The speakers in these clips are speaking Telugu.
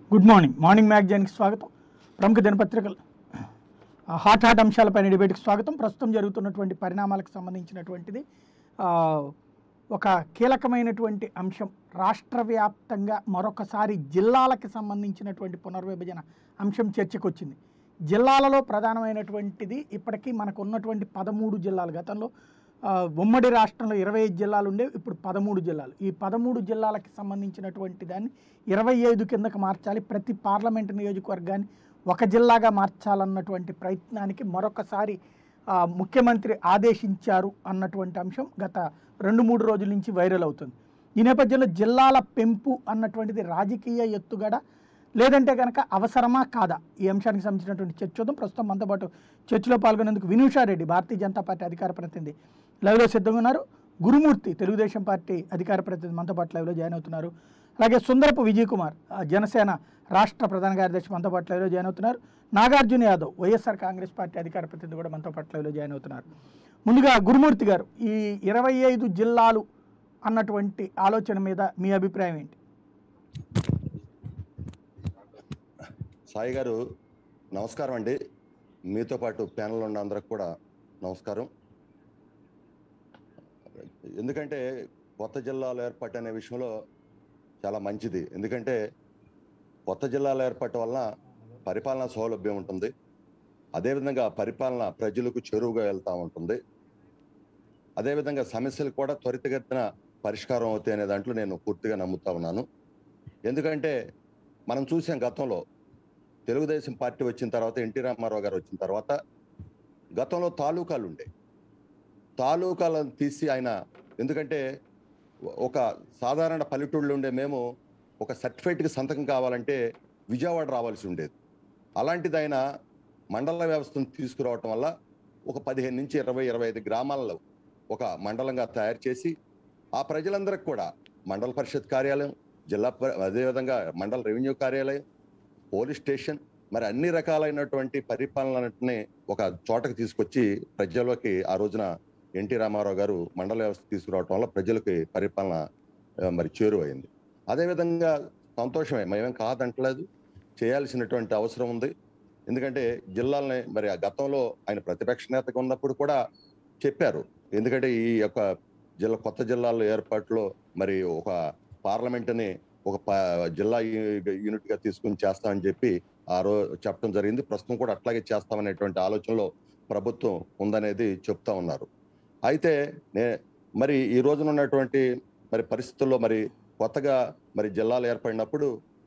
గుడ్ మార్నింగ్ మార్నింగ్ మ్యాగజైన్కి స్వాగతం ప్రముఖ దినపత్రికలు ఆ, హాట్ హాట్ అంశాలపైన డిబేట్కి స్వాగతం ప్రస్తుతం జరుగుతున్నటువంటి పరిణామాలకు సంబంధించినటువంటిది ఆ, ఒక కీలకమైనటువంటి అంశం రాష్ట్ర వ్యాప్తంగా మరొకసారి జిల్లాలకు సంబంధించినటువంటి పునర్విభజన అంశం చర్చకు వచ్చింది జిల్లాలలో ప్రధానమైనటువంటిది ఇప్పటికీ మనకు ఉన్నటువంటి పదమూడు జిల్లాలు గతంలో ఆ, ఉమ్మడి రాష్ట్రంలో ఇరవై ఐదు జిల్లాలు ఉండేవి ఇప్పుడు పదమూడు జిల్లాలు ఈ పదమూడు జిల్లాలకు సంబంధించినటువంటి దాన్ని ఇరవై ఐదు కిందకు మార్చాలి ప్రతి పార్లమెంటు నియోజకవర్గాన్ని ఒక జిల్లాగా మార్చాలన్నటువంటి ప్రయత్నానికి మరొకసారి ఆ, ముఖ్యమంత్రి ఆదేశించారు అన్నటువంటి అంశం గత రెండు మూడు రోజుల నుంచి వైరల్ అవుతుంది ఈ నేపథ్యంలో జిల్లాల పెంపు అన్నటువంటిది రాజకీయ ఎత్తుగడ లేదంటే కనుక అవసరమా కాదా ఈ అంశానికి సంబంధించినటువంటి చర్చ చూద్దాం ప్రస్తుతం మనతో పాటు చర్చలో పాల్గొనేందుకు వినూషారెడ్డి భారతీయ జనతా పార్టీ అధికార ప్రతినిధి లైవ్లో సిద్ధంగా ఉన్నారు గురుమూర్తి తెలుగుదేశం పార్టీ అధికార ప్రతినిధి మనతో పాటు లైవ్లో జాయిన్ అవుతున్నారు అలాగే సుందరపు విజయ్ కుమార్ ఆ, జనసేన రాష్ట్ర ప్రధాన కార్యదర్శి మనతో పాటు లైవ్లో జాయిన్ అవుతున్నారు నాగార్జున యాదవ్ వైఎస్ఆర్ కాంగ్రెస్ పార్టీ అధికార ప్రతినిధి కూడా మనతో పాటు లైవ్లో జాయిన్ అవుతున్నారు ముందుగా గురుమూర్తి గారు ఈ ఇరవై ఐదు జిల్లాలు అన్నటువంటి ఆలోచన మీద మీ అభిప్రాయం ఏంటి సాయి గారు నమస్కారం అండి మీతో పాటు ప్యానల్ ఉన్న అందరికి కూడా నమస్కారం ఎందుకంటే కొత్త జిల్లాల ఏర్పాటు అనే విషయంలో చాలా మంచిది ఎందుకంటే కొత్త జిల్లాల ఏర్పాటు వలన పరిపాలనా సౌలభ్యం ఉంటుంది అదేవిధంగా పరిపాలన ప్రజలకు చెరువుగా వెళ్తూ ఉంటుంది అదేవిధంగా సమస్యలు కూడా త్వరితగతిన పరిష్కారం అవుతాయి అనే దాంట్లో నేను పూర్తిగా నమ్ముతా ఉన్నాను ఎందుకంటే మనం చూసాం గతంలో తెలుగుదేశం పార్టీ వచ్చిన తర్వాత ఎన్టీ రామారావు గారు వచ్చిన తర్వాత గతంలో తాలూకాలు ఉండే తాలూకాలను తీసి ఆయన ఎందుకంటే ఒక సాధారణ పల్లెటూళ్ళు ఉండే మేము ఒక సర్టిఫికేట్కి సంతకం కావాలంటే విజయవాడ రావాల్సి ఉండేది అలాంటిది ఆయన మండల వ్యవస్థను తీసుకురావటం వల్ల ఒక పదిహేను నుంచి ఇరవై ఇరవై ఐదు గ్రామాలలో ఒక మండలంగా తయారు చేసి ఆ ప్రజలందరికి కూడా మండల పరిషత్ కార్యాలయం జిల్లా ప- అదేవిధంగా మండల రెవెన్యూ కార్యాలయం పోలీస్ స్టేషన్ మరి అన్ని రకాలైనటువంటి పరిపాలనని ఒక చోటకి తీసుకొచ్చి ప్రజల్లోకి ఆ రోజున ఎన్టీ రామారావు గారు మండల వ్యవస్థ తీసుకురావటం వల్ల ప్రజలకి పరిపాలన ఆ, మరి చేరువైంది అదేవిధంగా సంతోషమే మేమేం కాదంటలేదు చేయాల్సినటువంటి అవసరం ఉంది ఎందుకంటే జిల్లాలని మరి ఆ గతంలో ఆయన ప్రతిపక్ష నేతగా ఉన్నప్పుడు కూడా చెప్పారు ఎందుకంటే ఈ యొక్క జిల్లా కొత్త జిల్లాల ఏర్పాటులో మరి ఒక పార్లమెంటుని ఒక ప- జిల్లా యూ- యూనిట్ గా తీసుకుని చేస్తామని చెప్పి ఆ రోజు చెప్పడం జరిగింది ప్రస్తుతం కూడా అట్లాగే చేస్తామనేటువంటి ఆలోచనలో ప్రభుత్వం ఉందనేది చెప్తా ఉన్నారు అయితే నే మరి ఈ రోజున ఉన్నటువంటి మరి పరిస్థితుల్లో మరి కొత్తగా మరి జిల్లాలు ఏర్పడినప్పుడు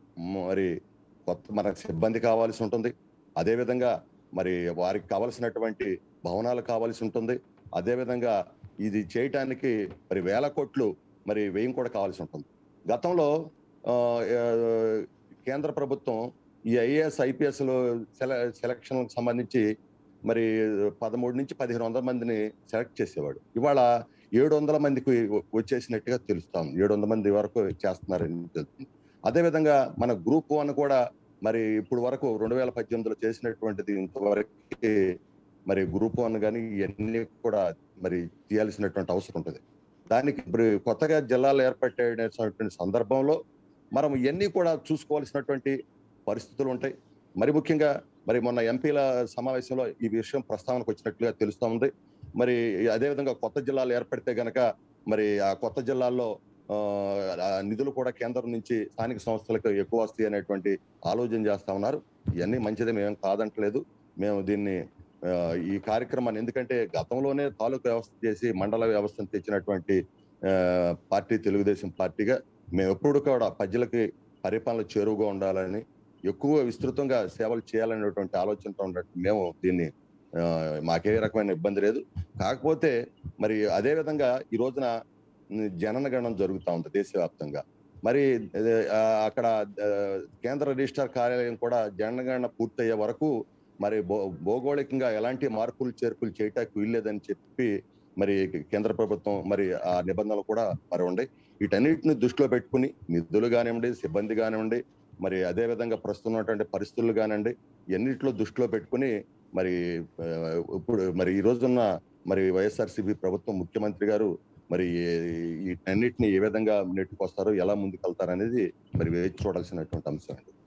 మరి కొత్త మన సిబ్బంది కావాల్సి ఉంటుంది అదేవిధంగా మరి వారికి కావలసినటువంటి భవనాలు కావాల్సి ఉంటుంది అదేవిధంగా ఇది చేయటానికి మరి వేల కోట్లు మరి వ్యయం కూడా కావాల్సి ఉంటుంది గతంలో ఆ, ఆ, కేంద్ర ప్రభుత్వం ఈ ఐఏఎస్ ఐపీఎస్ సెల సెలక్షన్ సంబంధించి మరి పదమూడు నుంచి పదిహేను వందల మందిని సెలెక్ట్ చేసేవాడు ఇవాళ ఏడు వందల మందికి వచ్చేసినట్టుగా తెలుస్తాం ఏడు వందల మంది వరకు చేస్తున్నారని తెలుస్తుంది అదేవిధంగా మన గ్రూప్ వన్ కూడా మరి ఇప్పుడు వరకు రెండు వేల పద్దెనిమిదిలో చేసినటువంటిది ఇంతవరకు మరి గ్రూప్ వన్ కానీ ఇవన్నీ కూడా మరి తీయాల్సినటువంటి అవసరం ఉంటుంది దానికి ఇప్పుడు కొత్తగా జిల్లాలు ఏర్పడేటువంటి సందర్భంలో మనం ఇవన్నీ కూడా చూసుకోవాల్సినటువంటి పరిస్థితులు ఉంటాయి మరి ముఖ్యంగా మరి మొన్న ఎంపీల సమావేశంలో ఈ విషయం ప్రస్తావనకు వచ్చినట్లుగా తెలుస్తా ఉంది మరి అదేవిధంగా కొత్త జిల్లాలు ఏర్పడితే గనక మరి ఆ కొత్త జిల్లాల్లో ఆ, ఆ నిధులు కూడా కేంద్రం నుంచి స్థానిక సంస్థలకు ఎక్కువ వస్తాయి అనేటువంటి ఆలోచన చేస్తా ఉన్నారు ఇవన్నీ మంచిదే మేము కాదంటలేదు మేము దీన్ని ఆ, ఈ కార్యక్రమాన్ని ఎందుకంటే గతంలోనే తాలూకు వ్యవస్థ చేసి మండల వ్యవస్థను తెచ్చినటువంటి ఆ, పార్టీ తెలుగుదేశం పార్టీగా మేము ఎప్పుడు కూడా ప్రజలకి పరిపాలన చేరువుగా ఉండాలని ఎక్కువ విస్తృతంగా సేవలు చేయాలనేటువంటి ఆలోచనతో ఉన్నట్టు మేము దీన్ని ఆ, మాకే రకమైన ఇబ్బంది లేదు కాకపోతే మరి అదే విధంగా ఈ రోజున ఉమ్, జననగణన జరుగుతూ ఉంది దేశవ్యాప్తంగా మరి అదే, ఆ, అక్కడ ఆ, కేంద్ర రిజిస్టార్ కార్యాలయం కూడా జనగణన పూర్తయ్యే వరకు మరి భౌ- భౌగోళికంగా ఎలాంటి మార్పులు చేర్పులు చేయటానికి వీల్లేదని చెప్పి మరి కేంద్ర ప్రభుత్వం మరి ఆ నిబంధనలు కూడా మరి ఉన్నాయి వీటన్నిటిని దృష్టిలో పెట్టుకుని నిధులు కానివ్వండి సిబ్బంది కానివ్వండి మరి అదే విధంగా ప్రస్తుతం ఉన్నటువంటి పరిస్థితులు కానివ్వండి ఎన్నిట్లో దృష్టిలో పెట్టుకుని మరి ఆ, ఇప్పుడు మరి ఈ రోజున్న మరి వైఎస్ఆర్సీపీ ప్రభుత్వం ముఖ్యమంత్రి గారు మరి ఈ అన్నిటిని ఏ విధంగా నెట్టుకొస్తారు ఎలా ముందుకెళ్తారు అనేది మరి వేచి చూడాల్సినటువంటి అంశం అండి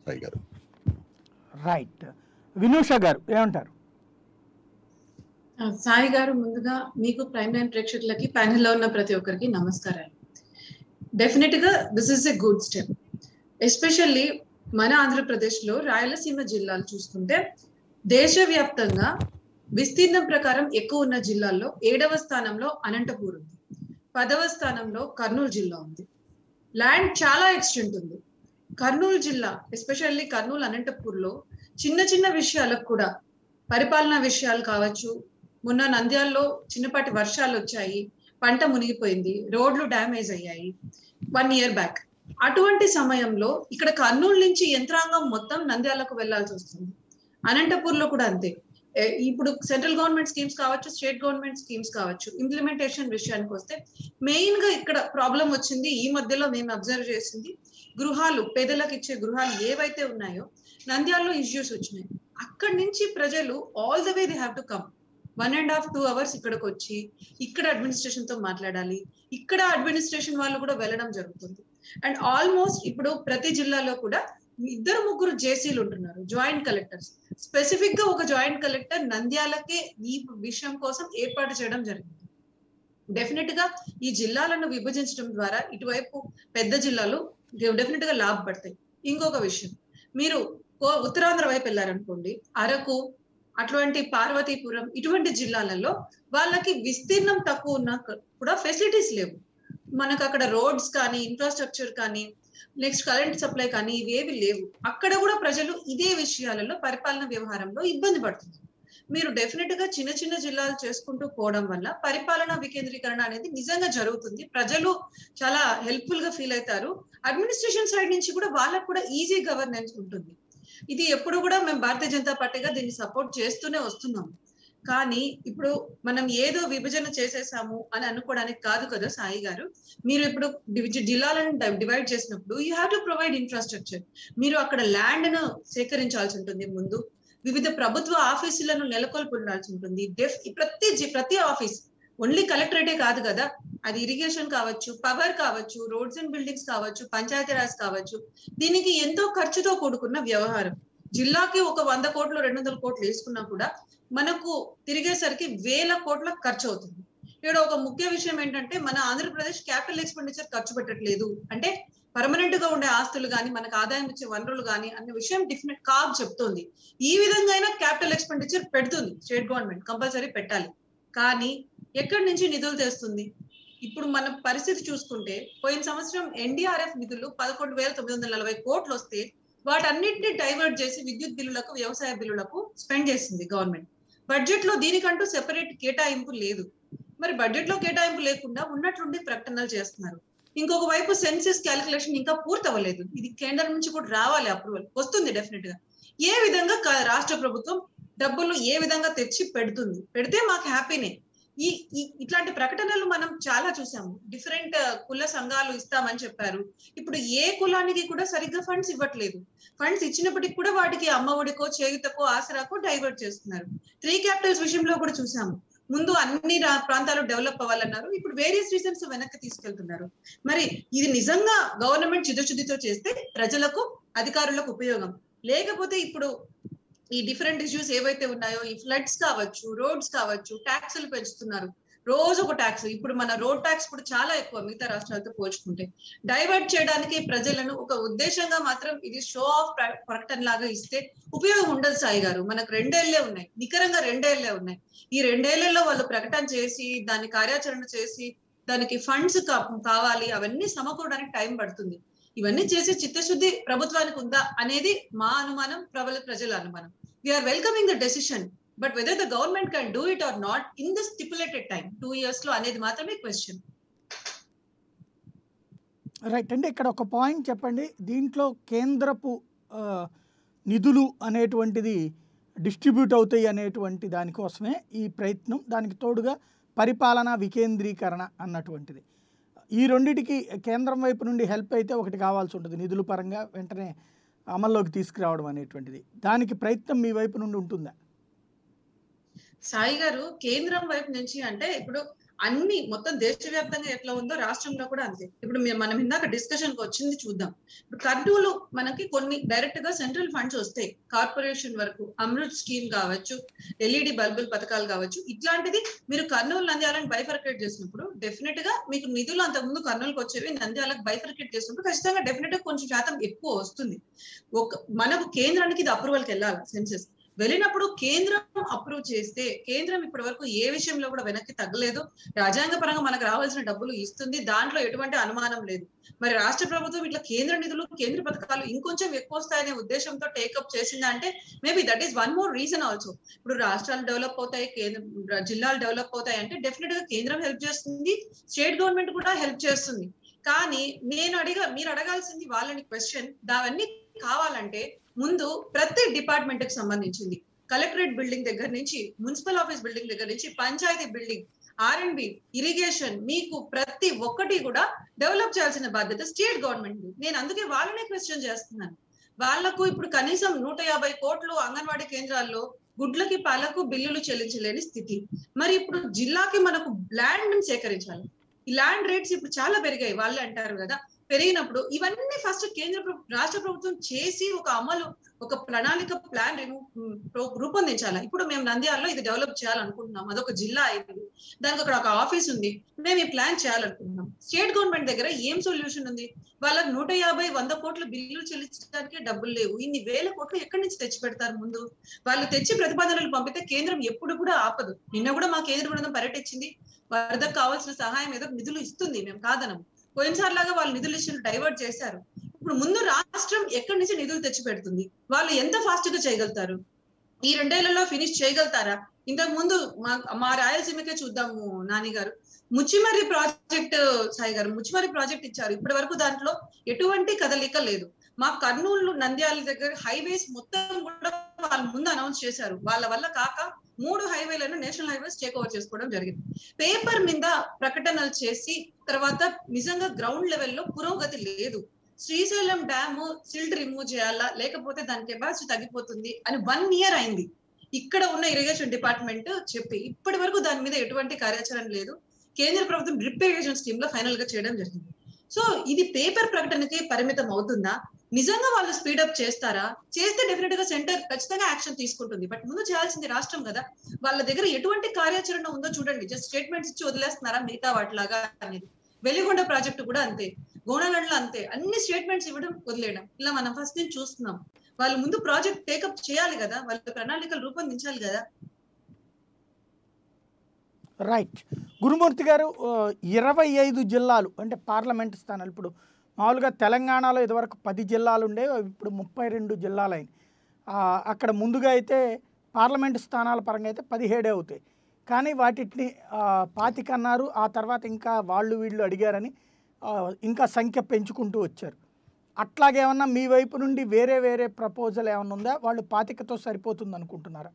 సాయి గారు రైట్ వినూష గారు ఏమంటారు ఆ, సాయి గారు ముందుగా మీకు ప్రైమ్ లైన్ ప్రేక్షకులకి panel లో ఉన్న ప్రతి ఒక్కరికి నమస్కారాలు డెఫినెట్ గా this is a good step especially మన ఆంధ్రప్రదేశ్ లో రాయలసీమ జిల్లాలు చూసుకుంటే దేశవ్యాప్తంగా విస్తీర్ణం ప్రకారం ఎక్కువ ఉన్న జిల్లాల్లో ఏడవ స్థానంలో అనంతపూర్ ఉంది పదవ స్థానంలో కర్నూలు జిల్లా ఉంది ల్యాండ్ చాలా ఎక్స్టెంట్ ఉంది కర్నూలు జిల్లా ఎస్పెషల్లీ కర్నూలు అనంతపూర్ లో చిన్న చిన్న విషయాలకు కూడా పరిపాలనా విషయాలు కావచ్చు మొన్న నంద్యాలలో చిన్నపాటి వర్షాలు వచ్చాయి పంట మునిగిపోయింది రోడ్లు డ్యామేజ్ అయ్యాయి వన్ ఇయర్ బ్యాక్ అటువంటి సమయంలో ఇక్కడ కర్నూలు నుంచి యంత్రాంగం మొత్తం నంద్యాలకు వెళ్లాల్సి వస్తుంది అనంతపూర్ లో కూడా అంతే ఏ, ఇప్పుడు సెంట్రల్ గవర్నమెంట్ స్కీమ్స్ కావచ్చు స్టేట్ గవర్నమెంట్ స్కీమ్స్ కావచ్చు ఇంప్లిమెంటేషన్ విషయానికి వస్తే మెయిన్ గా ఇక్కడ ప్రాబ్లం వచ్చింది ఈ మధ్యలో మేము అబ్జర్వ్ చేసింది గృహాలు పేదలకు ఇచ్చే గృహాలు ఏవైతే ఉన్నాయో నంద్యాలలో ఇష్యూస్ వచ్చినాయి అక్కడి నుంచి ప్రజలు all the way they have to come one and half two hours ఇక్కడికి వచ్చి ఇక్కడ అడ్మినిస్ట్రేషన్ తో మాట్లాడాలి ఇక్కడ అడ్మినిస్ట్రేషన్ వాళ్ళు కూడా వెళ్ళడం జరుగుతుంది అండ్ ఆల్మోస్ట్ ఇప్పుడు ప్రతి జిల్లాలో కూడా ఇద్దరు ముగ్గురు జేసీలు ఉంటున్నారు జాయింట్ కలెక్టర్స్ స్పెసిఫిక్ గా ఒక జాయింట్ కలెక్టర్ నంద్యాలకే ఈ విషయం కోసం ఏర్పాటు చేయడం జరిగింది డెఫినెట్ గా ఈ జిల్లాలను విభజించడం ద్వారా ఇటువైపు పెద్ద జిల్లాలు డెఫినెట్ గా లాభపడతాయి ఇంకొక విషయం మీరు కో- ఉత్తరాంధ్ర వైపు వెళ్ళారనుకోండి అరకు అటువంటి పార్వతీపురం ఇటువంటి జిల్లాలలో వాళ్ళకి విస్తీర్ణం తక్కువ ఉన్నా క- కూడా ఫెసిలిటీస్ లేవు మనకు అక్కడ రోడ్స్ కానీ ఇన్ఫ్రాస్ట్రక్చర్ కానీ నెక్స్ట్ కరెంట్ సప్లై కానీ ఇవేవి లేవు అక్కడ కూడా ప్రజలు ఇదే విషయాలలో పరిపాలన వ్యవహారంలో ఇబ్బంది పడుతున్నారు మీరు డెఫినెట్ గా చిన్న చిన్న జిల్లాలు చేసుకుంటూ పోవడం వల్ల పరిపాలన వికేంద్రీకరణ అనేది నిజంగా జరుగుతుంది ప్రజలు చాలా హెల్ప్ఫుల్ గా ఫీల్ అవుతారు అడ్మినిస్ట్రేషన్ సైడ్ నుంచి కూడా వాళ్ళకు కూడా ఈజీ గవర్నెన్స్ ఉంటుంది ఇది ఎప్పుడు కూడా మేము భారతీయ జనతా పార్టీగా దీన్ని సపోర్ట్ చేస్తూనే వస్తున్నాం కానీ ఇప్పుడు మనం ఏదో విభజన చేసేసాము అని అనుకోవడానికి కాదు కదా సాయి గారు మీరు ఇప్పుడు డివి- జిల్లాలను డివైడ్ చేసినప్పుడు you have to provide infrastructure మీరు అక్కడ ల్యాండ్ ను సేకరించాల్సి ఉంటుంది ముందు వివిధ ప్రభుత్వ ఆఫీసులను నెలకొల్పి ఉండాల్సి ఉంటుంది డెఫ్ ప్రతి జి- ప్రతి ఆఫీస్ ఓన్లీ కలెక్టరేటే కాదు కదా అది ఇరిగేషన్ కావచ్చు పవర్ కావచ్చు రోడ్స్ అండ్ బిల్డింగ్స్ కావచ్చు పంచాయతీరాజ్ కావచ్చు దీనికి ఎంతో ఖర్చుతో కూడుకున్న వ్యవహారం జిల్లాకి ఒక వంద కోట్లు రెండు వందల కోట్లు వేసుకున్నా కూడా మనకు తిరిగేసరికి వేల కోట్ల ఖర్చు అవుతుంది ఇక్కడ ఒక ముఖ్య విషయం ఏంటంటే మన ఆంధ్రప్రదేశ్ క్యాపిటల్ ఎక్స్పెండిచర్ ఖర్చు పెట్టట్లేదు అంటే పర్మనెంట్ గా ఉండే ఆస్తులు కానీ మనకు ఆదాయం ఇచ్చే వనరులు కానీ అనే విషయం డిఫరెంట్ కాగ్ చెప్తోంది ఈ విధంగా అయినా క్యాపిటల్ ఎక్స్పెండిచర్ పెడుతుంది స్టేట్ గవర్నమెంట్ కంపల్సరీ పెట్టాలి కానీ ఎక్కడి నుంచి నిధులు తెస్తుంది ఇప్పుడు మన పరిస్థితి చూసుకుంటే పోయిన సంవత్సరం ఎన్డీఆర్ఎఫ్ నిధులు పదకొండు వేల తొమ్మిది వందల నలభై కోట్లు వస్తే వాటన్నిటిని డైవర్ట్ చేసి విద్యుత్ బిల్లులకు వ్యవసాయ బిల్లులకు స్పెండ్ చేసింది గవర్నమెంట్ బడ్జెట్ లో దీనికంటూ సెపరేట్ కేటాయింపు లేదు మరి బడ్జెట్ లో కేటాయింపు లేకుండా ఉన్నట్లుండి ప్రకటనలు చేస్తున్నారు ఇంకొక వైపు సెన్సెస్ క్యాలిక్యులేషన్ ఇంకా పూర్తి అవ్వలేదు ఇది కేంద్రం నుంచి కూడా రావాలి అప్రూవల్ వస్తుంది డెఫినెట్ గా ఏ విధంగా క- రాష్ట్ర ప్రభుత్వం డబ్బులు ఏ విధంగా తెచ్చి పెడుతుంది పెడితే మాకు హ్యాపీనే ఈ ఈ- ఇట్లాంటి ప్రకటనలు మనం చాలా చూసాము డిఫరెంట్ కుల సంఘాలు ఇస్తామని చెప్పారు ఇప్పుడు ఏ కులానికి కూడా సరిగ్గా ఫండ్స్ ఇవ్వట్లేదు ఫండ్స్ ఇచ్చినప్పటికి కూడా వాటికి అమ్మఒడికో చేయుతకో ఆసరాకో డైవర్ట్ చేస్తున్నారు త్రీ క్యాపిటల్స్ విషయంలో కూడా చూసాము ముందు అన్ని రా- ప్రాంతాలు డెవలప్ అవ్వాలన్నారు ఇప్పుడు వేరియస్ రీజన్స్ వెనక్కి తీసుకెళ్తున్నారు మరి ఇది నిజంగా గవర్నమెంట్ చిత్తశుద్ధితో చేస్తే ప్రజలకు అధికారులకు ఉపయోగం లేకపోతే ఇప్పుడు ఈ డిఫరెంట్ ఇష్యూస్ ఏవైతే ఉన్నాయో ఈ ఫ్లడ్స్ కావచ్చు రోడ్స్ కావచ్చు ట్యాక్సులు పెంచుతున్నారు రోజు ఒక ట్యాక్స్ ఇప్పుడు మన రోడ్ ట్యాక్స్ కూడా చాలా ఎక్కువ మిగతా రాష్ట్రాలతో పోల్చుకుంటే డైవర్ట్ చేయడానికి ప్రజలను ఒక ఉద్దేశంగా మాత్రం ఇది షో ఆఫ్ ప్రకటన లాగా ఇస్తే ఉపయోగం ఉండదు సాయి గారు మనకు రెండేళ్లే ఉన్నాయి నికరంగా రెండేళ్లే ఉన్నాయి ఈ రెండేళ్లలో వాళ్ళు ప్రకటన చేసి దాన్ని కార్యాచరణ చేసి దానికి ఫండ్స్ కావాలి అవన్నీ సమకూడడానికి టైం పడుతుంది ఇవన్నీ చేసే చిత్తశుద్ధి ప్రభుత్వానికి ఉందా అనేది మా అనుమానం ప్రబల ప్రజల అనుమానం we're welcoming the decision but whether the government can do it or not in the stipulated time two years లో అనేది మాత్రమే క్వశ్చన్ రైట్ అంటే ఇక్కడ ఒక పాయింట్ చెప్పండి దీంట్లో కేంద్రపు ఆ, నిధులు అనేటువంటిది డిస్ట్రిబ్యూట్ అవుతాయి అనేటువంటి దానికోసమే ఈ ప్రయత్నం దానికి తోడుగా పరిపాలన వికేంద్రీకరణ అన్నటువంటిది ఈ రెండిటికి కేంద్రం వైపు నుండి హెల్ప్ అయితే ఒకటి కావాల్సి ఉంటుంది నిధుల పరంగా వెంటనే అమల్లోకి తీసుకురావడం అనేటువంటిది దానికి ప్రయత్నం మీ వైపు నుండి ఉంటుందా సాయి గారు కేంద్రం వైపు నుంచి అంటే ఇప్పుడు అన్ని మొత్తం దేశవ్యాప్తంగా ఎట్లా ఉందో రాష్ట్రంలో కూడా అంతే ఇప్పుడు మేము మనం ఇందాక డిస్కషన్ కి వచ్చింది చూద్దాం ఇప్పుడు కర్నూలు మనకి కొన్ని డైరెక్ట్ గా సెంట్రల్ ఫండ్స్ వస్తాయి కార్పొరేషన్ వరకు అమృత్ స్కీమ్ కావచ్చు ఎల్ఈడి బల్బుల పథకాలు కావచ్చు ఇట్లాంటిది మీరు కర్నూలు నంద్యాలను బైఫర్కేట్ చేసినప్పుడు డెఫినెట్ గా మీకు నిధులు అంతకుముందు కర్నూలుకి వచ్చేవి నంద్యాలకు బైఫర్కేట్ చేసినప్పుడు ఖచ్చితంగా డెఫినెట్ గా కొంచెం శాతం ఎక్కువ వస్తుంది ఒక మనకు కేంద్రానికి ఇది అప్రూవల్కి వెళ్ళాలి సెన్సెస్ వెళ్ళినప్పుడు కేంద్రం అప్రూవ్ చేస్తే కేంద్రం ఇప్పటి వరకు ఏ విషయంలో కూడా వెనక్కి తగ్గలేదు రాజ్యాంగ పరంగా మనకు రావాల్సిన డబ్బులు ఇస్తుంది దాంట్లో ఎటువంటి అనుమానం లేదు మరి రాష్ట్ర ప్రభుత్వం ఇట్లా కేంద్ర నిధులు కేంద్ర పథకాలు ఇంకొంచెం ఎక్కువ వస్తాయనే ఉద్దేశంతో టేకప్ చేసిందా అంటే maybe that is one more reason also ఇప్పుడు రాష్ట్రాలు డెవలప్ అవుతాయి కేంద్ర జిల్లాలు డెవలప్ అవుతాయి అంటే డెఫినెట్ గా కేంద్రం హెల్ప్ చేస్తుంది స్టేట్ గవర్నమెంట్ కూడా హెల్ప్ చేస్తుంది కానీ నేను అడిగా మీరు అడగాల్సింది వాళ్ళని క్వశ్చన్ దావన్నీ కావాలంటే ముందు ప్రతి డిపార్ట్మెంట్ కి సంబంధించింది కలెక్టరేట్ బిల్డింగ్ దగ్గర నుంచి మున్సిపల్ ఆఫీస్ బిల్డింగ్ దగ్గర నుంచి panchayat building R and B irrigation మీకు ప్రతి ఒక్కటి కూడా డెవలప్ చేయాల్సిన బాధ్యత స్టేట్ గవర్నమెంట్ నేను అందుకే వాళ్ళనే క్వశ్చన్ చేస్తున్నాను వాళ్లకు ఇప్పుడు కనీసం నూట యాభై కోట్లు అంగన్వాడీ కేంద్రాల్లో గుడ్లకి పాలకు బిల్లులు చెల్లించలేని స్థితి మరి ఇప్పుడు జిల్లాకి మనకు ల్యాండ్ సేకరించాలి ఈ ల్యాండ్ రేట్స్ ఇప్పుడు చాలా పెరిగాయి వాళ్ళే అంటారు కదా పెరిగినప్పుడు ఇవన్నీ ఫస్ట్ కేంద్ర ప్రభు- రాష్ట్ర ప్రభుత్వం చేసి ఒక అమలు ఒక ప్రణాళిక ప్లాన్ రూపొందించాలి ఇప్పుడు మేము నంద్యాలలో ఇది డెవలప్ చేయాలనుకుంటున్నాం అదొక జిల్లా అయింది దానికి అక్కడ ఒక ఆఫీస్ ఉంది మేము ఈ ప్లాన్ చేయాలనుకుంటున్నాం స్టేట్ గవర్నమెంట్ దగ్గర ఏం సొల్యూషన్ ఉంది వాళ్ళకి నూట యాభై వంద కోట్ల బిల్లులు చెల్లించడానికి డబ్బులు లేవు ఇన్ని వేల కోట్లు ఎక్కడి నుంచి తెచ్చి పెడతారు ముందు వాళ్ళు తెచ్చి ప్రతిపాదనలు పంపితే కేంద్రం ఎప్పుడు కూడా ఆపదు నిన్న కూడా మా కేంద్ర బృందం పర్యటించింది వరదకు కావాల్సిన సహాయం ఏదో నిధులు ఇస్తుంది మేము కాదనం పోయినసారి లాగా వాళ్ళు నిధులు ఇచ్చి డైవర్ట్ చేశారు ఇప్పుడు ముందు రాష్ట్రం ఎక్కడి నుంచి నిధులు తెచ్చి పెడుతుంది వాళ్ళు ఎంత ఫాస్ట్ గా చేయగలుగుతారు ఈ రెండేళ్లలో ఫినిష్ చేయగలుగుతారా ఇంతకు ముందు మా మా రాయలసీమకే చూద్దాము నాని గారు ముచ్చిమర్రి ప్రాజెక్ట్ సాయి గారు ముచ్చిమర్రి ప్రాజెక్ట్ ఇచ్చారు ఇప్పటి వరకు దాంట్లో ఎటువంటి కదలిక లేదు మా కర్నూలు నంద్యాల దగ్గర హైవేస్ మొత్తం కూడా వాళ్ళు ముందు అనౌన్స్ చేశారు వాళ్ళ వల్ల కాక మూడు హైవేలను నేషనల్ హైవేస్ టేక్ ఓవర్ చేసుకోవడం జరిగింది పేపర్ మీద ప్రకటనలు చేసి తర్వాత నిజంగా గ్రౌండ్ లెవెల్లో పురోగతి లేదు శ్రీశైలం డ్యామ్ సిల్ట్ రిమూవ్ చేయాలా లేకపోతే దాని కెపాసిటీ తగ్గిపోతుంది అని వన్ ఇయర్ అయింది ఇక్కడ ఉన్న ఇరిగేషన్ డిపార్ట్మెంట్ చెప్పి ఇప్పటి వరకు దాని మీద ఎటువంటి కార్యాచరణ లేదు కేంద్ర ప్రభుత్వం డ్రిప్ ఇరిగేషన్ స్కీమ్ లో ఫైనల్ గా చేయడం జరిగింది సో ఇది పేపర్ ప్రకటనకి పరిమితం అవుతుందా నిజంగా వాళ్ళు స్పీడప్ చేస్తారా చేస్తే డెఫినెట్ గా సెంటర్ ఖచ్చితంగా యాక్షన్ తీసుకుంటుంది బట్ ముందు చేయాల్సింది రాష్ట్రం కదా వాళ్ళ దగ్గర ఎటువంటి కార్యాచరణ ఉందో చూడండి జస్ట్ స్టేట్మెంట్స్ ఇచ్చి వదిలేస్తున్నారా మిగతా వాటిలాగా అనేది వెలిగొండ ప్రాజెక్టు కూడా అంతే గోనగండ్లో అంతే అన్ని స్టేట్మెంట్స్ ఇవ్వడం వదిలేయడం ఇలా మనం ఫస్ట్ నుంచి చూస్తున్నాం వాళ్ళు ముందు ప్రాజెక్ట్ టేకప్ చేయాలి కదా వాళ్ళ ప్రణాళికలు రూపొందించాలి కదా రైట్ గురుమూర్తి గారు ఆ, ఇరవై ఐదు జిల్లాలు అంటే పార్లమెంట్ స్థానాలు ఇప్పుడు మామూలుగా తెలంగాణలో ఇదివరకు పది జిల్లాలు ఉండే ఇప్పుడు ముప్పై రెండు జిల్లాలు అయినాయి ఆ, అక్కడ ముందుగా అయితే పార్లమెంట్ స్థానాల పరంగా అయితే పదిహేడే అవుతాయి కానీ వాటిని ఆ, పాతిక అన్నారు ఆ తర్వాత ఇంకా వాళ్ళు వీళ్ళు అడిగారని ఆ, ఇంకా సంఖ్య పెంచుకుంటూ వచ్చారు అట్లాగేమన్నా మీ వైపు నుండి వేరే వేరే ప్రపోజల్ ఏమన్నా ఉందా వాళ్ళు పాతికతో సరిపోతుంది అనుకుంటున్నారా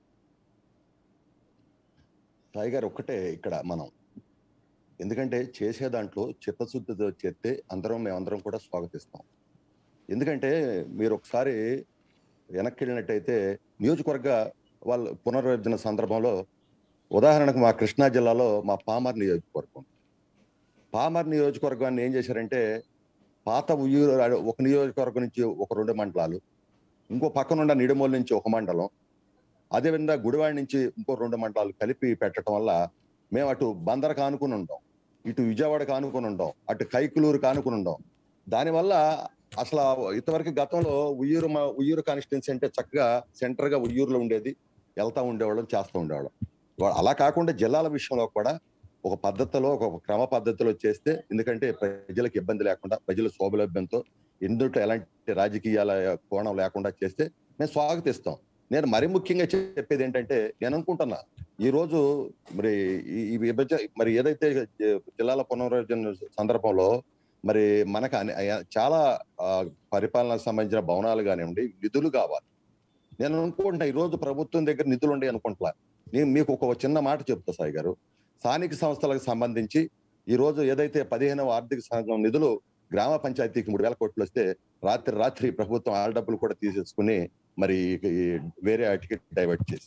సాయి గారు ఒక్కటే ఇక్కడ మనం ఎందుకంటే చేసే దాంట్లో చిత్తశుద్ధితో చేస్తే అందరం మేమందరం కూడా స్వాగతిస్తాం ఎందుకంటే మీరు ఒకసారి వెనక్కి వెళ్ళినట్టయితే నియోజకవర్గ వాళ్ళ పునర్విభజన సందర్భంలో ఉదాహరణకు మా కృష్ణా జిల్లాలో మా పామర్ నియోజకవర్గం పామర్ నియోజకవర్గాన్ని ఏం చేశారంటే పాత ఉయ్యూరు ఒక నియోజకవర్గం నుంచి ఒక రెండు మండలాలు ఇంకో పక్కనున్న నిడమూలు నుంచి ఒక మండలం అదేవిధంగా గుడివాడ నుంచి ఇంకో రెండు మండలాలు కలిపి పెట్టడం వల్ల మేము అటు బందర్ కానుకుని ఉంటాం ఇటు విజయవాడ కానుకుని ఉంటాం అటు కైకులూరు కానుకుని ఉంటాం దానివల్ల అసలు ఇంతవరకు గతంలో ఉయ్యూరు మా ఉయ్యూరు కాన్స్టిట్యున్సీ అంటే చక్కగా సెంటర్ గా ఉయ్యూరులో ఉండేది వెళ్తా ఉండేవాళ్ళం చేస్తూ ఉండేవాళ్ళం వా- అలా కాకుండా జిల్లాల విషయంలో కూడా ఒక పద్ధతిలో ఒక క్రమ పద్ధతిలో చేస్తే ఎందుకంటే ప్రజలకు ఇబ్బంది లేకుండా ప్రజల శోభలభ్యంతో ఎందుకు ఎలాంటి రాజకీయాల కోణం లేకుండా చేస్తే మేము స్వాగతిస్తాం నేను మరి ముఖ్యంగా చెప్పేది ఏంటంటే నేను అనుకుంటున్నా ఈ రోజు మరి ఈ- ఈ విభజన మరి ఏదైతే జ- జిల్లాల పునర్విభజన సందర్భంలో మరి మనకు అనే- చాలా ఆ, పరిపాలనకు సంబంధించిన భవనాలు కానివ్వండి నిధులు కావాలి నేను అనుకుంటున్నా ఈ రోజు ప్రభుత్వం దగ్గర నిధులు ఉండే అనుకుంటున్నా నేను మీకు ఒక చిన్న మాట చెప్తా సాయి గారు స్థానిక సంస్థలకు సంబంధించి ఈ రోజు ఏదైతే పదిహేనవ ఆర్థిక సంఘం నిధులు గ్రామ పంచాయతీకి మూడు వేల కోట్లు వస్తే రాత్రి రాత్రి ప్రభుత్వం ఆ డబ్బులు కూడా తీసేసుకుని మరి ఈ వేరే వాటికి డైవర్ట్ చేశారు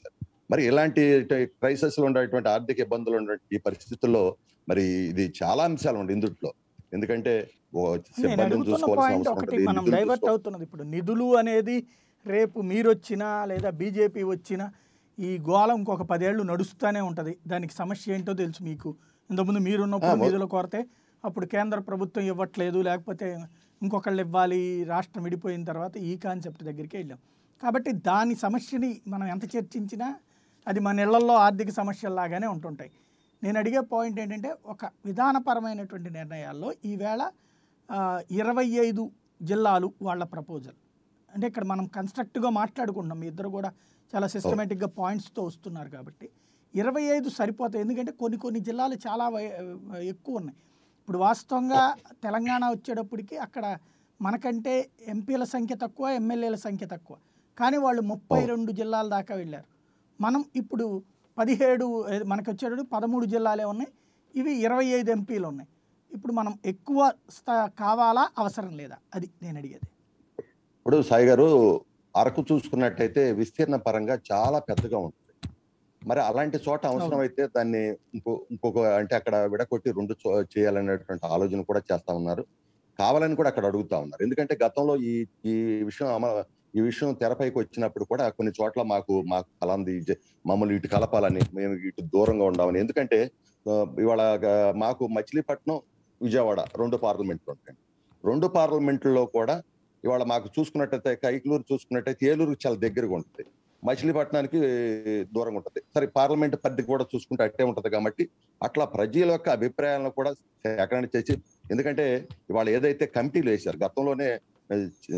మరి ఇలాంటి క్రైసిస్ లో ఉండేటువంటి ఆర్థిక ఇబ్బందులు ఉన్నటువంటి ఈ పరిస్థితుల్లో మరి ఇది చాలా అంశాలు ఉన్నాయి ఇందుట్లో ఎందుకంటే ఓ నేను సిబ్బందిని అడుగుతున్న చూసుకోవాల్సిన పాయింట్ అవసరం ఒకటి ఉంటుంది మనం నిధులు డైవర్ట్ చూసుకో- అవుతున్నది ఇప్పుడు నిధులు అనేది రేపు మీరు వచ్చినా లేదా బీజేపీ వచ్చినా ఈ గోళ ఇంకొక పదేళ్ళు నడుస్తూనే ఉంటుంది దానికి సమస్య ఏంటో తెలుసు మీకు ఇంతకుముందు మీరున్నప్పుడు ఆ, మొ- నిధుల కొరతే అప్పుడు కేంద్ర ప్రభుత్వం ఇవ్వట్లేదు లేకపోతే ఇంకొకళ్ళు ఇవ్వాలి రాష్ట్రం విడిపోయిన తర్వాత ఈ కాన్సెప్ట్ దగ్గరికి వెళ్ళాం కాబట్టి దాని సమస్యని మనం ఎంత చర్చించినా అది మన ఇళ్లలో ఆర్థిక సమస్యల్లాగానే ఉంటుంటాయి నేను అడిగే పాయింట్ ఏంటంటే ఒక విధానపరమైనటువంటి నిర్ణయాల్లో ఈవేళ ఆ, ఇరవై ఐదు జిల్లాలు వాళ్ళ ప్రపోజల్ అంటే ఇక్కడ మనం కన్స్ట్రక్ట్గా మాట్లాడుకుంటున్నాం మీ ఇద్దరు కూడా చాలా సిస్టమేటిక్గా పాయింట్స్తో వస్తున్నారు కాబట్టి ఇరవై ఐదు సరిపోతాయి ఎందుకంటే కొన్ని కొన్ని జిల్లాలు చాలా వై- ఎక్కువ ఉన్నాయి ఇప్పుడు వాస్తవంగా తెలంగాణ వచ్చేటప్పటికి అక్కడ మనకంటే ఎంపీల సంఖ్య తక్కువ ఎమ్మెల్యేల సంఖ్య తక్కువ కానీ వాళ్ళు ముప్పై రెండు జిల్లాల దాకా వెళ్ళారు మనం ఇప్పుడు పదిహేడు ఏ, మనకి వచ్చేటప్పుడు పదమూడు జిల్లాలే ఉన్నాయి ఇవి ఇరవై ఐదు ఎంపీలు ఉన్నాయి ఇప్పుడు మనం ఎక్కువ స్థా- కావాలా అవసరం లేదా అది నేను అడిగేది ఇప్పుడు సాయి గారు అరకు చూసుకున్నట్టయితే విస్తీర్ణ పరంగా చాలా పెద్దగా ఉంటుంది మరి అలాంటి చోట అవసరం అయితే దాన్ని ఇంకో ఇంకొక అంటే అక్కడ విడగొట్టి రెండు చో- చేయాలనేటువంటి ఆలోచన కూడా చేస్తా ఉన్నారు కావాలని కూడా అక్కడ అడుగుతా ఉన్నారు ఎందుకంటే గతంలో ఈ ఈ విషయం అమ- ఈ విషయం తెరపైకి వచ్చినప్పుడు కూడా కొన్ని చోట్ల మాకు మాకు అలాంటి జ- మమ్మల్ని ఇటు కలపాలని మేము ఇటు దూరంగా ఉండామని ఎందుకంటే ఆ, ఇవాళ ఆ, మాకు మచిలీపట్నం విజయవాడ రెండు పార్లమెంట్లు ఉంటాయి రెండు పార్లమెంట్లలో కూడా ఇవాళ మాకు చూసుకున్నట్టయితే కైకలూరు చూసుకున్నట్టయితే ఏలూరు చాలా దగ్గరగా ఉంటుంది మచిలీపట్నానికి దూరంగా ఉంటుంది సరే పార్లమెంట్ పరిధి కూడా చూసుకుంటే అట్టే ఉంటది కాబట్టి అట్లా ప్రజల యొక్క అభిప్రాయాలను కూడా సేకరణ చేసి ఎందుకంటే ఇవాళ ఏదైతే కమిటీలు వేశారు గతంలోనే ఆ,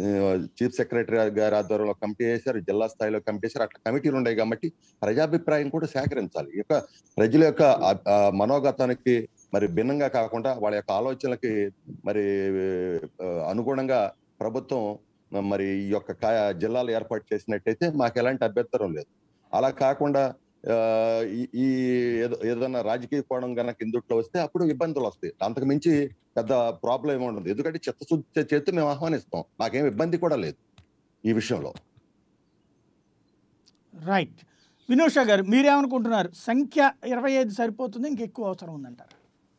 చీఫ్ సెక్రటరీ గారి ఆధ్వర్యంలో కమిటీ వేశారు జిల్లా స్థాయిలో కమిటీ వేశారు అట్లా కమిటీలు ఉన్నాయి కాబట్టి ప్రజాభిప్రాయం కూడా సేకరించాలి ఈ యొక్క ప్రజల యొక్క ఆ- ఆ మనోగతానికి మరి భిన్నంగా కాకుండా వాళ్ళ యొక్క ఆలోచనలకి మరి ఆ, అనుగుణంగా ప్రభుత్వం మరి ఈ యొక్క కా- జిల్లాలు ఏర్పాటు చేసినట్టయితే మాకు ఎలాంటి అభ్యంతరం లేదు అలా కాకుండా ఆ, ఈ- ఈ ఏదో- ఏదైనా రాజకీయ కోణం గనక ఇందుట్లో వస్తే అప్పుడు ఇబ్బందులు వస్తాయి అంతకు మించి పెద్ద ప్రాబ్లం ఏమి ఉండదు ఎందుకంటే చిత్తశుద్ధి చేతి మేము ఆహ్వానిస్తాం మాకేం ఇబ్బంది కూడా లేదు ఈ విషయంలో రైట్ వినోష గారు మీరేమనుకుంటున్నారు సంఖ్య ఇరవై ఐదు సరిపోతుంది ఇంకెక్కువ అవసరం ఉందంటారు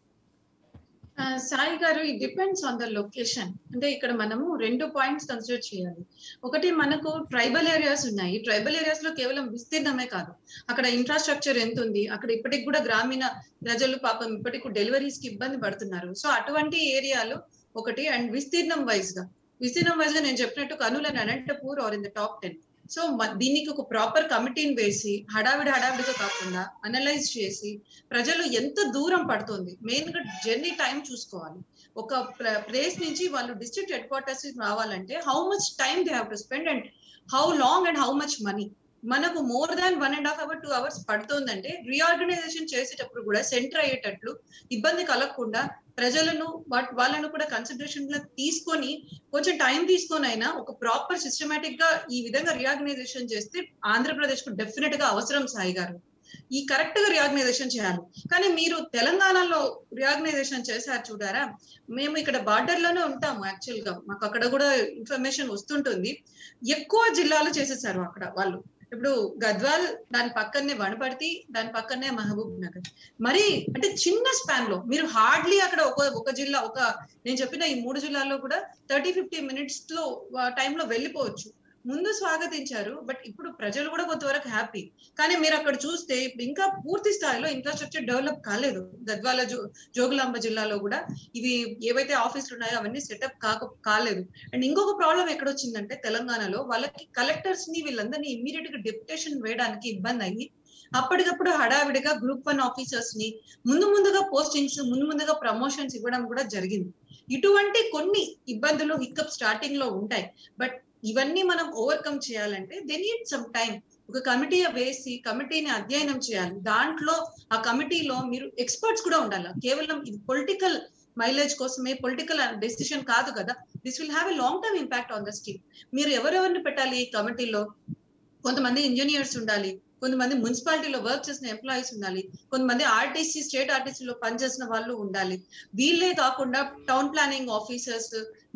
ఆ, సాయి గారు ఇది డిపెండ్స్ ఆన్ ద లొకేషన్ అంటే ఇక్కడ మనము రెండు పాయింట్స్ కన్సిడర్ చేయాలి ఒకటి మనకు ట్రైబల్ ఏరియాస్ ఉన్నాయి ట్రైబల్ ఏరియాస్ లో కేవలం విస్తీర్ణమే కాదు అక్కడ ఇన్ఫ్రాస్ట్రక్చర్ ఎంత ఉంది అక్కడ ఇప్పటికి కూడా గ్రామీణ ప్రజలు పాపం ఇప్పటికి డెలివరీస్ కి ఇబ్బంది పడుతున్నారు సో అటువంటి ఏరియాలు ఒకటి అండ్ విస్తీర్ణం వైజ్ గా విస్తీర్ణం వైజ్ గా నేను చెప్పినట్టు Kurnool and Anantapur are in the top ten so దీనికి ఒక ప్రాపర్ కమిటీని వేసి హడావిడి హడావిడిగా కాకుండా అనలైజ్ చేసి ప్రజలు ఎంత దూరం పడుతుంది మెయిన్ గా జర్నీ టైం చూసుకోవాలి ఒక ప్లేస్ నుంచి వాళ్ళు డిస్ట్రిక్ట్ హెడ్ క్వార్టర్స్ రావాలంటే how much time they have to spend and how long and how much money మనకు more than one and half hour two hours పడుతుందంటే రీఆర్గనైజేషన్ చేసేటప్పుడు కూడా సెంటర్ అయ్యేటట్లు ఇబ్బంది కలగకుండా ప్రజలను వాట్ వాళ్ళను కూడా కన్సిడరేషన్ లో తీసుకొని కొంచెం టైం తీసుకొని అయినా ఒక ప్రాపర్ సిస్టమేటిక్ గా ఈ విధంగా రీఆర్గనైజేషన్ చేస్తే ఆంధ్రప్రదేశ్ కు డెఫినెట్ గా అవసరం సాయి గారు ఈ కరెక్ట్ గా రీఆర్గనైజేషన్ చేయాలి కానీ మీరు తెలంగాణలో రీఆర్గనైజేషన్ చేశారు చూడారా మేము ఇక్కడ బార్డర్ లోనే ఉంటాము యాక్చువల్ గా మాకు అక్కడ కూడా ఇన్ఫర్మేషన్ వస్తుంటుంది ఎక్కువ జిల్లాలు చేసేసారు అక్కడ వాళ్ళు ఇప్పుడు గద్వాల్ దాని పక్కనే వనపర్తి దాని పక్కనే మహబూబ్ నగర్ మరి అంటే చిన్న స్పాన్ లో మీరు హార్డ్లీ అక్కడ ఒక ఒక జిల్లా ఒక నేను చెప్పిన ఈ మూడు జిల్లాల్లో కూడా థర్టీ ఫిఫ్టీ మినిట్స్ లో టైంలో వెళ్ళిపోవచ్చు ముందు స్వాగతించారు బట్ ఇప్పుడు ప్రజలు కూడా కొంతవరకు హ్యాపీ కానీ మీరు అక్కడ చూస్తే ఇప్పుడు ఇంకా పూర్తి స్థాయిలో ఇన్ఫ్రాస్ట్రక్చర్ డెవలప్ కాలేదు గద్వాల జో జోగులాంబ జిల్లాలో కూడా ఇవి ఏవైతే ఆఫీసులు ఉన్నాయో అవన్నీ సెటప్ కాక కాలేదు అండ్ ఇంకొక ప్రాబ్లం ఎక్కడ వచ్చిందంటే తెలంగాణలో వాళ్ళకి కలెక్టర్స్ ని వీళ్ళందరినీ ఇమ్మీడియట్ గా డెప్యుటేషన్ వేయడానికి ఇబ్బంది అయ్యి అప్పటికప్పుడు హడావిడిగా గ్రూప్ వన్ ఆఫీసర్స్ ని ముందు ముందుగా పోస్టింగ్స్ ముందు ముందుగా ప్రమోషన్స్ ఇవ్వడం కూడా జరిగింది ఇటువంటి కొన్ని ఇబ్బందులు హిక్కప్ స్టార్టింగ్ లో ఉంటాయి బట్ ఇవన్నీ మనం ఓవర్కమ్ చేయాలంటే దే నీడ్ సమ్ టైం ఒక కమిటీ వేసి కమిటీని అధ్యయనం చేయాలి దాంట్లో ఆ కమిటీలో మీరు ఎక్స్పర్ట్స్ కూడా ఉండాలి కేవలం ఇది పొలిటికల్ మైలేజ్ కోసమే పొలిటికల్ డెసిషన్ కాదు కదా this will have a long term impact on the steam మీరు ఎవరెవరిని పెట్టాలి ఈ కమిటీలో కొంతమంది ఇంజనీర్స్ ఉండాలి కొంతమంది మున్సిపాలిటీలో వర్క్ చేసిన ఎంప్లాయీస్ ఉండాలి కొంతమంది ఆర్టీసీ స్టేట్ ఆర్టీసీలో పనిచేసిన వాళ్ళు ఉండాలి వీళ్ళే కాకుండా టౌన్ ప్లానింగ్ ఆఫీసర్స్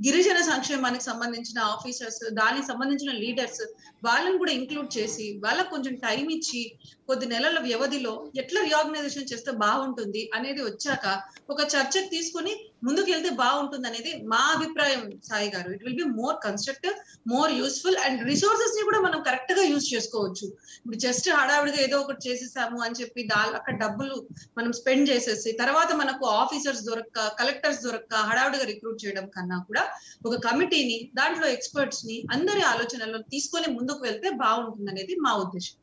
గిరిజన సంక్షేమానికి సంబంధించిన ఆఫీసర్స్ దానికి సంబంధించిన లీడర్స్ వాళ్ళని కూడా ఇంక్లూడ్ చేసి వాళ్ళకి కొంచెం టైం ఇచ్చి కొద్ది నెలల వ్యవధిలో ఎట్లా రీఆర్గనైజేషన్ చేస్తే బాగుంటుంది అనేది వచ్చాక ఒక చర్చకు తీసుకొని ముందుకు వెళ్తే బాగుంటుంది అనేది మా అభిప్రాయం Sai garu it will be more constructive more useful and resources ని కూడా మనం కరెక్ట్ గా యూజ్ చేసుకోవచ్చు ఇప్పుడు జస్ట్ హడావిడిగా ఏదో ఒకటి చేసేసాము అని చెప్పి దా అక్కడ డబ్బులు మనం స్పెండ్ చేసేసి తర్వాత మనకు ఆఫీసర్స్ దొరక్క కలెక్టర్స్ దొరక్క హడావిడిగా రిక్రూట్ చేయడం కన్నా కూడా ఒక కమిటీని దాంట్లో ఎక్స్పర్ట్స్ ని అందరి ఆలోచనల్లో తీసుకొని ముందుకు వెళ్తే బాగుంటుంది అనేది మా ఉద్దేశం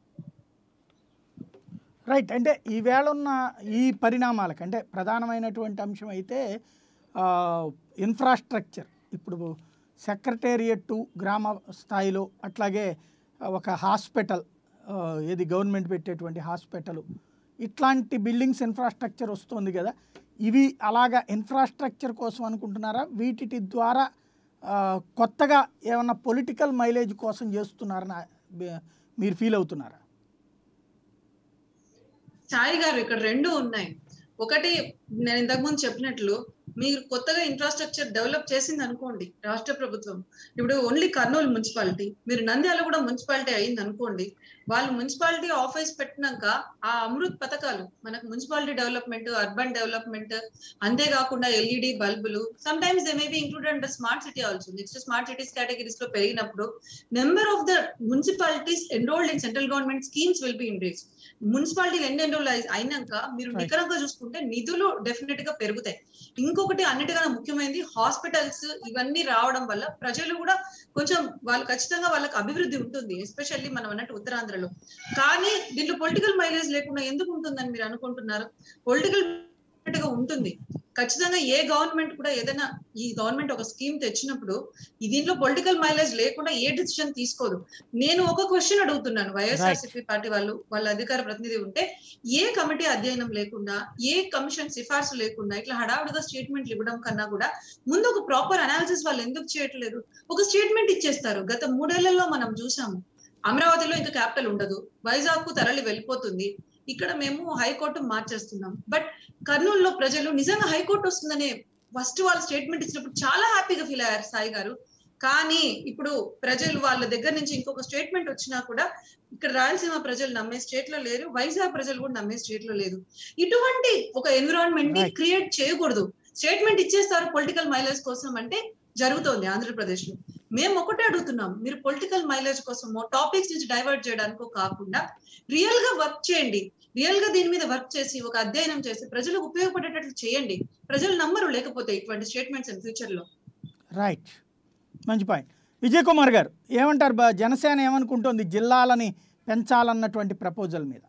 రైట్ అంటే ఈవేళ ఉన్న ఈ పరిణామాలకు అంటే ప్రధానమైనటువంటి అంశం అయితే ఇన్ఫ్రాస్ట్రక్చర్ ఇప్పుడు సెక్రటేరియట్ గ్రామ స్థాయిలో అట్లాగే ఒక హాస్పిటల్ ఆ, ఏది గవర్నమెంట్ పెట్టేటువంటి హాస్పిటల్ ఇట్లాంటి బిల్డింగ్స్ ఇన్ఫ్రాస్ట్రక్చర్ వస్తుంది కదా ఇవి అలాగా ఇన్ఫ్రాస్ట్రక్చర్ కోసం అనుకుంటున్నారా వీటి ద్వారా ఆ, కొత్తగా ఏమన్నా పొలిటికల్ మైలేజ్ కోసం చేస్తున్నారని ఆ, మీరు ఫీల్ అవుతున్నారా సాయి గారు ఇక్కడ రెండు ఉన్నాయి ఒకటి నేను ఇంతకు ముందు చెప్పినట్లు మీరు కొత్తగా ఇన్ఫ్రాస్ట్రక్చర్ డెవలప్ చేసింది అనుకోండి రాష్ట్ర ప్రభుత్వం ఇప్పుడు ఓన్లీ కర్నూలు మున్సిపాలిటీ మీరు నంద్యాల కూడా మున్సిపాలిటీ అయింది అనుకోండి వాళ్ళు మున్సిపాలిటీ ఆఫీస్ పెట్టినాక ఆ అమృత్ పథకాలు మనకు మున్సిపాలిటీ డెవలప్మెంట్ అర్బన్ డెవలప్మెంట్ అంతేకాకుండా ఎల్ఈడి బల్బులు sometimes they may be included and smart city also next smart cities categories లో పెరిగినప్పుడు number of the municipalities enrolled in central government schemes will be increase మున్సిపాలిటీలు ఎన్ని ఎన్రోల్ అయినాక మీరు Right. నికరంగా చూసుకుంటే నిధులు డెఫినెట్ గా పెరుగుతాయి ఇంకొకటి అన్నిటికన్నా ముఖ్యమైనది హాస్పిటల్స్ ఇవన్నీ రావడం వల్ల ప్రజలు కూడా కొంచెం వాళ్ళు ఖచ్చితంగా వాళ్ళకి అభివృద్ధి ఉంటుంది ఎస్పెషల్లీ మనం అన్నట్టు ఉత్తరాంధ్రలో కానీ దీంట్లో పొలిటికల్ మైలేజ్ లేకుండా ఎందుకు ఉంటుందని మీరు అనుకుంటున్నారు పొలిటికల్ గా ఉంటుంది ఖచ్చితంగా ఏ గవర్నమెంట్ కూడా ఏదైనా ఈ గవర్నమెంట్ ఒక స్కీమ్ తెచ్చినప్పుడు ఈ దీంట్లో పొలిటికల్ మైలేజ్ లేకుండా ఏ డిసిషన్ తీసుకోదు నేను ఒక క్వశ్చన్ అడుగుతున్నాను వైఎస్ఆర్సీపీ పార్టీ వాళ్ళు వాళ్ళ అధికార ప్రతినిధి ఉంటే ఏ కమిటీ అధ్యయనం లేకుండా ఏ కమిషన్ సిఫార్సు లేకుండా ఇట్లా హడావుడిగా స్టేట్మెంట్లు ఇవ్వడం కన్నా కూడా ముందు ఒక ప్రాపర్ అనాలిసిస్ వాళ్ళు ఎందుకు చేయట్లేదు ఒక స్టేట్మెంట్ ఇచ్చేస్తారు గత మూడేళ్లలో మనం చూసాము అమరావతిలో ఇంకా క్యాపిటల్ ఉండదు వైజాగ్ కు తరలి వెళ్ళిపోతుంది ఇక్కడ మేము హైకోర్టు మార్చేస్తున్నాం బట్ కర్నూలులో ప్రజలు నిజంగా హైకోర్టు వస్తుందనే ఫస్ట్ వాళ్ళు స్టేట్మెంట్ ఇచ్చినప్పుడు చాలా హ్యాపీగా ఫీల్ అయ్యారు సాయి గారు కానీ ఇప్పుడు ప్రజలు వాళ్ళ దగ్గర నుంచి ఇంకొక స్టేట్మెంట్ వచ్చినా కూడా ఇక్కడ రాయలసీమ ప్రజలు నమ్మే స్టేట్ లో లేరు వైజాగ్ ప్రజలు కూడా నమ్మే స్టేట్ లో లేదు ఇటువంటి ఒక ఎన్విరాన్మెంట్ ని Right. క్రియేట్ చేయకూడదు స్టేట్మెంట్ ఇచ్చేస్తారు పొలిటికల్ మైలేజ్ కోసం అంటే జరుగుతోంది ఆంధ్రప్రదేశ్ లో మేము ఒకటే అడుగుతున్నాం మీరు పొలిటికల్ మైలేజ్ కోసమో టాపిక్స్ నుంచి డైవర్ట్ చేయడానికో కాకుండా రియల్ గా వర్క్ చేయండి రియల్ గా దీని మీద వర్క్ చేసి ఒక అధ్యయనం చేసి ప్రజలకు ఉపయోగపడేటట్లు చేయండి ప్రజలు నమ్మరు లేకపోతే ఇటువంటి స్టేట్మెంట్స్ ఫ్యూచర్ లో రైట్ మంచి పాయింట్ విజయ్ కుమార్ గారు ఏమంటారు బా జనసేన ఏమనుకుంటోంది జిల్లాలని పెంచాలన్నటువంటి ప్రపోజల్ మీద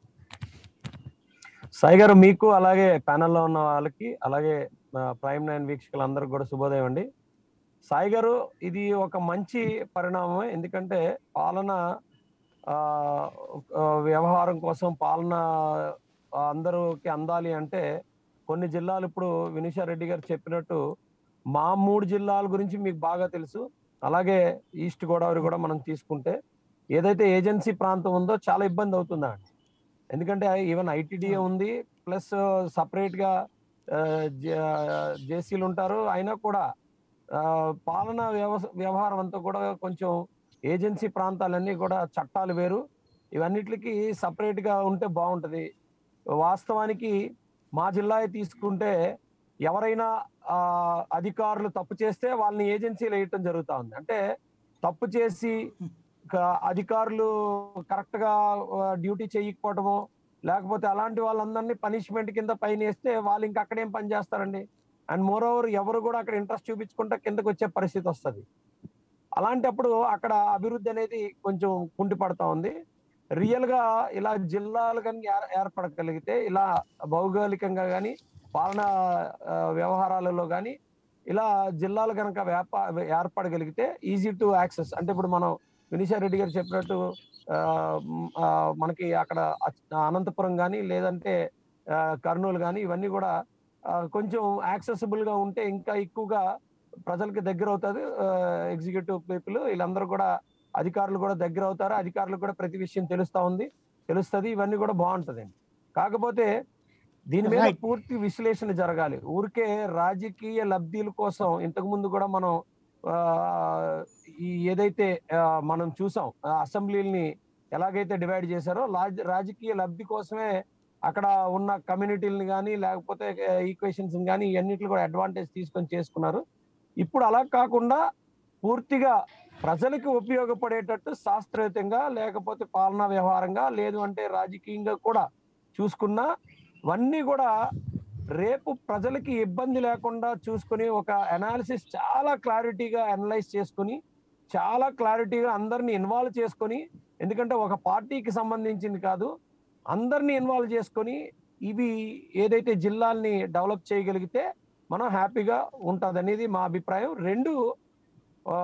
సాయి గారు మీకు అలాగే ప్యానెల్లో ఉన్న వాళ్ళకి అలాగే ఆ, ప్రైమ్ నైన్ వీక్షకులందరికీ కూడా శుభోదయం అండి సాయి గారు ఇది ఒక మంచి పరిణామమే ఎందుకంటే పాలన ఆ, ఆ, వ్యవహారం కోసం పాలన ఆ, అందరికి అందాలి అంటే కొన్ని జిల్లాలు ఇప్పుడు వినిషారెడ్డి గారు చెప్పినట్టు మా మూడు జిల్లాల గురించి మీకు బాగా తెలుసు అలాగే ఈస్ట్ గోదావరి కూడా మనం తీసుకుంటే ఏదైతే ఏజెన్సీ ప్రాంతం ఉందో చాలా ఇబ్బంది అవుతుందండి ఎందుకంటే ఈవెన్ ఐటీడీఏ ఉంది ప్లస్ సపరేట్ గా జేసీలు ఉంటారు అయినా కూడా ఆ, పాలన వ్యవ- వ్యవహారం అంతా కూడా కొంచెం ఏజెన్సీ ప్రాంతాలన్నీ కూడా చట్టాలు వేరు ఇవన్నిటికి సపరేట్ గా ఉంటే బాగుంటది వాస్తవానికి మా జిల్లా తీసుకుంటే ఎవరైనా ఆ, అధికారులు తప్పు చేస్తే వాళ్ళని ఏజెన్సీలు వేయటం జరుగుతా ఉంది అంటే తప్పు చేసి క- అధికారులు కరెక్ట్ గా డ్యూటీ చేయకపోవటము లేకపోతే అలాంటి వాళ్ళందరినీ పనిష్మెంట్ కింద పైన వేస్తే వాళ్ళు ఇంకా అక్కడేం పని చేస్తారండి అండ్ మోర్ ఓవర్ ఎవరు కూడా అక్కడ ఇంట్రెస్ట్ చూపించుకుంటే కిందకు వచ్చే పరిస్థితి వస్తుంది అలాంటప్పుడు అక్కడ అభివృద్ధి అనేది కొంచెం కుంటిపడతా ఉంది రియల్ గా ఇలా జిల్లాలు కానీ ఏర్పడగలిగితే ఇలా భౌగోళికంగా కానీ పాలనా ఆ, వ్యవహారాలలో కానీ ఇలా జిల్లాలు కనుక వ్యాప ఏర్పడగలిగితే ఈజీ టు యాక్సెస్ అంటే ఇప్పుడు మనం వినిషారెడ్డి గారు చెప్పినట్టు ఆ, మ్, ఆ, మనకి అక్కడ అచ్- అనంతపురం కానీ లేదంటే ఆ, కర్నూలు కానీ ఇవన్నీ కూడా ఆ, కొంచెం యాక్సెసిబుల్ గా ఉంటే ఇంకా ఎక్కువగా ప్రజలకి దగ్గర అవుతుంది ఎగ్జిక్యూటివ్ పీపుల్ వీళ్ళందరూ కూడా అధికారులు కూడా దగ్గర అవుతారు అధికారులకు కూడా ప్రతి విషయం తెలుస్తా ఉంది తెలుస్తుంది ఇవన్నీ కూడా బాగుంటుందండి కాకపోతే దీని మీద Right. పూర్తి విశ్లేషణ జరగాలి ఊరికే రాజకీయ లబ్ధిల కోసం ఇంతకు ముందు కూడా మనం ఆ, ఈ ఏదైతే ఆ, మనం చూసాం ఆ, అసెంబ్లీని ఎలాగైతే డివైడ్ చేశారో లాజ్- రాజకీయ లబ్ధి కోసమే అక్కడ ఉన్న కమ్యూనిటీలను కానీ లేకపోతే ఈక్వేషన్స్ కానీ ఇవన్నిట్లు కూడా అడ్వాంటేజ్ తీసుకొని చేసుకున్నారు ఇప్పుడు అలా కాకుండా పూర్తిగా ప్రజలకు ఉపయోగపడేటట్టు శాస్త్రయుతంగా లేకపోతే పాలనా వ్యవహారంగా లేదు అంటే రాజకీయంగా కూడా చూసుకున్నా ఇవన్నీ కూడా రేపు ప్రజలకి ఇబ్బంది లేకుండా చూసుకుని ఒక అనాలిసిస్ చాలా క్లారిటీగా అనలైజ్ చేసుకుని చాలా క్లారిటీగా అందరిని ఇన్వాల్వ్ చేసుకొని ఎందుకంటే ఒక పార్టీకి సంబంధించింది కాదు అందరినీ ఇన్వాల్వ్ చేసుకొని ఇవి ఏదైతే జిల్లాల్ని డెవలప్ చేయగలిగితే మనం హ్యాపీగా ఉంటుంది అనేది మా అభిప్రాయం రెండు ఆ,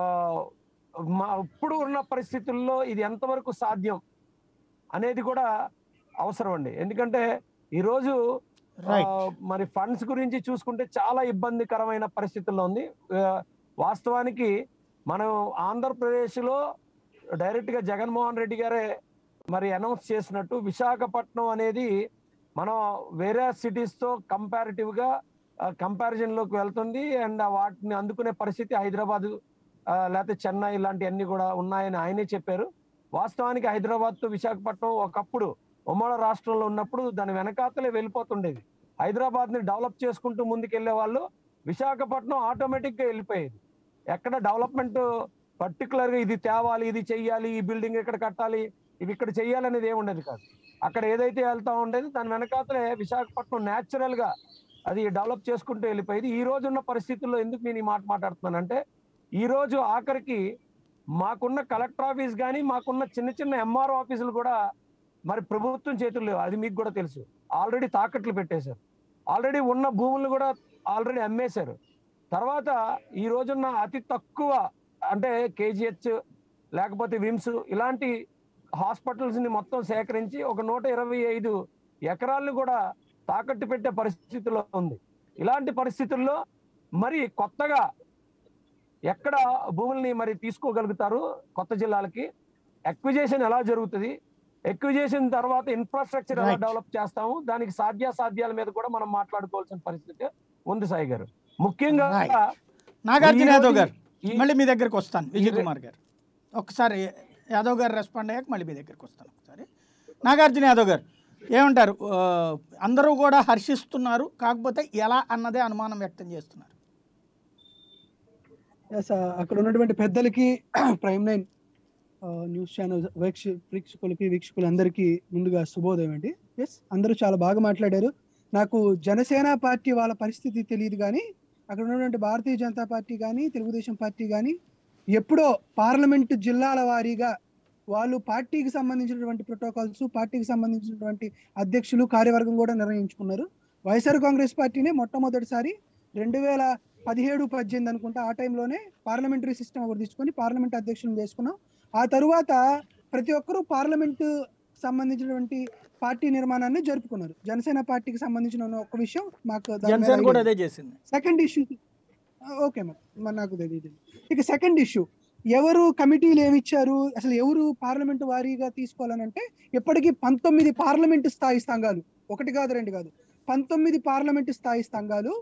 మా ఇప్పుడు ఉన్న పరిస్థితుల్లో ఇది ఎంతవరకు సాధ్యం అనేది కూడా అవసరం అండి ఎందుకంటే ఈరోజు రైట్ ఆ, మరి ఫండ్స్ గురించి చూసుకుంటే చాలా ఇబ్బందికరమైన పరిస్థితుల్లో ఉంది ఆ, వాస్తవానికి మనం ఆంధ్రప్రదేశ్ లో డైరెక్ట్ గా జగన్మోహన్ రెడ్డి గారే మరి అనౌన్స్ చేసినట్టు విశాఖపట్నం అనేది మనం వేరే సిటీస్ తో కంపారిటివ్ గా కంపారిజన్ లోకి వెళ్తుంది అండ్ వాటిని అందుకునే పరిస్థితి హైదరాబాద్ లేకపోతే చెన్నై ఇలాంటివన్నీ కూడా ఉన్నాయని ఆయనే చెప్పారు వాస్తవానికి హైదరాబాద్ తో విశాఖపట్నం ఒకప్పుడు ఉమ్మడి రాష్ట్రంలో ఉన్నప్పుడు దాని వెనకాతలే వెళ్ళిపోతుండేది హైదరాబాద్ ని డెవలప్ చేసుకుంటూ ముందుకెళ్లే వాళ్ళు విశాఖపట్నం ఆటోమేటిక్ గా వెళ్ళిపోయేది ఎక్కడ డెవలప్మెంట్ పర్టికులర్ గా ఇది తేవాలి ఇది చెయ్యాలి ఈ బిల్డింగ్ ఇక్కడ కట్టాలి ఇవి ఇక్కడ చెయ్యాలి అనేది ఏమి ఉండేది కాదు అక్కడ ఏదైతే వెళ్తా ఉండేది దాని వెనకాతలే విశాఖపట్నం న్యాచురల్ గా అది డెవలప్ చేసుకుంటూ వెళ్ళిపోయేది ఈ రోజు ఉన్న పరిస్థితుల్లో ఎందుకు నేను ఈ మాట మాట్లాడుతున్నానంటే ఈ రోజు ఆఖరికి మాకున్న కలెక్టర్ ఆఫీస్ కానీ మాకున్న చిన్న చిన్న ఎంఆర్ఓ ఆఫీసులు కూడా మరి ప్రభుత్వం చేతుల్లో లేవు అది మీకు కూడా తెలుసు ఆల్రెడీ తాకట్లు పెట్టేశారు ఆల్రెడీ ఉన్న భూములను కూడా ఆల్రెడీ అమ్మేశారు తర్వాత ఈ రోజున్న అతి తక్కువ అంటే కేజీహెచ్ లేకపోతే విమ్స్ ఇలాంటి హాస్పిటల్స్ ని మొత్తం సేకరించి ఒక నూట ఇరవై ఐదు ఎకరాలను కూడా తాకట్టు పెట్టే పరిస్థితిలో ఉంది ఇలాంటి పరిస్థితుల్లో మరి కొత్తగా ఎక్కడ భూముల్ని మరి తీసుకోగలుగుతారు కొత్త జిల్లాలకి ఎక్విజేషన్ ఎలా జరుగుతుంది ఎక్విజేషన్ తర్వాత ఇన్ఫ్రాస్ట్రక్చర్ ఎలా Right. డెవలప్ చేస్తాము దానికి సాధ్యాసాధ్యాల మీద కూడా మనం మాట్లాడుకోవాల్సిన పరిస్థితి ఉంది సాయి గారు ముఖ్యంగా Right. నాగార్జున ఈ యాదవ్ రోజు గారు ఈ- మళ్ళీ మీ దగ్గరికి వస్తాను విజయ్ ఈ- కుమార్ గారు ఒకసారి యాదవ్ గారు రెస్పాండ్ అయ్యాక మళ్ళీ మీ దగ్గరికి వస్తాను ఒకసారి నాగార్జున యాదవ్ గారు ఏమంటారు ఆ, అందరూ కూడా హర్షిస్తున్నారు కాకపోతే ఎలా అన్నదే అనుమానం వ్యక్తం చేస్తున్నారు Yes, ఆ, అక్కడ ఉన్నటువంటి పెద్దలకి ప్రైమ్ నైన్ న్యూస్ ఛానల్ వీక్ష వీక్షకులకి వీక్షకులందరికీ ముందుగా శుభోదయం అండి ఎస్ అందరూ చాలా బాగా మాట్లాడారు నాకు జనసేన పార్టీ వాళ్ళ పరిస్థితి తెలియదు కానీ అక్కడ ఉన్నటువంటి భారతీయ జనతా పార్టీ కానీ తెలుగుదేశం పార్టీ కానీ ఎప్పుడో పార్లమెంటు జిల్లాల వారీగా వాళ్ళు పార్టీకి సంబంధించినటువంటి ప్రోటోకాల్స్ పార్టీకి సంబంధించినటువంటి అధ్యక్షులు కార్యవర్గం కూడా నిర్ణయించుకున్నారు వైఎస్ఆర్ కాంగ్రెస్ పార్టీనే మొట్టమొదటిసారి రెండు వేల పదిహేడు పద్దెనిమిది అనుకుంటా ఆ టైంలోనే పార్లమెంటరీ సిస్టమ్ ఒకటి తీసుకొని పార్లమెంట్ అధ్యక్షులను చేసుకున్నాం ఆ తరువాత ప్రతి ఒక్కరూ పార్లమెంట్ సంబంధించినటువంటి పార్టీ నిర్మాణాన్ని జరుపుకున్నారు జనసేన పార్టీకి సంబంధించిన ఒక విషయం మాకు దాని మీద జనసేన కూడా idea అదే చేసింది సెకండ్ ఇష్యూ ఓకే మరి మరి నాకు తెలియదు ఇక సెకండ్ ఇష్యూ ఎవరు కమిటీలు ఏమి ఇచ్చారు అసలు ఎవరు పార్లమెంటు వారీగా తీసుకోవాలనంటే ఇప్పటికీ పంతొమ్మిది పార్లమెంటు స్థాయి సంఘాలు ఒకటి కాదు రెండు కాదు పంతొమ్మిది పార్లమెంటు స్థాయి సంఘాలు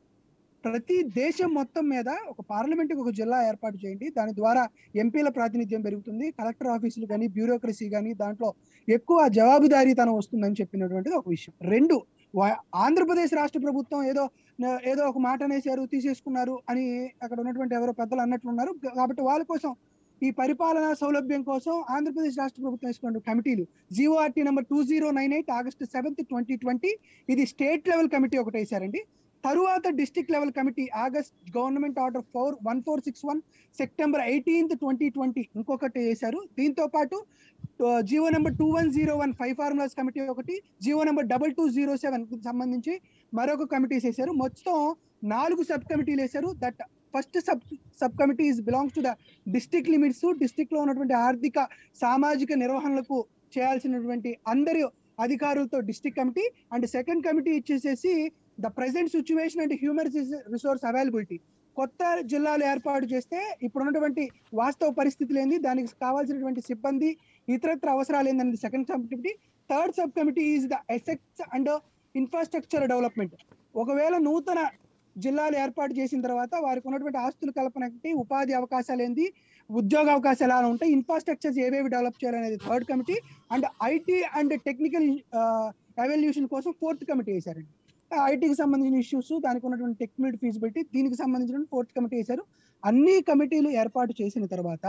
ప్రతి దేశం మొత్తం మీద ఒక పార్లమెంటుకి ఒక జిల్లా ఏర్పాటు చేయండి దాని ద్వారా ఎంపీల ప్రాతినిధ్యం పెరుగుతుంది కలెక్టర్ ఆఫీసులు కానీ బ్యూరోక్రసీ కానీ దాంట్లో ఎక్కువ జవాబుదారీతనం వస్తుందని చెప్పినటువంటిది ఒక విషయం రెండు వా- ఆంధ్రప్రదేశ్ రాష్ట్ర ప్రభుత్వం ఏదో న- ఏదో ఒక మాట అనేసారు తీసేసుకున్నారు అని అక్కడ ఉన్నటువంటి ఎవరో పెద్దలు అన్నట్లున్నారు కాబట్టి వాళ్ళ కోసం ఈ పరిపాలనా సౌలభ్యం కోసం ఆంధ్రప్రదేశ్ రాష్ట్ర ప్రభుత్వం వేసుకున్న కమిటీలు GORT number two zero nine eight August seventh twenty twenty ఇది స్టేట్ లెవెల్ కమిటీ ఒకటి వేశారండి తరువాత district level committee August government order four one four six one September eighteenth twenty twenty ఇంకొకటి వేశారు దీంతో పాటు GO number two one zero one five formulas committee ఒకటి GO number double two zero seven సంబంధించి మరొక కమిటీస్ వేశారు మొత్తం నాలుగు సబ్ కమిటీలు వేశారు that first sub sub committee is belongs to the district limits district లో ఉన్నటువంటి ఆర్థిక సామాజిక నిర్వహణలకు చేయాల్సినటువంటి అందరి అధికారులతో district committee and second committee ఇచ్చేసేసి the present situation and human resource availability కొత్త జిల్లాలు ఏర్పాటు చేస్తే ఇప్పుడు ఉన్నటువంటి వాస్తవ పరిస్థితులు ఏంది దానికి కావాల్సినటువంటి సిబ్బంది ఇతరత్ర అవసరాలు ఏందనేది second sub committee third sub committee is the aspects and infrastructure development ఒకవేళ నూతన జిల్లాలు ఏర్పాటు చేసిన తర్వాత వారికి ఉన్నటువంటి ఆస్తుల కల్పనకి ఉపాధి అవకాశాలు ఏంది ఉద్యోగ అవకాశాలు ఎలా ఉంటాయి ఇన్ఫ్రాస్ట్రక్చర్స్ ఏవేవి డెవలప్ చేయాలనేది third committee and IT and technical evolution కోసం ఫోర్త్ కమిటీ వేశారండి ఐటీకి సంబంధించిన ఇష్యూస్ దానికి ఉన్నటువంటి టెక్నికల్ ఫీజిబిలిటీ దీనికి సంబంధించిన ఫోర్త్ కమిటీ వేశారు అన్ని కమిటీలు ఏర్పాటు చేసిన తర్వాత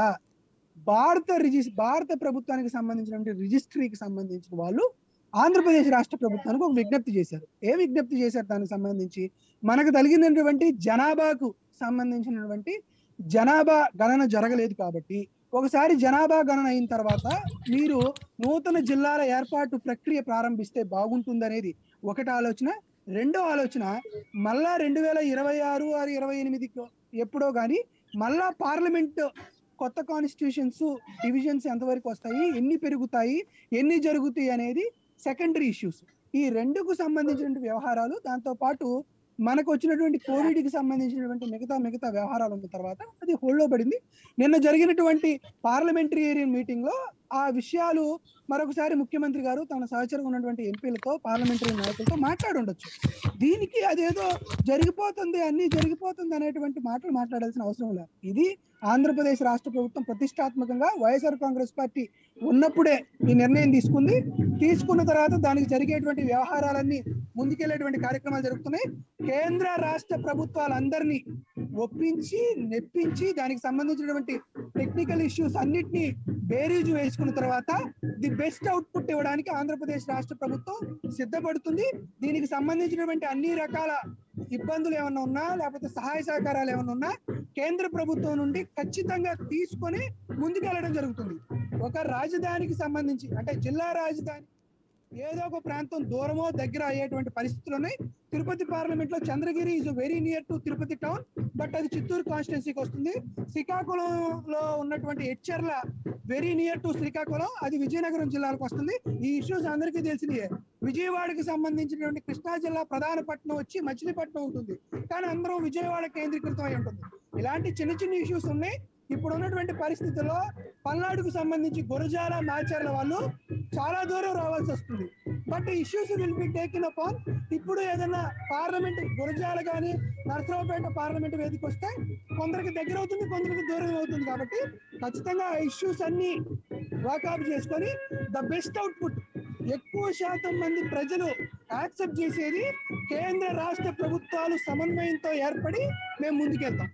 భారత రిజిస్ భారత ప్రభుత్వానికి సంబంధించినటువంటి రిజిస్ట్రీకి సంబంధించిన వాళ్ళు ఆంధ్రప్రదేశ్ రాష్ట్ర ప్రభుత్వానికి ఒక విజ్ఞప్తి చేశారు ఏ విజ్ఞప్తి చేశారు దానికి సంబంధించి మనకు కలిగినటువంటి జనాభాకు సంబంధించినటువంటి జనాభా గణన జరగలేదు కాబట్టి ఒకసారి జనాభా గణన అయిన తర్వాత మీరు నూతన జిల్లాల ఏర్పాటు ప్రక్రియ ప్రారంభిస్తే బాగుంటుందనేది ఒకటి ఆలోచన రెండో ఆలోచన మళ్ళా రెండు వేల ఇరవై ఆరు ఆరు ఇరవై ఎనిమిది ఎప్పుడో కానీ మళ్ళా పార్లమెంట్ కొత్త కాన్స్టిట్యూషన్స్ డివిజన్స్ ఎంతవరకు వస్తాయి ఎన్ని పెరుగుతాయి ఎన్ని జరుగుతాయి అనేది సెకండరీ ఇష్యూస్ ఈ రెండుకు సంబంధించినటువంటి వ్యవహారాలు దాంతో పాటు మనకు వచ్చినటువంటి కోవిడ్ కి సంబంధించినటువంటి మిగతా మిగతా వ్యవహారాలు ఉన్న తర్వాత అది హోల్డ్ లో పడింది నిన్న జరిగినటువంటి పార్లమెంటేరియన్ మీటింగ్ లో ఆ విషయాలు మరొకసారి ముఖ్యమంత్రి గారు తన సహచరంగా ఉన్నటువంటి ఎంపీలతో పార్లమెంటరీ నాయకులతో మాట్లాడి ఉండొచ్చు దీనికి అదేదో జరిగిపోతుంది అన్ని జరిగిపోతుంది అనేటువంటి మాటలు మాట్లాడాల్సిన అవసరం లేదు ఇది ఆంధ్రప్రదేశ్ రాష్ట్ర ప్రభుత్వం ప్రతిష్టాత్మకంగా వైఎస్ఆర్ కాంగ్రెస్ పార్టీ ఉన్నప్పుడే ఈ నిర్ణయం తీసుకుంది తీసుకున్న తర్వాత దానికి జరిగేటువంటి వ్యవహారాలన్నీ ముందుకెళ్లేటువంటి కార్యక్రమాలు జరుగుతున్నాయి కేంద్ర రాష్ట్ర ప్రభుత్వాలందరినీ ఒప్పించి నెప్పించి దానికి సంబంధించినటువంటి టెక్నికల్ ఇష్యూస్ అన్నిటినీ బేరీజు వేసుకున్న తర్వాత ది బెస్ట్ అవుట్పుట్ ఇవ్వడానికి ఆంధ్రప్రదేశ్ రాష్ట్ర ప్రభుత్వం సిద్ధపడుతుంది దీనికి సంబంధించినటువంటి అన్ని రకాల ఇబ్బందులు ఏమన్నా ఉన్నా లేకపోతే సహాయ సహకారాలు ఏమన్నా ఉన్నా కేంద్ర ప్రభుత్వం నుండి ఖచ్చితంగా తీసుకొని ముందుకెళ్ళడం జరుగుతుంది ఒక రాజధానికి సంబంధించి అంటే జిల్లా రాజధాని ఏదో ఒక ప్రాంతం దూరమో దగ్గర అయ్యేటువంటి పరిస్థితులు ఉన్నాయి తిరుపతి పార్లమెంట్ లో Chandragiri is very near to Tirupati town but అది చిత్తూరు కాన్స్టిట్యున్సీకి వస్తుంది శ్రీకాకుళంలో ఉన్నటువంటి Etcherla very near to Srikakulam అది విజయనగరం జిల్లాలకు వస్తుంది ఈ ఇష్యూస్ అందరికీ తెలిసినయే విజయవాడకి సంబంధించినటువంటి కృష్ణా జిల్లా ప్రధాన పట్టణం వచ్చి మచిలీపట్నం ఉంటుంది కానీ అందరం విజయవాడ కేంద్రీకృతం అయి ఉంటుంది ఇలాంటి చిన్న చిన్న ఇష్యూస్ ఉన్నాయి ఇప్పుడు ఉన్నటువంటి పరిస్థితుల్లో పల్నాడుకు సంబంధించి గురజాల మాచర్ల వాళ్ళు చాలా దూరం రావాల్సి వస్తుంది but issues will be taken up on ఇప్పుడు ఏదైనా పార్లమెంట్ గురజాల కానీ నరసరావుపేట పార్లమెంట్ వేదిక వస్తే కొందరికి దగ్గర అవుతుంది కొందరికి దూరం అవుతుంది కాబట్టి ఖచ్చితంగా ఆ ఇష్యూస్ అన్ని వాకప్ చేసుకొని ద బెస్ట్ అవుట్పుట్ ఎక్కువ శాతం మంది ప్రజలు యాక్సెప్ట్ చేసేది కేంద్ర రాష్ట్ర ప్రభుత్వాలు సమన్వయంతో ఏర్పడి మేము ముందుకెళ్తాం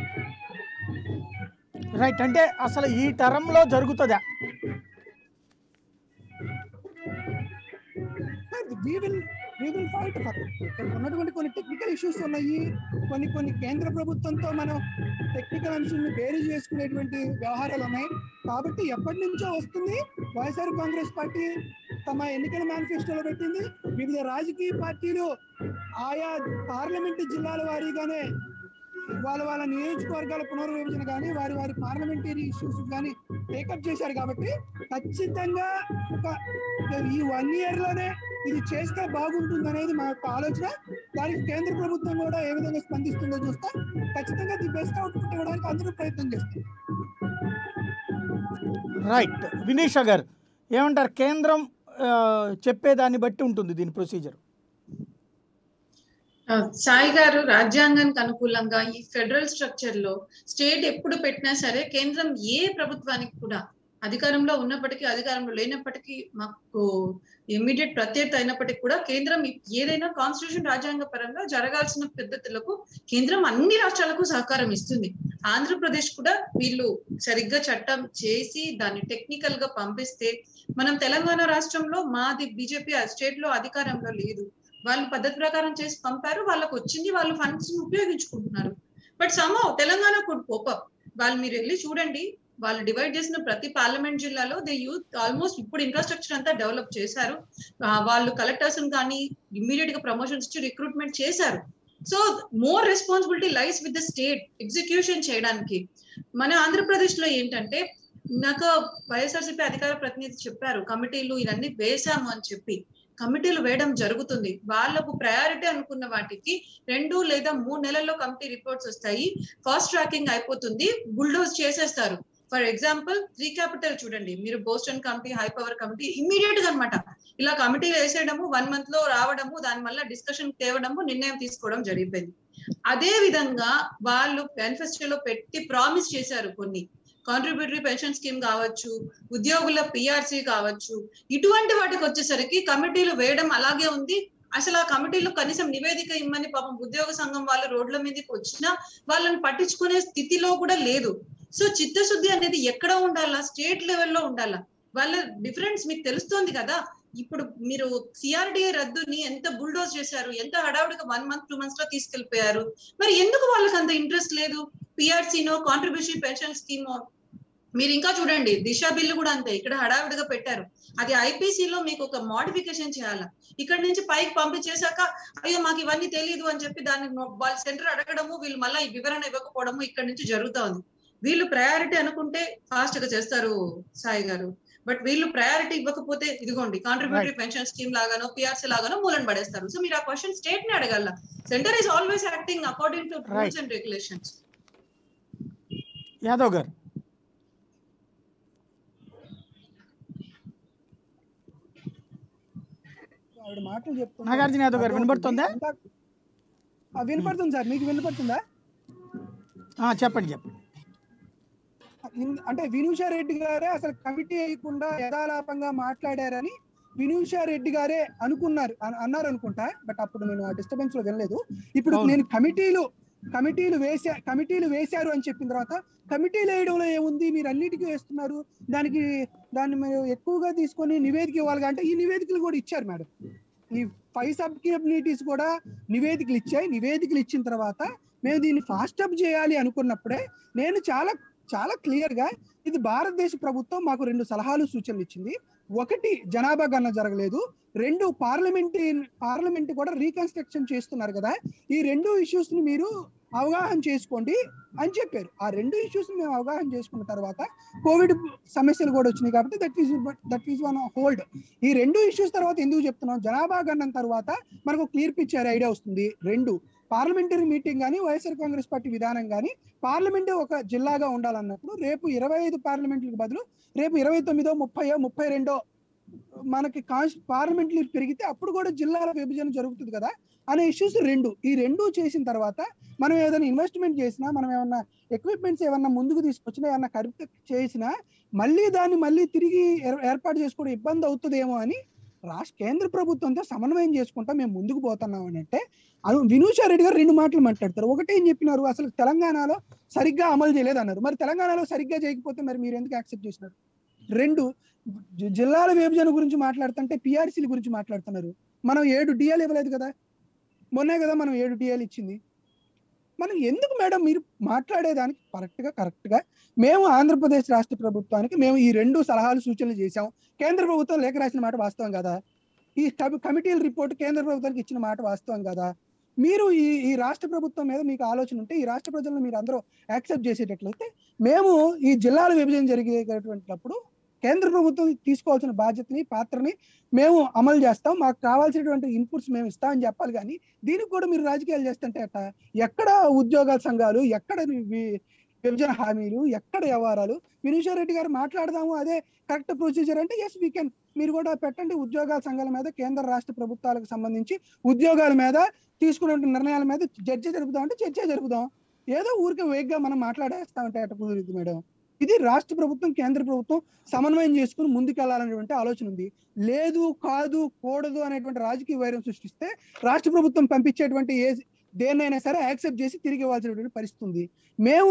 రైట్ అంటే అసలు ఈ టర్మ్లో జరుగుతుందా we will we will fight for ఇక్కడ ఉన్నటువంటి కొన్ని టెక్నికల్ ఇష్యూస్ ఉన్నాయి కొన్ని కొన్ని కేంద్ర ప్రభుత్వంతో మనం టెక్నికల్ అంశాలను బేరీ చేసుకునేటువంటి వ్యవహారాలు ఉన్నాయి కాబట్టి ఎప్పటి నుంచో వస్తుంది వైఎస్ఆర్ కాంగ్రెస్ పార్టీ తమ ఎన్నికల మేనిఫెస్టోలో పెట్టింది వివిధ రాజకీయ పార్టీలు ఆయా పార్లమెంటు జిల్లాల వారీగానే వాళ్ళ వాళ్ళ నియోజకవర్గాల పునర్విభజన కానీ వారి వారి పార్లమెంటరీ ఇష్యూస్ కానీ టేకప్ చేశారు కాబట్టి ఖచ్చితంగా ఒక ఈ వన్ ఇయర్ లోనే ఇది చేస్తే బాగుంటుంది అనేది మా యొక్క ఆలోచన దానికి కేంద్ర ప్రభుత్వం కూడా ఏ విధంగా స్పందిస్తుందో చూస్తే ఖచ్చితంగా ది బెస్ట్ అవుట్పుట్ ఇవ్వడానికి అందరూ ప్రయత్నం చేస్తారు రైట్ వినీషా గారు ఏమంటారు కేంద్రం ఆ, చెప్పేదాన్ని బట్టి ఉంటుంది దీని ప్రొసీజర్ ఆ, సాయి గారు రాజ్యాంగానికి అనుకూలంగా ఈ ఫెడరల్ స్ట్రక్చర్ లో స్టేట్ ఎప్పుడు పెట్టినా సరే కేంద్రం ఏ ప్రభుత్వానికి కూడా అధికారంలో ఉన్నప్పటికీ అధికారంలో లేనప్పటికీ మాకు ఇమ్మీడియట్ ప్రత్యర్థి అయినప్పటికీ కూడా కేంద్రం ఏదైనా కాన్స్టిట్యూషన్ రాజ్యాంగ పరంగా జరగాల్సిన పద్ధతులకు కేంద్రం అన్ని రాష్ట్రాలకు సహకారం ఇస్తుంది ఆంధ్రప్రదేశ్ కూడా వీళ్ళు సరిగ్గా చట్టం చేసి దాన్ని టెక్నికల్ గా పంపిస్తే మనం తెలంగాణ రాష్ట్రంలో మాది బీజేపీ స్టేట్ లో అధికారంలో లేదు వాళ్ళు పద్ధతి ప్రకారం చేసి పంపారు వాళ్ళకి వచ్చింది వాళ్ళు ఫండ్స్ ఉపయోగించుకుంటున్నారు but somehow Telangana could pop up వాళ్ళు మీరు వెళ్ళి చూడండి వాళ్ళు డివైడ్ చేసిన ప్రతి పార్లమెంట్ జిల్లాలో దే యూత్ ఆల్మోస్ట్ ఇప్పుడు ఇన్ఫ్రాస్ట్రక్చర్ అంతా డెవలప్ చేశారు ఆ, వాళ్ళు కలెక్టర్స్ కానీ ఇమ్మీడియట్ గా ప్రమోషన్స్ ఇచ్చి రిక్రూట్మెంట్ చేశారు so more responsibility lies with the state execution చేయడానికి మన ఆంధ్రప్రదేశ్ లో ఏంటంటే నాకు వైఎస్ఆర్సీపీ అధికార ప్రతినిధి చెప్పారు కమిటీలు ఇవన్నీ వేశాము అని చెప్పి కమిటీలు వేయడం జరుగుతుంది వాళ్ళకు ప్రయారిటీ అనుకున్న వాటికి రెండు లేదా మూడు నెలల్లో కమిటీ రిపోర్ట్స్ వస్తాయి ఫాస్ట్ ట్రాకింగ్ అయిపోతుంది బుల్డోజ్ చేసేస్తారు ఫర్ ఎగ్జాంపుల్ త్రీ క్యాపిటల్ చూడండి మీరు Boston committee high power committee immediate గా అనమాట ఇలా కమిటీలు వేసేయడము వన్ మంత్ లో రావడము దాని వల్ల డిస్కషన్ తేవడము నిర్ణయం తీసుకోవడం జరిగిపోయింది అదే విధంగా వాళ్ళు మేనిఫెస్టోలో పెట్టి ప్రామిస్ చేశారు కొన్ని కాంట్రిబ్యూటరీ పెన్షన్ స్కీమ్ కావచ్చు ఉద్యోగుల పిఆర్సీ కావచ్చు ఇటువంటి వాటికి వచ్చేసరికి కమిటీలు వేయడం అలాగే ఉంది అసలు ఆ కమిటీలో కనీసం నివేదిక ఇమ్మని పాపం ఉద్యోగ సంఘం వాళ్ళు రోడ్ల మీదకి వచ్చినా వాళ్ళని పట్టించుకునే స్థితిలో కూడా లేదు సో చిత్తశుద్ధి అనేది ఎక్కడ ఉండాలా స్టేట్ లెవెల్లో ఉండాలా వాళ్ళ డిఫరెన్స్ మీకు తెలుస్తోంది కదా ఇప్పుడు మీరు సిఆర్డిఏ రద్దుని ఎంత బుల్డోజ్ చేశారు ఎంత హడావుడిగా వన్ మంత్ టూ మంత్స్ లో తీసుకెళ్లిపోయారు మరి ఎందుకు వాళ్ళకి అంత ఇంట్రెస్ట్ లేదు పిఆర్సీనో కాంట్రిబ్యూషన్ పెన్షన్ స్కీమో మీరు ఇంకా చూడండి దిశ బిల్లు కూడా అంతే ఇక్కడ హడావిడిగా పెట్టారు అది IPC లో మీకు ఒక మోడిఫికేషన్ చేయాలా ఇక్కడ నుంచి పైకి పంపించేశాక అయ్యో మాకు ఇవన్నీ తెలియదు అని చెప్పి దాన్ని వాళ్ళ సెంటర్ అడగడము వీళ్ళు మళ్ళీ ఈ వివరణ ఇవ్వకపోవడము ఇక్కడ నుంచి జరుగుతా ఉంది వీళ్ళు ప్రయారిటీ అనుకుంటే ఫాస్ట్ గా చేస్తారు సాయి గారు బట్ వీళ్ళు ప్రయారిటీ ఇవ్వకపోతే ఇదిగోండి కాంట్రిబ్యూటరీ పెన్షన్ స్కీమ్ లాగానో పిఆర్సీ లాగానో మూలన పడేస్తారు సో మీరు ఆ క్వశ్చన్ స్టేట్ ని అడగల centre is always acting according to rules and regulations Yadav garu ఆవిడ మాటలు చెప్తున్నారు. నాగార్జున యాదవ్ గారు వినపడుతుందా ఇందాక- ఆ, వినపడుతుంది సార్ మీకు వినపడుతుందా ఆ, చెప్పండి చెప్పండి ఇన్- అంటే వినూషా రెడ్డి గారే అసలు కమిటీ వేయకుండా యథాలాపంగా మాట్లాడారని వినూషా రెడ్డి గారే అనుకున్నారు అన్- అన్నారు అనుకుంటా బట్ అప్పుడు నేను ఆ డిస్టర్బెన్స్ లో వినలేదు ఇప్పుడు అవును. నేను కమిటీలు కమిటీలు వేసా కమిటీలు వేశారు అని చెప్పిన తర్వాత కమిటీలు వేయడంలో ఏముంది మీరు అన్నిటికీ వేస్తున్నారు దానికి దాన్ని మీరు ఎక్కువగా తీసుకొని నివేదిక ఇవ్వాలి అంటే ఈ నివేదికలు కూడా ఇచ్చారు మేడం ఈ ఫైవ్ సబ్ కమ్యూనిటీస్ కూడా నివేదికలు ఇచ్చాయి నివేదికలు ఇచ్చిన తర్వాత మేము దీన్ని ఫాస్ట్ అప్ చేయాలి అనుకున్నప్పుడే నేను చాలా చాలా క్లియర్ గా ఇది భారతదేశ ప్రభుత్వం మాకు రెండు సలహాలు సూచనలు ఇచ్చింది ఒకటి జనాభా గణన జరగలేదు రెండు పార్లమెంట్ పార్లమెంట్ కూడా రీకన్స్ట్రక్షన్ చేస్తున్నారు కదా ఈ రెండు ఇష్యూస్ ని మీరు అవగాహన చేసుకోండి అని చెప్పారు ఆ రెండు ఇష్యూస్ మేము అవగాహన చేసుకున్న తర్వాత కోవిడ్ సమస్యలు కూడా వచ్చినాయి కాబట్టి that is that is one hold ఈ రెండు ఇష్యూస్ తర్వాత ఎందుకు చెప్తున్నాం జనాభా గణన తర్వాత మనకు క్లియర్ పిక్చర్ ఐడియా వస్తుంది రెండు పార్లమెంటరీ మీటింగ్ కానీ వైఎస్ఆర్ కాంగ్రెస్ పార్టీ విధానం కానీ పార్లమెంట్ ఒక జిల్లాగా ఉండాలన్నప్పుడు రేపు ఇరవై ఐదు పార్లమెంట్లకు బదులు రేపు ఇరవై తొమ్మిదో ముప్పయో ముప్పై రెండో మనకి కాన్స్ పార్లమెంట్లు పెరిగితే అప్పుడు కూడా జిల్లాల విభజన జరుగుతుంది కదా అనే ఇష్యూస్ రెండు ఈ రెండు చేసిన తర్వాత మనం ఏదైనా ఇన్వెస్ట్మెంట్ చేసినా మనం ఏమన్నా ఎక్విప్మెంట్స్ ఏమన్నా ముందుకు తీసుకొచ్చినా ఏమన్నా కరెక్ట్ చేసినా మళ్ళీ దాన్ని మళ్ళీ తిరిగి ఏర్- ఏర్పాటు చేసుకోవడం ఇబ్బంది అవుతుందేమో అని రాష్ట్ర కేంద్ర ప్రభుత్వంతో సమన్వయం చేసుకుంటా మేము ముందుకు పోతున్నాం అని అంటే అను వినూషా రెడ్డి గారు రెండు మాటలు మాట్లాడతారు ఒకటి ఏం చెప్పినారు అసలు తెలంగాణలో సరిగ్గా అమలు చేయలేదు అన్నారు మరి తెలంగాణలో సరిగ్గా చేయకపోతే మరి మీరు ఎందుకు యాక్సెప్ట్ చేసినారు రెండు జి- జిల్లాల విభజన గురించి మాట్లాడుతుంటే పిఆర్సీల గురించి మాట్లాడుతున్నారు మనం ఏడు డిఎల్ ఇవ్వలేదు కదా మొన్నే కదా మనం ఏడు డిఎల్ ఇచ్చింది మనం ఎందుకు మేడం మీరు మాట్లాడేదానికి కరెక్ట్ గా కరెక్ట్ గా మేము ఆంధ్రప్రదేశ్ రాష్ట్ర ప్రభుత్వానికి మేము ఈ రెండు సలహాలు సూచనలు చేశాం కేంద్ర ప్రభుత్వం లేఖ రాసిన మాట వాస్తవం కదా ఈ కమి- కమిటీల రిపోర్ట్ కేంద్ర ప్రభుత్వానికి ఇచ్చిన మాట వాస్తవం కదా మీరు ఈ ఈ రాష్ట్ర ప్రభుత్వం మీద మీకు ఆలోచన ఉంటే ఈ రాష్ట్ర ప్రజలను మీరు అందరూ యాక్సెప్ట్ చేసేటట్లయితే మేము ఈ జిల్లాల విభజన జరిగేటటువంటిప్పుడు కేంద్ర ప్రభుత్వం తీసుకోవాల్సిన బాధ్యతని పాత్రని మేము అమలు చేస్తాం మాకు కావాల్సినటువంటి ఇన్పుట్స్ మేము ఇస్తామని చెప్పాలి కానీ దీనికి కూడా మీరు రాజకీయాలు చేస్తుంటే అట్ట ఎక్కడ ఉద్యోగాల సంఘాలు ఎక్కడ వి- విభజన హామీలు ఎక్కడ వ్యవహారాలు వినీశ్వర రెడ్డి గారు మాట్లాడదాము అదే కరెక్ట్ ప్రొసీజర్ అంటే ఎస్ వీ కెన్ మీరు కూడా పెట్టండి ఉద్యోగాల సంఘాల మీద కేంద్ర రాష్ట్ర ప్రభుత్వాలకు సంబంధించి ఉద్యోగాల మీద తీసుకునే నిర్ణయాల మీద చర్చ జరుపుదాం అంటే చర్చ జరుపుదాం ఏదో ఊరికే వేగ్గా మనం మాట్లాడేస్తామంటే అట్ట కుదురుద్ది మేడం ఇది రాష్ట్ర ప్రభుత్వం కేంద్ర ప్రభుత్వం సమన్వయం చేసుకుని ముందుకెళ్లాలనేటువంటి ఆలోచన ఉంది లేదు కాదు కూడదు అనేటువంటి రాజకీయ వైరం సృష్టిస్తే రాష్ట్ర ప్రభుత్వం పంపించేటువంటి ఏ దేన్నైనా సరే యాక్సెప్ట్ చేసి తిరిగి ఇవ్వాల్సినటువంటి పరిస్థితి ఉంది మేము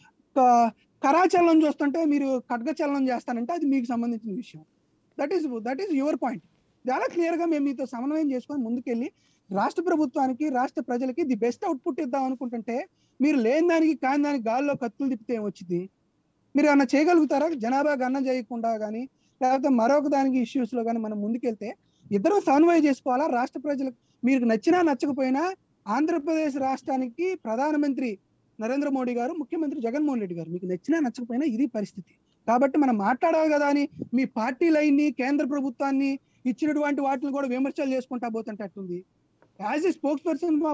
క- కరాచలనం చూస్తుంటే మీరు ఖడ్గచలనం చేస్తానంటే అది మీకు సంబంధించిన విషయం that is that is your point చాలా క్లియర్ గా మేము మీతో సమన్వయం చేసుకొని ముందుకెళ్ళి రాష్ట్ర ప్రభుత్వానికి రాష్ట్ర ప్రజలకి ది బెస్ట్ అవుట్పుట్ ఇద్దాం అనుకుంటుంటే మీరు లేని దానికి కాని దానికి గాల్లో కత్తులు తిప్పితే ఏమొచ్చింది మీరు ఏమన్నా చేయగలుగుతారా జనాభా గణన చేయకుండా కానీ లేకపోతే మరొక దానికి ఇష్యూస్ లో కానీ మనం ముందుకెళ్తే ఇద్దరం సమన్వయం చేసుకోవాలా రాష్ట్ర ప్రజలకు మీకు నచ్చినా నచ్చకపోయినా ఆంధ్రప్రదేశ్ రాష్ట్రానికి ప్రధానమంత్రి నరేంద్ర మోడీ గారు ముఖ్యమంత్రి జగన్మోహన్ రెడ్డి గారు మీకు నచ్చినా నచ్చకపోయినా ఇది పరిస్థితి కాబట్టి మనం మాట్లాడాలి కదా అని మీ పార్టీ లైన్ని కేంద్ర ప్రభుత్వాన్ని ఇచ్చినటువంటి వాటిని కూడా విమర్శలు చేసుకుంటా పోతుంటే అట్టుంది as a spokesperson of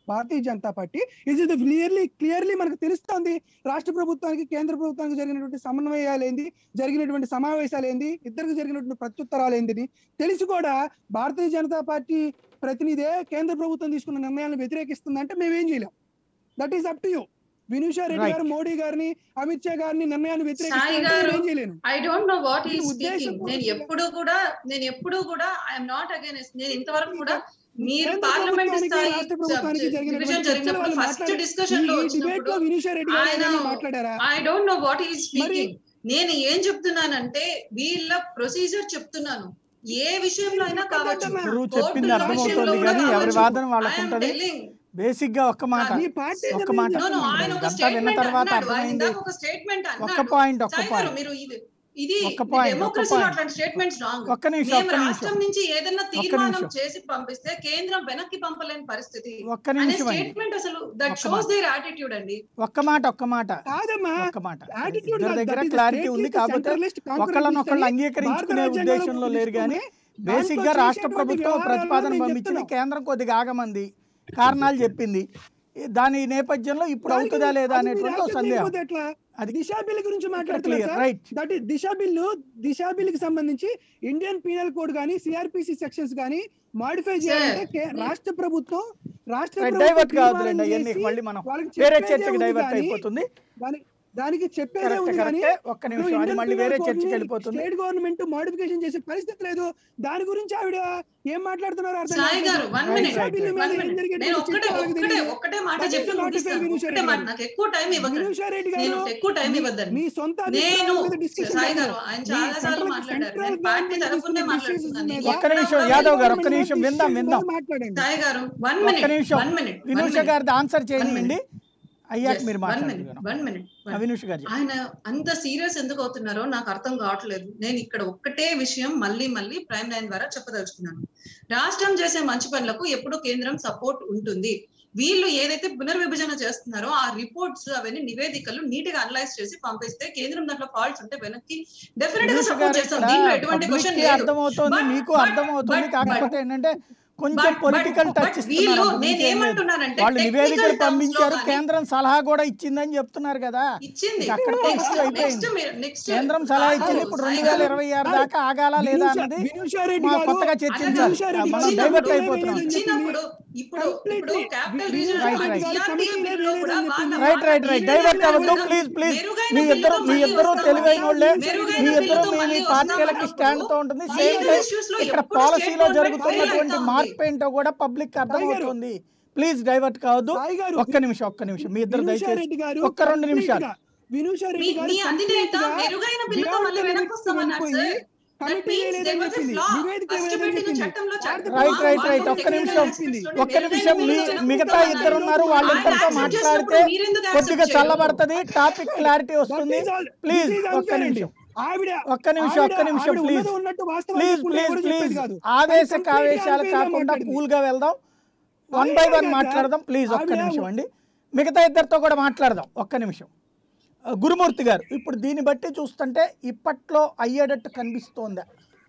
Bharatiya Janata Party ఇది క్లియర్లీ క్లియర్లీ మనకు తెలుస్తోంది రాష్ట్ర ప్రభుత్వానికి కేంద్ర ప్రభుత్వానికి జరిగినటువంటి సమన్వయాలు ఏంది జరిగినటువంటి సమావేశాలు ఏంది ఇద్దరికి జరిగినటువంటి ప్రత్యుత్తరాలు ఏంది తెలిసి కూడా భారతీయ జనతా పార్టీ ప్రతినిధే కేంద్ర ప్రభుత్వం తీసుకున్న నిర్ణయాలను వ్యతిరేకిస్తుందంటే మేమేం చేయలేం that is up to you Vinusha Reddy Right. Garu Modi గారిని అమిత్ షా గారిని నిర్ణయాన్ని వ్యతిరేకిస్తుంటే గారు, ఏం చేయలేను ఐ డోంట్ నో వాట్ మీ ఈస్ ఉద్దేశం స్పీకింగ్ నేను పూర్తిగా- ఎప్పుడు కూడా నేను ఎప్పుడు కూడా ఐఎమ్ నాట్ అగైన్స్ నేను ఇంతవరకు కూడా మీరు కేంద్ర పార్లమెంట్ ప్రభుత్వానికి, స్థాయి రాష్ట్ర ప్రభుత్వానికి జరిగినటువంటి డివిజన్ చర్చలు జరిగినప్పుడు వాళ్ళు ఫస్ట్ మాట్లాడారు. డిస్కషన్ లో ఈ డిబేట్ లో వచ్చినప్పుడు వినుషా రెడ్డి గారు ఆయన- ఏమైనా మాట్లాడారా I don't know what is మరి- స్పీకింగ్ నేను ఏం చెప్తున్నానంటే వీళ్ళ ప్రొసీజర్ చెప్తున్నాను ఏ విషయంలో అయినా కావచ్చు గురువు చెప్పింది కోర్టులో అర్థమవుతోంది విషయంలో కూడా కానీ ఎవరి కావచ్చు. వాదన I వాళ్ళకు am ఉంటది telling. బేసిక్ గా ఒక్క మాట మీ పార్టీ ఒక్క నిర్ణయం మాట No, no, చెప్తుంది. ఆయన ఒక ఇదంతా విన్న స్టేట్మెంట్ తర్వాత అన్నాడు ఆయన అర్థమైంది ఇందాక ఒక స్టేట్మెంట్ ఒక్క అన్నాడు పాయింట్ ఒక్క సాయి గారు పాయింట్ మీరు ఇది ఇది ఒక్క point, ఒక్క డెమోక్రసీలో point. అట్లాంటి స్టేట్మెంట్స్ రాంగ్ ఒక్క నిమిషం మేము ఒక్క రాష్ట్రం నిమిషం నుంచి ఏదైనా తీర్మానం నిమిషం. చేసి పంపిస్తే కేంద్రం వెనక్కి పంపలేని పరిస్థితి ఒక్క అనే నిమిషం అండి స్టేట్మెంట్ అసలు దట్ ఒక్క షోస్ మాట. దేర్ యాటిట్యూడ్ అండి ఒక్క మాట ఒక్క మాట కాదమ్మా ఒక్క మాట attitude ఇద్దరి కాదు, దగ్గర that is క్లారిటీ state ఉంది is కాకపోతే centralist concurrent ఒకళ్ళనొకళ్ళు అని అంగీకరించుకునే భారత రాజ్యాంగంలో ఉద్దేశంలో లేరు కానీ తీసుకుంటే బేసిక్ గా దాంట్లో రాష్ట్ర చేసేటువంటి ప్రభుత్వం వ్యవహారాలను ప్రతిపాదన నేను పంపించింది చెప్తున్నా. కేంద్రం కొద్దిగా ఆగమంది కారణాలు చెప్పింది దాని నేపథ్యంలో ఇప్పుడు దానికి అవుతుందా లేదా అది మీరు అనేటువంటి ఒక యాక్సెప్ట్ సందేహం చేయకపోతే ఎట్లా అది దిశా బిల్ గురించి మాట్లాడుతున్నారు clear sir right that is Disha bill Disha bill కి సంబంధించి ఇండియన్ పీనల్ కోడ్ గానీ సిఆర్పిసి సెక్షన్స్ గానీ మాడిఫై చేయాలంటే కే- రాష్ట్ర ప్రభుత్వం రాష్ట్ర ప్రభుత్వం డైవర్ట్ కావద్దులేండి తీర్మానం అవన్నీ చేసి మళ్ళీ మనం వాళ్ళకి వేరే చెప్పేదే చర్చకి ఉంది డైవర్ట్ కానీ అయిపోతుంది దాని- దానికి చెప్పేదే కరెక్ట్ ఉంది కానీ కరెక్టే ఒక్క నిమిషం అది మళ్ళీ వేరే చర్చకి వెళ్ళిపోతుంది స్టేట్ గవర్నమెంట్ మోడిఫికేషన్ చేసే పరిస్థితి లేదు దాని గురించి ఆవిడ ఏం మాట్లాడుతున్నారో అర్థం Sai garu one Right, minute right, right. One minute నేను ఒక్కటే ఒక్కటే ఒక్కటే మాట That is చెప్పి not a fair ముగిస్తాను Vinusha ఒక్కటే మాట Reddy నాకు ఎక్కువ టైం ఇవ్వకండి వినుషా రెడ్డి నేను గారు ఎక్కువ టైం మీ- ఇవ్వద్దండి మీ సొంత నేను అభిప్రాయాల మీద discussion సాయి గారు కాదు. ఆయన మీ చాలా సార్లు central- మాట్లాడారు central నేను పార్టీ government తరఫునే తీసుకున్న మాట్లాడుతున్నాను decisions నేను ఒక్క ఎక్కడ నిమిషం, కూడా యాదవ్ గారు, ఒక్క government నిమిషం decisions విందాం, మీద విందాం. మాట్లాడండి సాయి గారు వన్ ఒక్క మినిట్ నిమిషం వన్ మినిట్ వినూష గారిది ఆన్సర్ చేయనివ్వండి అయ్యాక మీరు వన్ మినిట్ మాట్లాడుతున్నాను వన్ మినిట్ వినూష్ గారు చెప్పండి. ఆయన అంత సీరియస్ ఎందుకు అవుతున్నారో నాకు అర్థం కావట్లేదు నేను ఇక్కడ ఒక్కటే విషయం మళ్ళీ మళ్ళీ ప్రైమ్ లైన్ ద్వారా చెప్పదలుచుకున్నాను రాష్ట్రం చేసే మంచి పనులకు ఎప్పుడూ కేంద్రం సపోర్ట్ ఉంటుంది వీళ్ళు ఏదైతే పునర్విభజన చేస్తున్నారో ఆ రిపోర్ట్స్ అవన్నీ నివేదికలు నీట్ గా అనలైజ్ చేసి పంపిస్తే కేంద్రం దాంట్లో ఫాల్ట్స్ ఉంటే వెనక్కి డెఫినెట్ గా వినూష్ సపోర్ట్ గారు చేస్తాం ఇక్కడ దీంట్లో ఎటువంటి public క్వశ్చన్ కి లేదు అర్థమవుతోంది But- మీకు but- అర్థమవుతుంది but- కాకపోతే ఏంటంటే కొంచెం But- political but- touch but వీళ్ళు ఇస్తున్నారు నేను ఏమంటున్నానంటే వాళ్ళు technical నివేదికలు terms లో పంపించారు కానీ కేంద్రం సలహా కూడా ఇచ్చిందని చెప్తున్నారు కదా ఇచ్చింది ఇది అక్కడితో నెక్స్ట్ ఫస్ట్ అయిపోయింది. నెక్స్ట్ నెక్స్ట్ కేంద్రం సలహా ఇచ్చింది ఇప్పుడు రెండు వేల ఇరవై ఆరు దాకా ఆగాలా లేదా అన్నది వినుషా రెడ్డి మా గారు కొత్తగా చర్చించాలి వినుషా రెడ్డి మనం గారు డైవర్ట్ ఇచ్చినప్పుడు అయిపోతున్నాం ఇచ్చినప్పుడు ఇప్పుడు ఇప్పుడు Completely. క్యాపిటల్ వి- రీజన్ Right, right. లో కూడా వాళ్ళ రైట్ రైట్ రైట్ డైవర్ట్ అవ్వద్దు ప్లీజ్ ప్లీజ్ మెరుగైన మీ ఇద్దరు బిల్లుతో మీ మళ్ళీ ఇద్దరు వస్తాం తెలివైన వాళ్ళే మళ్ళీ. మెరుగైన మీ ఇద్దరు బిల్లుతో మీ మీ మళ్ళీ పార్టీలకి వస్తాం స్టాండ్ తో ఉంటుంది సేమ్ Minor టైం issues లో ఇక్కడ ఎప్పుడు పాలసీలో state government జరుగుతున్నటువంటి fail అవుతా మార్పు ఉంది. ఏంటో కూడా పబ్లిక్ అర్థమవుతుంది ప్లీజ్ డైవర్ట్ కావద్దు సాయి గారు ఒక్క నిమిషం ఒక్క నిమిషం మీ ఇద్దరు వినుషా దయచేసి రెడ్డి గారు ఒక్క రెండు నిమిషాలు complete గా వినుషా మీ రెడ్డి గారు మీ అధినేత complete గా మెరుగైన బిల్లుతో beyond మళ్ళీ the వెనక్కి limits వస్తామన్నారు వెళ్ళిపోయి sir that committee means there లేదని వాజ్ ఎ చెప్పింది ఫ్లా నివేదిక ఫస్ట్ లేదని పెట్టిన చెప్పింది చట్టంలో చట్టం రైట్ రైట్ రైట్ ఒక్క నిమిషం ఒక్క నిమిషం మీ మిగతా ఇద్దరు ఉన్నారు వాళ్ళిద్దరితో మాట్లాడితే కొద్దిగా చల్లబడుతుంది టాపిక్ క్లారిటీ వస్తుంది ప్లీజ్ ఒక్క నిమిషం ఆవిడ ఒక్క నిమిషం ఒక్క ఆవిడ- నిమిషం ఆవిడ ప్లీజ్ ఉన్నది ఉన్నట్టు వాస్తవాలు ప్లీజ్ చెప్పుకుంటే ప్లీజ్ ఎవరు చెప్పేది ప్లీజ్ కాదు. ఆవేశ Completely కావేశాలు unfair గా కాకుండా మాట్లాడింది. కూల్ గా వెళ్దాం వన్ బై వన్ ఆవిడ- మాట్లాడదాం ప్లీజ్ ఒక్క ఆవిడ- నిమిషం అండి మిగతా ఇద్దరితో కూడా మాట్లాడదాం ఒక్క నిమిషం ఆ, గురుమూర్తి గారు ఇప్పుడు దీన్ని బట్టి చూస్తుంటే ఇప్పట్లో అయ్యేటట్టు కనిపిస్తోందా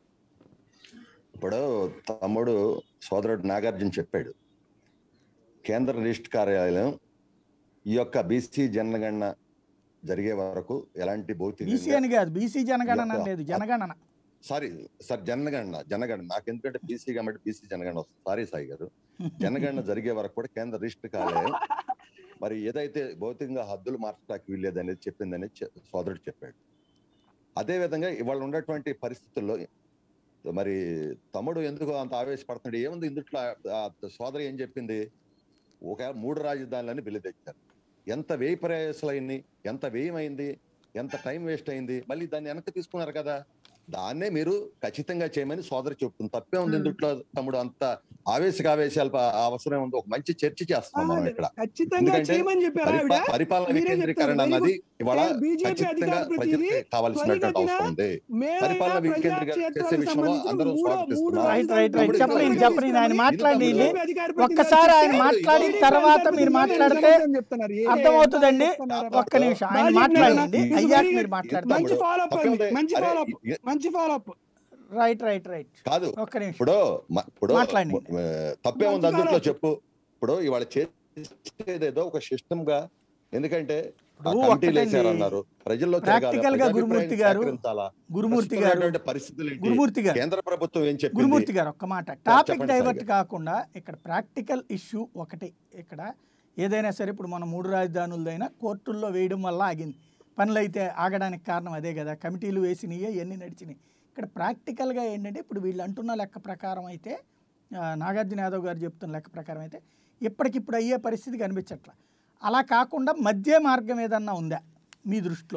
ఇప్పుడు తమ్ముడు సోదరుడు నాగార్జున చెప్పాడు కేంద్ర రిజిస్టర్ కార్యాలయం ఈ యొక్క బీసీ జనగణన జరిగే వరకు ఎలాంటి భౌతిక బీసీ అని కాదు బీసీ జనగణన యొక్క- లేదు జనగణన సారీ సార్ జనగణన జనగణన నాకు ఎందుకంటే బీసీ కాబట్టి బీసీ జనగణన వస్తుంది సారీ సాయి గారు జనగణన జరిగే వరకు కూడా కేంద్ర రిజిస్టర్ కార్యాలయం మరి ఏదైతే భౌతికంగా హద్దులు మార్చడానికి వీల్లేదు అనేది చెప్పిందని చె- సోదరుడు చెప్పాడు అదే విధంగా ఇవాళ ఉన్నటువంటి పరిస్థితుల్లో మరి తమ్ముడు ఎందుకు అంత ఆవేశపడుతున్నాడు ఏముంది ఇందుట్లో ఆ సోదరి ఏం చెప్పింది ఒక మూడు రాజధానులని బిల్లు తెచ్చారు ఎంత వ్యయ ప్రయాసాలైంది ఎంత వ్యయమైంది ఎంత టైం వేస్ట్ అయింది మళ్ళీ దాన్ని వెనక్కి తీసుకున్నారు కదా దాన్నే మీరు ఖచ్చితంగా చేయమని సోదరి చెప్తుంది తప్పే ఉంది Hmm. ఇందుట్లో తమ్ముడు అంత ఆవేశక ఆవేశాలు ప- అవసరం ఉంది ఒక మంచి చర్చ చేస్తున్నాం మనం ఇక్కడ ఖచ్చితంగా ఎందుకంటే చేయమని చెప్పారు ఆవిడ పరిపా- పరిపాలన మీరే వికేంద్రీకరణ చెప్తారు. అన్నది ఇవాళ ఏ బీజేపీ ఖచ్చితంగా అధికార ప్రతినిధి ప్రజలకు కావాల్సినటువంటి త్వరితగతిన అవసరం ఉంది మేలైన పరిపాలన వికేంద్రీకరణ చేసే ప్రజాక్షేత్రాలకు విషయంలో సంబంధించిన అందరూ మూడో- మూడు స్వాగతిస్తున్నాం. రైట్ రైట్ రైట్ తమ్ముడు చెప్పండి ఇక్కడ చెప్పండి ఆయన మాట్లాడి తమ్ముడు. బీజేపీ అధికార ప్రతినిధి ఒక్కసారి ఆయన చెప్తే మాట్లాడిన ఇది తర్వాత మీరు ఇది మాట్లాడితే సమాధానం చెప్తున్నారు. ఏ- అర్థమవుతుందండి చెప్తున్నారు? ఒక్క నిమిషం ఆయన బాధ్యత మాట్లాడండి లేదు. అయ్యాక ఇది మీరు very- మాట్లాడతారు మంచి ఫాలో అప్ తప్పే ఉంది. మంచి అరే, ఫాలో అప్ ఇ- మంచి follow up right right right కాదు ఒక్క నిమిషం ఇప్పుడు మ- ఇప్పుడు మాట్లాడండి. ఆ, తప్పే ఉంది మంచి అందుట్లో కాలం. చెప్పు ఇప్పుడు ఇవాళ చే చేసేదేదో ఒక సిస్టమ్ గా ఎందుకంటే ఆ ఇప్పుడు కమిటీలు ఒక్కటండి. వేశారన్నారు ప్రజల్లో Practical గా గురుమూర్తి గారు, గురుమూర్తి గారు ప్రస్తుతం పరిస్థితులు ఏంటి? గురుమూర్తి గారు కేంద్ర ప్రభుత్వం ఏం చెప్పింది గురుమూర్తి గారు ఒక్క మాట టాపిక్ చెప్పండి డైవర్ట్ సాయి కాకుండా ఇక్కడ ప్రాక్టికల్ ఇష్యూ ఒకటి ఇక్కడ ఏదైనా సరే ఇప్పుడు మనం మూడు రాజధానులదైనా కోర్టుల్లో వేయడం వల్ల ఆగింది పనులు అయితే ఆగడానికి కారణం అదే కదా కమిటీలు వేసినాయి ఎన్ని నడిచినాయి ఇక్కడ ప్రాక్టికల్గా ఏంటంటే ఇప్పుడు వీళ్ళు అంటున్న లెక్క ప్రకారం అయితే ఆ, నాగార్జున యాదవ్ గారు చెప్తున్న లెక్క ప్రకారం అయితే ఇప్పటికిప్పుడు అయ్యే పరిస్థితి కనిపించట్ల అలా కాకుండా మధ్య మార్గం ఏదన్నా ఉందా మీ దృష్టిలో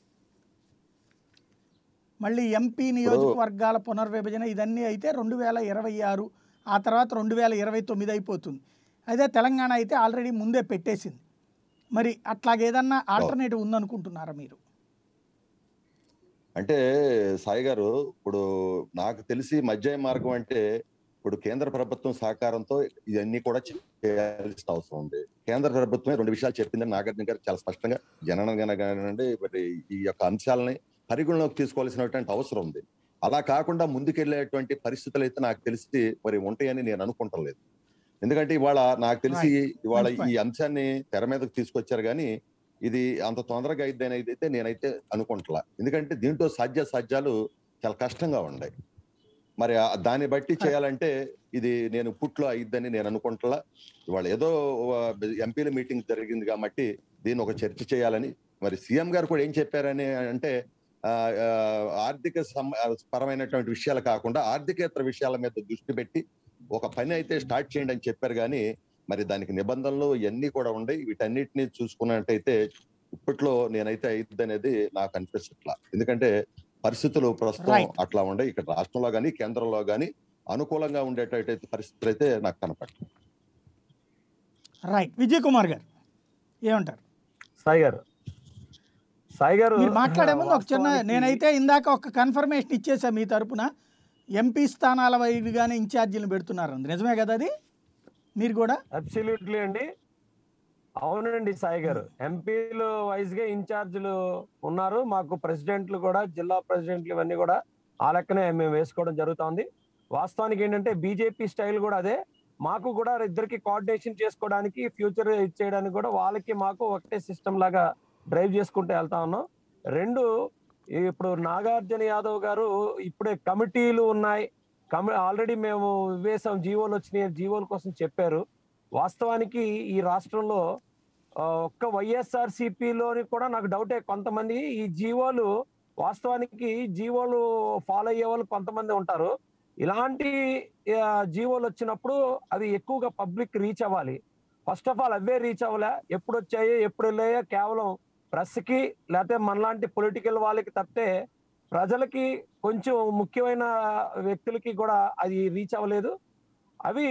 మళ్ళీ ఎంపీ నియోజకవర్గాల పునర్విభజన ఇదన్నీ అయితే రెండు వేల ఇరవై ఆరు ఆ తర్వాత రెండు వేల ఇరవై తొమ్మిది అయిపోతుంది అదే తెలంగాణ అయితే ఆల్రెడీ ముందే పెట్టేసింది మరి అట్లాగేదన్నా ఆల్టర్నేటివ్ ఉందనుకుంటున్నారా మీరు అంటే సాయి గారు ఇప్పుడు నాకు తెలిసి మధ్య మార్గం అంటే ఇప్పుడు కేంద్ర ప్రభుత్వం సహకారంతో ఇవన్నీ కూడా చేయాల్సిన అవసరం ఉంది కేంద్ర ప్రభుత్వమే రెండు విషయాలు చెప్పిందని నాగార్జున గారు చాలా స్పష్టంగా జనగణన కానివ్వండి మరి ఈ యొక్క అంశాలని పరిగణలోకి తీసుకోవాల్సినటువంటి అవసరం ఉంది అలా కాకుండా ముందుకెళ్లేటువంటి పరిస్థితులు అయితే నాకు తెలిసి మరి ఉంటాయని నేను అనుకుంటం లేదు ఎందుకంటే ఇవాళ నాకు తెలిసి ఇవాళ మంచి point. ఈ అంశాన్ని తెర మీదకి తీసుకొచ్చారు కానీ ఇది అంత తొందరగా అయితే అయితే నేనైతే అనుకుంటలా ఎందుకంటే దీంట్లో సాధ్య సాధ్యాలు చాలా కష్టంగా ఉన్నాయి మరి ఆ- దాన్ని బట్టి చేయాలంటే ఇది నేను పుట్లో అయిద్దని నేను అనుకుంటలా ఇవాళ ఏదో ఎంపీల మీటింగ్ జరిగింది కాబట్టి దీన్ని ఒక చర్చ చేయాలని మరి సీఎం గారు కూడా ఏం చెప్పారని అంటే ఆ, ఆ, ఆర్థిక సం- పరమైనటువంటి విషయాలు కాకుండా ఆర్థికేతర విషయాల మీద దృష్టి పెట్టి ఒక పని అయితే స్టార్ట్ చేయండి అని చెప్పారు కానీ మరి దానికి నిబంధనలు ఇవన్నీ కూడా ఉన్నాయి వీటన్నిటిని చూసుకున్నట్టయితే ఇప్పట్లో నేనైతే అయిద్ది అనేది నాకు అనిపిస్తట్లా ఎందుకంటే పరిస్థితులు ప్రస్తుతం Right. అట్లా ఉండే ఇక్కడ రాష్ట్రంలో కానీ కేంద్రంలో కానీ అనుకూలంగా ఉండేటట్టయితే పరిస్థితులు అయితే నాకు కనపడలేదు రైట్ విజయ్ కుమార్ గారు ఏమంటారు సాయి గారు సాయి గారు మీరు మాట్లాడే ముందు ఒక చిన్న వాస్తవానికి- నేనైతే ఇందాక ఒక కన్ఫర్మేషన్ ఇచ్చేసా మీ తరపున ఎంపీ స్థానాల వైపుగానే ఇన్ఛార్జీలను పెడుతున్నారు నిజమే కదా అది మీరు కూడా అబ్సల్యూట్లీ అండి అవునండి సాయి గారు ఎంపీలు వైజ్ గా ఇన్ఛార్జీలు ఉన్నారు మాకు ప్రెసిడెంట్లు కూడా జిల్లా ప్రెసిడెంట్లు ఇవన్నీ కూడా ఆ లెక్కనే మేము వేసుకోవడం జరుగుతోంది వాస్తవానికి ఏంటంటే బీజేపీ స్టైల్ కూడా అదే మాకు కూడా ఇద్దరికి కోఆర్డినేషన్ చేసుకోవడానికి ఫ్యూచర్ ఇచ్చేయడానికి కూడా వాళ్ళకి మాకు ఒకటే సిస్టమ్ లాగా డ్రైవ్ చేసుకుంటూ వెళ్తా ఉన్నాం రెండు ఇప్పుడు నాగార్జున యాదవ్ గారు ఇప్పుడే కమిటీలు ఉన్నాయి కమి ఆల్రెడీ మేము వేసాం జీవోలు వచ్చినాయి జీవోల కోసం చెప్పారు వాస్తవానికి ఈ రాష్ట్రంలో ఆ, ఒక్క వైఎస్ఆర్ సిపిలోని కూడా నాకు డౌటే కొంతమంది ఈ జీవోలు వాస్తవానికి జీవోలు ఫాలో అయ్యే వాళ్ళు కొంతమంది ఉంటారు ఇలాంటి ఆ, జీవోలు వచ్చినప్పుడు అవి ఎక్కువగా పబ్లిక్ రీచ్ అవ్వాలి ఫస్ట్ ఆఫ్ ఆల్ అవే రీచ్ అవ్వలే ఎప్పుడు వచ్చాయో ఎప్పుడు వెళ్ళాయో కేవలం ప్రెస్ కి లేకపోతే మనలాంటి పొలిటికల్ వాళ్ళకి తప్పితే ప్రజలకి కొంచెం ముఖ్యమైన వ్యక్తులకి కూడా అది రీచ్ అవ్వలేదు అవి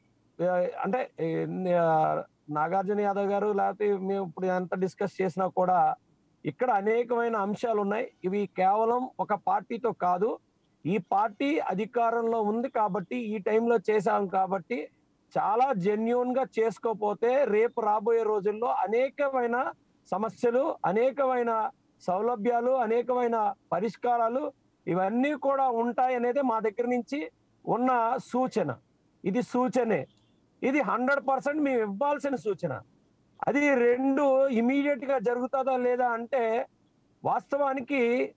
ఆ, అంటే ఏ, ఆ, నాగార్జున యాదవ్ గారు లేకపోతే మేము ఇప్పుడు ఎంత డిస్కస్ చేసినా కూడా ఇక్కడ అనేకమైన అంశాలు ఉన్నాయి ఇవి కేవలం ఒక పార్టీతో కాదు ఈ పార్టీ అధికారంలో ఉంది కాబట్టి ఈ టైంలో చేశాం కాబట్టి చాలా జెన్యున్ గా చేసుకోపోతే రేపు రాబోయే రోజుల్లో అనేకమైన సమస్యలు అనేకమైన సౌలభ్యాలు అనేకమైన పరిష్కారాలు ఇవన్నీ కూడా ఉంటాయి అనేది మా దగ్గర నుంచి ఉన్న సూచన ఇది సూచనే ఇది హండ్రెడ్ పర్సెంట్ మేము ఇవ్వాల్సిన సూచన అది రెండు ఇమీడియట్ గా జరుగుతుందా లేదా అంటే వాస్తవానికి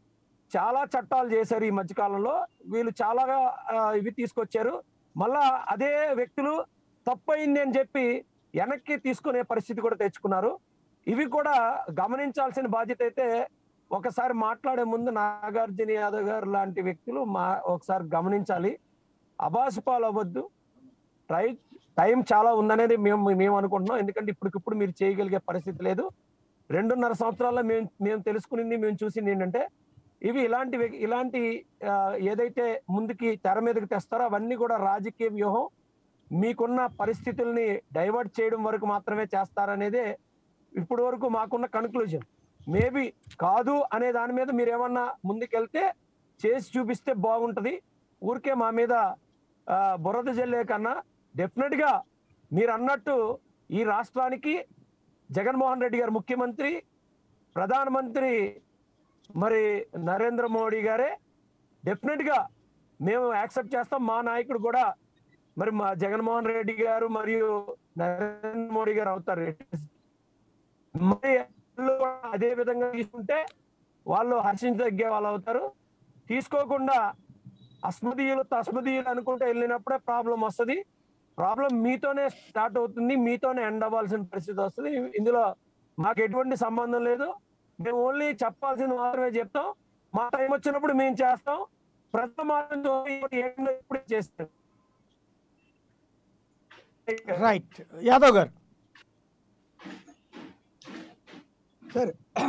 చాలా చట్టాలు చేశారు ఈ మధ్యకాలంలో వీళ్ళు చాలా ఆ, ఇవి తీసుకొచ్చారు మళ్ళా అదే వ్యక్తులు తప్పయింది అని చెప్పి వెనక్కి తీసుకునే పరిస్థితి కూడా తెచ్చుకున్నారు ఇవి కూడా గమనించాల్సిన బాధ్యత అయితే ఒకసారి మాట్లాడే ముందు నాగార్జున యాదవ్ గారు లాంటి వ్యక్తులు మా ఒకసారి గమనించాలి అబాసుపాలు అవ్వద్దు ట్రై టైం చాలా ఉందనేది మేము మేము అనుకుంటున్నాం ఎందుకంటే ఇప్పటికిప్పుడు మీరు చేయగలిగే పరిస్థితి లేదు రెండున్నర సంవత్సరాల్లో మేము మేము తెలుసుకునింది మేము చూసింది ఏంటంటే ఇవి ఇలాంటి వ్యక్- ఇలాంటి ఆ, ఏదైతే ముందుకి తెర మీదకి తెస్తారో అవన్నీ కూడా రాజకీయ వ్యూహం మీకున్న పరిస్థితుల్ని డైవర్ట్ చేయడం వరకు మాత్రమే చేస్తారనేదే ఇప్పటి వరకు మాకున్న కన్క్లూజన్ మేబీ కాదు అనే దాని మీద మీరు ఏమన్నా ముందుకెళ్తే చేసి చూపిస్తే బాగుంటది ఊరికే మా మీద ఆ, బురద జల్లే కన్నా డెఫినెట్ గా మీరు అన్నట్టు ఈ రాష్ట్రానికి జగన్మోహన్ రెడ్డి గారు ముఖ్యమంత్రి ప్రధానమంత్రి మరి నరేంద్ర మోడీ గారే డెఫినెట్ గా మేము యాక్సెప్ట్ చేస్తాం మా నాయకుడు కూడా మరి మా జగన్మోహన్ రెడ్డి గారు మరియు నరేంద్ర మోడీ గారు అవుతారు మరి వాళ్ళు కూడా అదే విధంగా తీసుకుంటే వాళ్ళు హర్షించదగ్గే వాళ్ళు అవుతారు తీసుకోకుండా అస్మదీయులు తస్మదీయులు అనుకుంటే వెళ్ళినప్పుడే ప్రాబ్లం వస్తుంది ప్రాబ్లం మీతోనే స్టార్ట్ అవుతుంది మీతోనే ఎండ్ అవ్వాల్సిన పరిస్థితి వస్తుంది ఇందులో మాకు ఎటువంటి సంబంధం లేదు మేము ఓన్లీ చెప్పాల్సింది మాత్రమే చెప్తాం మా టైం వచ్చినప్పుడు మేము చేస్తాం ప్రజల మాత్రం ఎప్పుడు చేస్తాం రైట్ యాదవ్ గారు సరే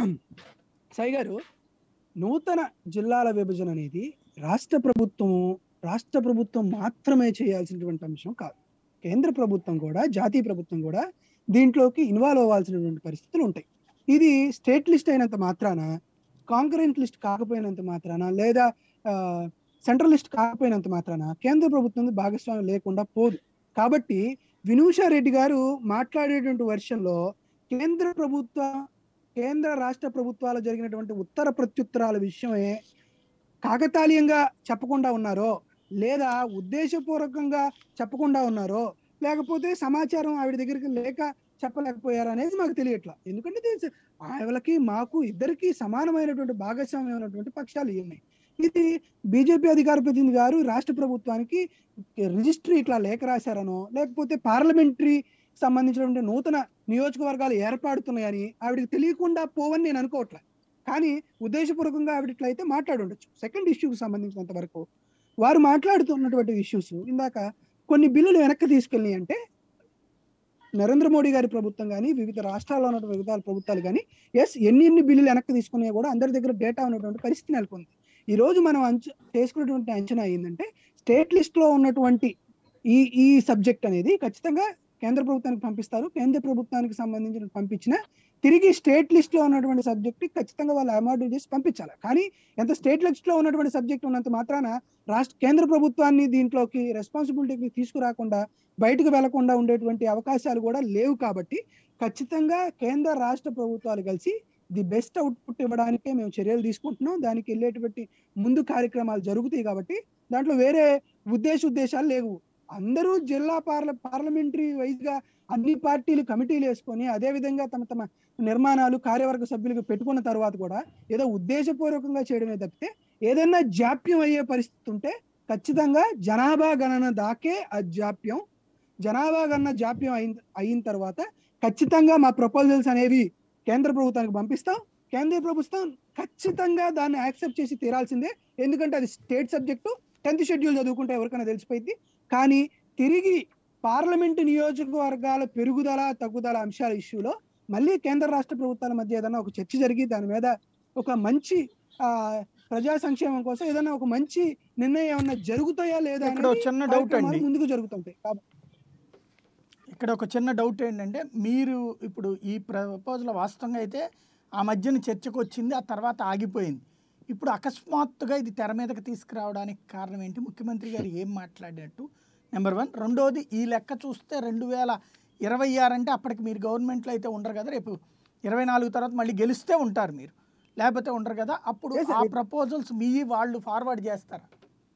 సాయి గారు నూతన జిల్లాల విభజన అనేది రాష్ట్ర ప్రభుత్వము రాష్ట్ర ప్రభుత్వం మాత్రమే చేయాల్సినటువంటి అంశం కాదు కేంద్ర ప్రభుత్వం కూడా జాతీయ ప్రభుత్వం కూడా దీంట్లోకి ఇన్వాల్వ్ అవ్వాల్సినటువంటి పరిస్థితులు ఉంటాయి ఇది స్టేట్ లిస్ట్ అయినంత మాత్రాన కాంకరెంట్ లిస్ట్ కాకపోయినంత మాత్రాన లేదా సెంట్రల్ లిస్ట్ కాకపోయినంత మాత్రాన కేంద్ర ప్రభుత్వం భాగస్వామ్యం లేకుండా పోదు కాబట్టి వినూషా రెడ్డి గారు మాట్లాడేటువంటి వర్షంలో కేంద్ర ప్రభుత్వ కేంద్ర రాష్ట్ర ప్రభుత్వాలు జరిగినటువంటి ఉత్తర ప్రత్యుత్తరాల విషయమే కాకతాళీయంగా చెప్పకుండా ఉన్నారో లేదా ఉద్దేశపూర్వకంగా చెప్పకుండా ఉన్నారో లేకపోతే సమాచారం ఆవిడ దగ్గరికి లేక చెప్పలేకపోయారు అనేది మాకు తెలియట్లా ఎందుకంటే ఇది ఆవిడకి మాకు ఇద్దరికి సమానమైనటువంటి భాగస్వామ్యమైనటువంటి పక్షాలు ఇవి ఉన్నాయి ఇది బీజేపీ అధికార ప్రతినిధి గారు రాష్ట్ర ప్రభుత్వానికి రిజిస్ట్రీ ఇట్లా లేఖ రాశారనో లేకపోతే పార్లమెంటరీ సంబంధించినటువంటి నూతన నియోజకవర్గాలు ఏర్పడుతున్నాయని ఆవిడకి తెలియకుండా పోవని నేను అనుకోవట్లే కానీ ఉద్దేశపూర్వకంగా ఆవిడ ఇట్లయితే మాట్లాడి ఉండొచ్చు సెకండ్ ఇష్యూకి సంబంధించినంత వరకు వారు మాట్లాడుతున్నటువంటి ఇష్యూస్ ఇందాక కొన్ని బిల్లులు వెనక్కి తీసుకెళ్ళి అంటే నరేంద్ర మోడీ గారి ప్రభుత్వం కానీ వివిధ రాష్ట్రాల్లో ఉన్నటువంటి వివిధ ప్రభుత్వాలు కానీ ఎస్ ఎన్ని ఎన్ని బిల్లులు వెనక్కి తీసుకున్నాయో కూడా అందరి దగ్గర డేటా ఉన్నటువంటి పరిస్థితి నెలకొంది ఈ రోజు మనం అంచ చేసుకున్నటువంటి అంచనా ఏంటంటే స్టేట్ లిస్ట్ లో ఉన్నటువంటి ఈ ఈ సబ్జెక్ట్ అనేది ఖచ్చితంగా కేంద్ర ప్రభుత్వానికి పంపిస్తారు కేంద్ర ప్రభుత్వానికి సంబంధించిన పంపించిన తిరిగి స్టేట్ లిస్ట్ లో ఉన్నటువంటి సబ్జెక్ట్ ఖచ్చితంగా వాళ్ళు అమార్డు చేసి పంపించాలి కానీ ఎంత స్టేట్ లిస్ట్ లో ఉన్నటువంటి సబ్జెక్ట్ ఉన్నంత మాత్రాన రాష్ట్ర కేంద్ర ప్రభుత్వాన్ని దీంట్లోకి రెస్పాన్సిబిలిటీకి తీసుకురాకుండా బయటకు వెళ్లకుండా ఉండేటువంటి అవకాశాలు కూడా లేవు కాబట్టి ఖచ్చితంగా కేంద్ర రాష్ట్ర ప్రభుత్వాలు కలిసి ది బెస్ట్ అవుట్పుట్ ఇవ్వడానికే మేము చర్యలు తీసుకుంటున్నాం దానికి వెళ్ళేటువంటి ముందు కార్యక్రమాలు జరుగుతాయి కాబట్టి దాంట్లో వేరే ఉద్దేశ ఉద్దేశాలు లేవు అందరూ జిల్లా పార్ల పార్లమెంటరీ వైజ్ గా అన్ని పార్టీలు కమిటీలు వేసుకొని అదే విధంగా తమ తమ నిర్మాణాలు కార్యవర్గ సభ్యులకు పెట్టుకున్న తర్వాత కూడా ఏదో ఉద్దేశపూర్వకంగా చేయడమే తప్పితే ఏదైనా జాప్యం అయ్యే పరిస్థితి ఉంటే ఖచ్చితంగా జనాభా గణన దాకే ఆ జాప్యం జనాభా గణన జాప్యం అయిన అయిన తర్వాత ఖచ్చితంగా మా ప్రపోజల్స్ అనేవి కేంద్ర ప్రభుత్వానికి పంపిస్తాం కేంద్ర ప్రభుత్వం ఖచ్చితంగా దాన్ని యాక్సెప్ట్ చేసి తీరాల్సిందే ఎందుకంటే అది స్టేట్ సబ్జెక్టు టెన్త్ షెడ్యూల్ చదువుకుంటే ఎవరికైనా తెలిసిపోయింది కానీ తిరిగి పార్లమెంటు నియోజకవర్గాల పెరుగుదల తగ్గుదల అంశాల ఇష్యూలో మళ్ళీ కేంద్ర రాష్ట్ర ప్రభుత్వాల మధ్య ఏదైనా ఒక చర్చ జరిగి దాని మీద ఒక మంచి ఆ ప్రజా సంక్షేమం కోసం ఏదైనా ఒక మంచి నిర్ణయం ఏమన్నా జరుగుతాయా లేదా ఇక్కడ ఒక అనేది చిన్న డౌట్ కార్యక్రమాలు అండి ముందుకు జరుగుతుంటాయి కాబట్టి ఇక్కడ ఒక చిన్న డౌట్ ఏంటంటే మీరు ఇప్పుడు ఈ ప్రపోజల్ వాస్తవంగా అయితే ఆ మధ్యన చర్చకు వచ్చింది ఆ తర్వాత ఆగిపోయింది ఇప్పుడు అకస్మాత్తుగా ఇది తెర మీదకి తీసుకురావడానికి కారణం ఏంటి ముఖ్యమంత్రి గారు ఏం మాట్లాడినట్టు నెంబర్ వన్ రెండోది ఈ లెక్క చూస్తే రెండు వేల ఇరవై ఆరు అంటే అప్పటికి మీరు గవర్నమెంట్లో అయితే ఉండరు కదా రేపు ఇరవై నాలుగు తర్వాత మళ్ళీ గెలిస్తే ఉంటారు మీరు లేకపోతే ఉండరు కదా అప్పుడు Yes, sir. ఆ ప్రపోజల్స్ మీ వాళ్ళు ఫార్వర్డ్ చేస్తారా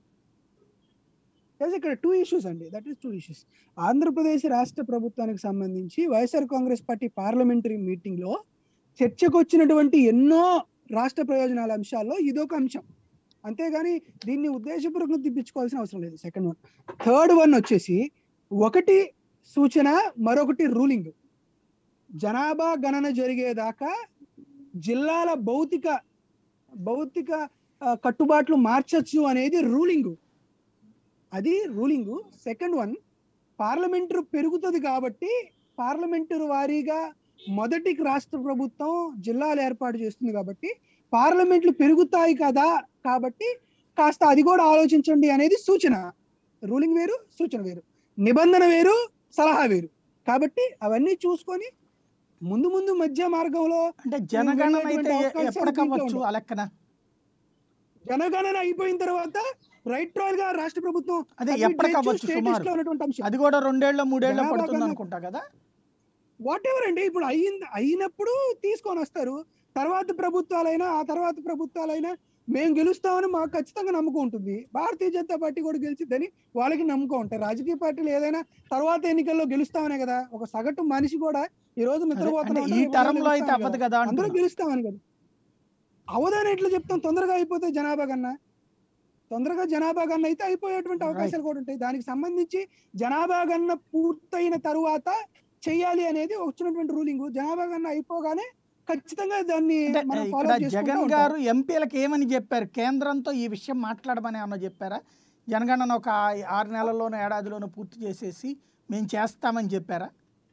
Yes, ఇక్కడ టూ ఇష్యూస్ అండి that is two issues Andhra Pradesh రాష్ట్ర ప్రభుత్వానికి సంబంధించి వైఎస్ఆర్ కాంగ్రెస్ పార్టీ పార్లమెంటరీ మీటింగ్ లో చర్చకు వచ్చినటువంటి ఎన్నో రాష్ట్ర ప్రయోజనాల అంశాల్లో ఇదొక అంశం అంతేగాని దీన్ని ఉద్దేశపూర్వకంగా తిప్పించుకోవాల్సిన అవసరం లేదు సెకండ్ వన్ థర్డ్ వన్ వచ్చేసి ఒకటి సూచన మరొకటి రూలింగ్ జనాభా గణన జరిగేదాకా జిల్లాల భౌతిక భౌతిక ఆ, కట్టుబాట్లు మార్చచ్చు అనేది రూలింగ్ అది రూలింగ్ సెకండ్ వన్ పార్లమెంటరీ పెరుగుతుంది కాబట్టి పార్లమెంటరీ వారీగా మొదటి రాష్ట్ర ప్రభుత్వం జిల్లాలు ఏర్పాటు చేస్తుంది కాబట్టి పార్లమెంట్లు పెరుగుతాయి కదా కాబట్టి కాస్త అది కూడా ఆలోచించండి అనేది సూచన రూలింగ్ వేరు సూచన వేరు నిబంధన వేరు సలహా వేరు కాబట్టి అవన్నీ చూసుకొని ముందు ముందు మధ్య మార్గంలో అంటే జనగణన అయితే వెళ్ళేటువంటి ఎ- అవకాశాలు ఎప్పటికవ్వచ్చు దీంట్లో ఆ లెక్కన జనగణన అయిపోయిన తర్వాత రైట్ రాయల్ గా రాష్ట్ర ప్రభుత్వం అదే submit ఎప్పటికవ్వచ్చు చేయొచ్చు, state list సుమారు లో ఉన్నటువంటి అంశం అది కూడా రెండేళ్ల మూడేళ్ల జనాభా పడుతుంది గణన- అనుకుంటా కదా వాట్ ఎవర్ అండి ఇప్పుడు అయింది అయినప్పుడు తీసుకొని వస్తారు తర్వాత ప్రభుత్వాలైనా ఆ తర్వాత ప్రభుత్వాలైనా మేము గెలుస్తామని మాకు ఖచ్చితంగా నమ్మకం ఉంటుంది భారతీయ జనతా పార్టీ కూడా గెలిచిద్దని వాళ్ళకి నమ్మకం ఉంటాయి రాజకీయ పార్టీలు ఏదైనా తర్వాత ఎన్నికల్లో గెలుస్తామనే కదా ఒక సగటు మనిషి కూడా ఈ రోజు అంటే నిద్రపోతున్నా ఈ టర్మ్ లో అయితే అవ్వదు కదా అందరూ అంటున్నా. గెలుస్తామని కదా అవదని ఎట్లా చెప్తాం తొందరగా అయిపోతే జనాభా కన్నా తొందరగా జనాభా గన్న అయితే అయిపోయేటువంటి అవకాశాలు కూడా ఉంటాయి దానికి సంబంధించి జనాభా గన్న పూర్తయిన తరువాత చెయ్యాలి అనేది వచ్చినటువంటి రూలింగ్ జనాభా గన్న అయిపోగానే ఖచ్చితంగా దాన్ని అంటే మనం ఇక్కడ ఫాలో జగన్ గారు ఎంపీలకు ఏమని చెప్పారు కేంద్రంతో ఈ విషయం మాట్లాడమని ఏమన్నా చెప్పారా జనగణన ఒక ఆ- ఆరు నెలల్లోనూ ఏడాదిలోనూ పూర్తి చేసేసి మేము చేస్తామని చెప్పారా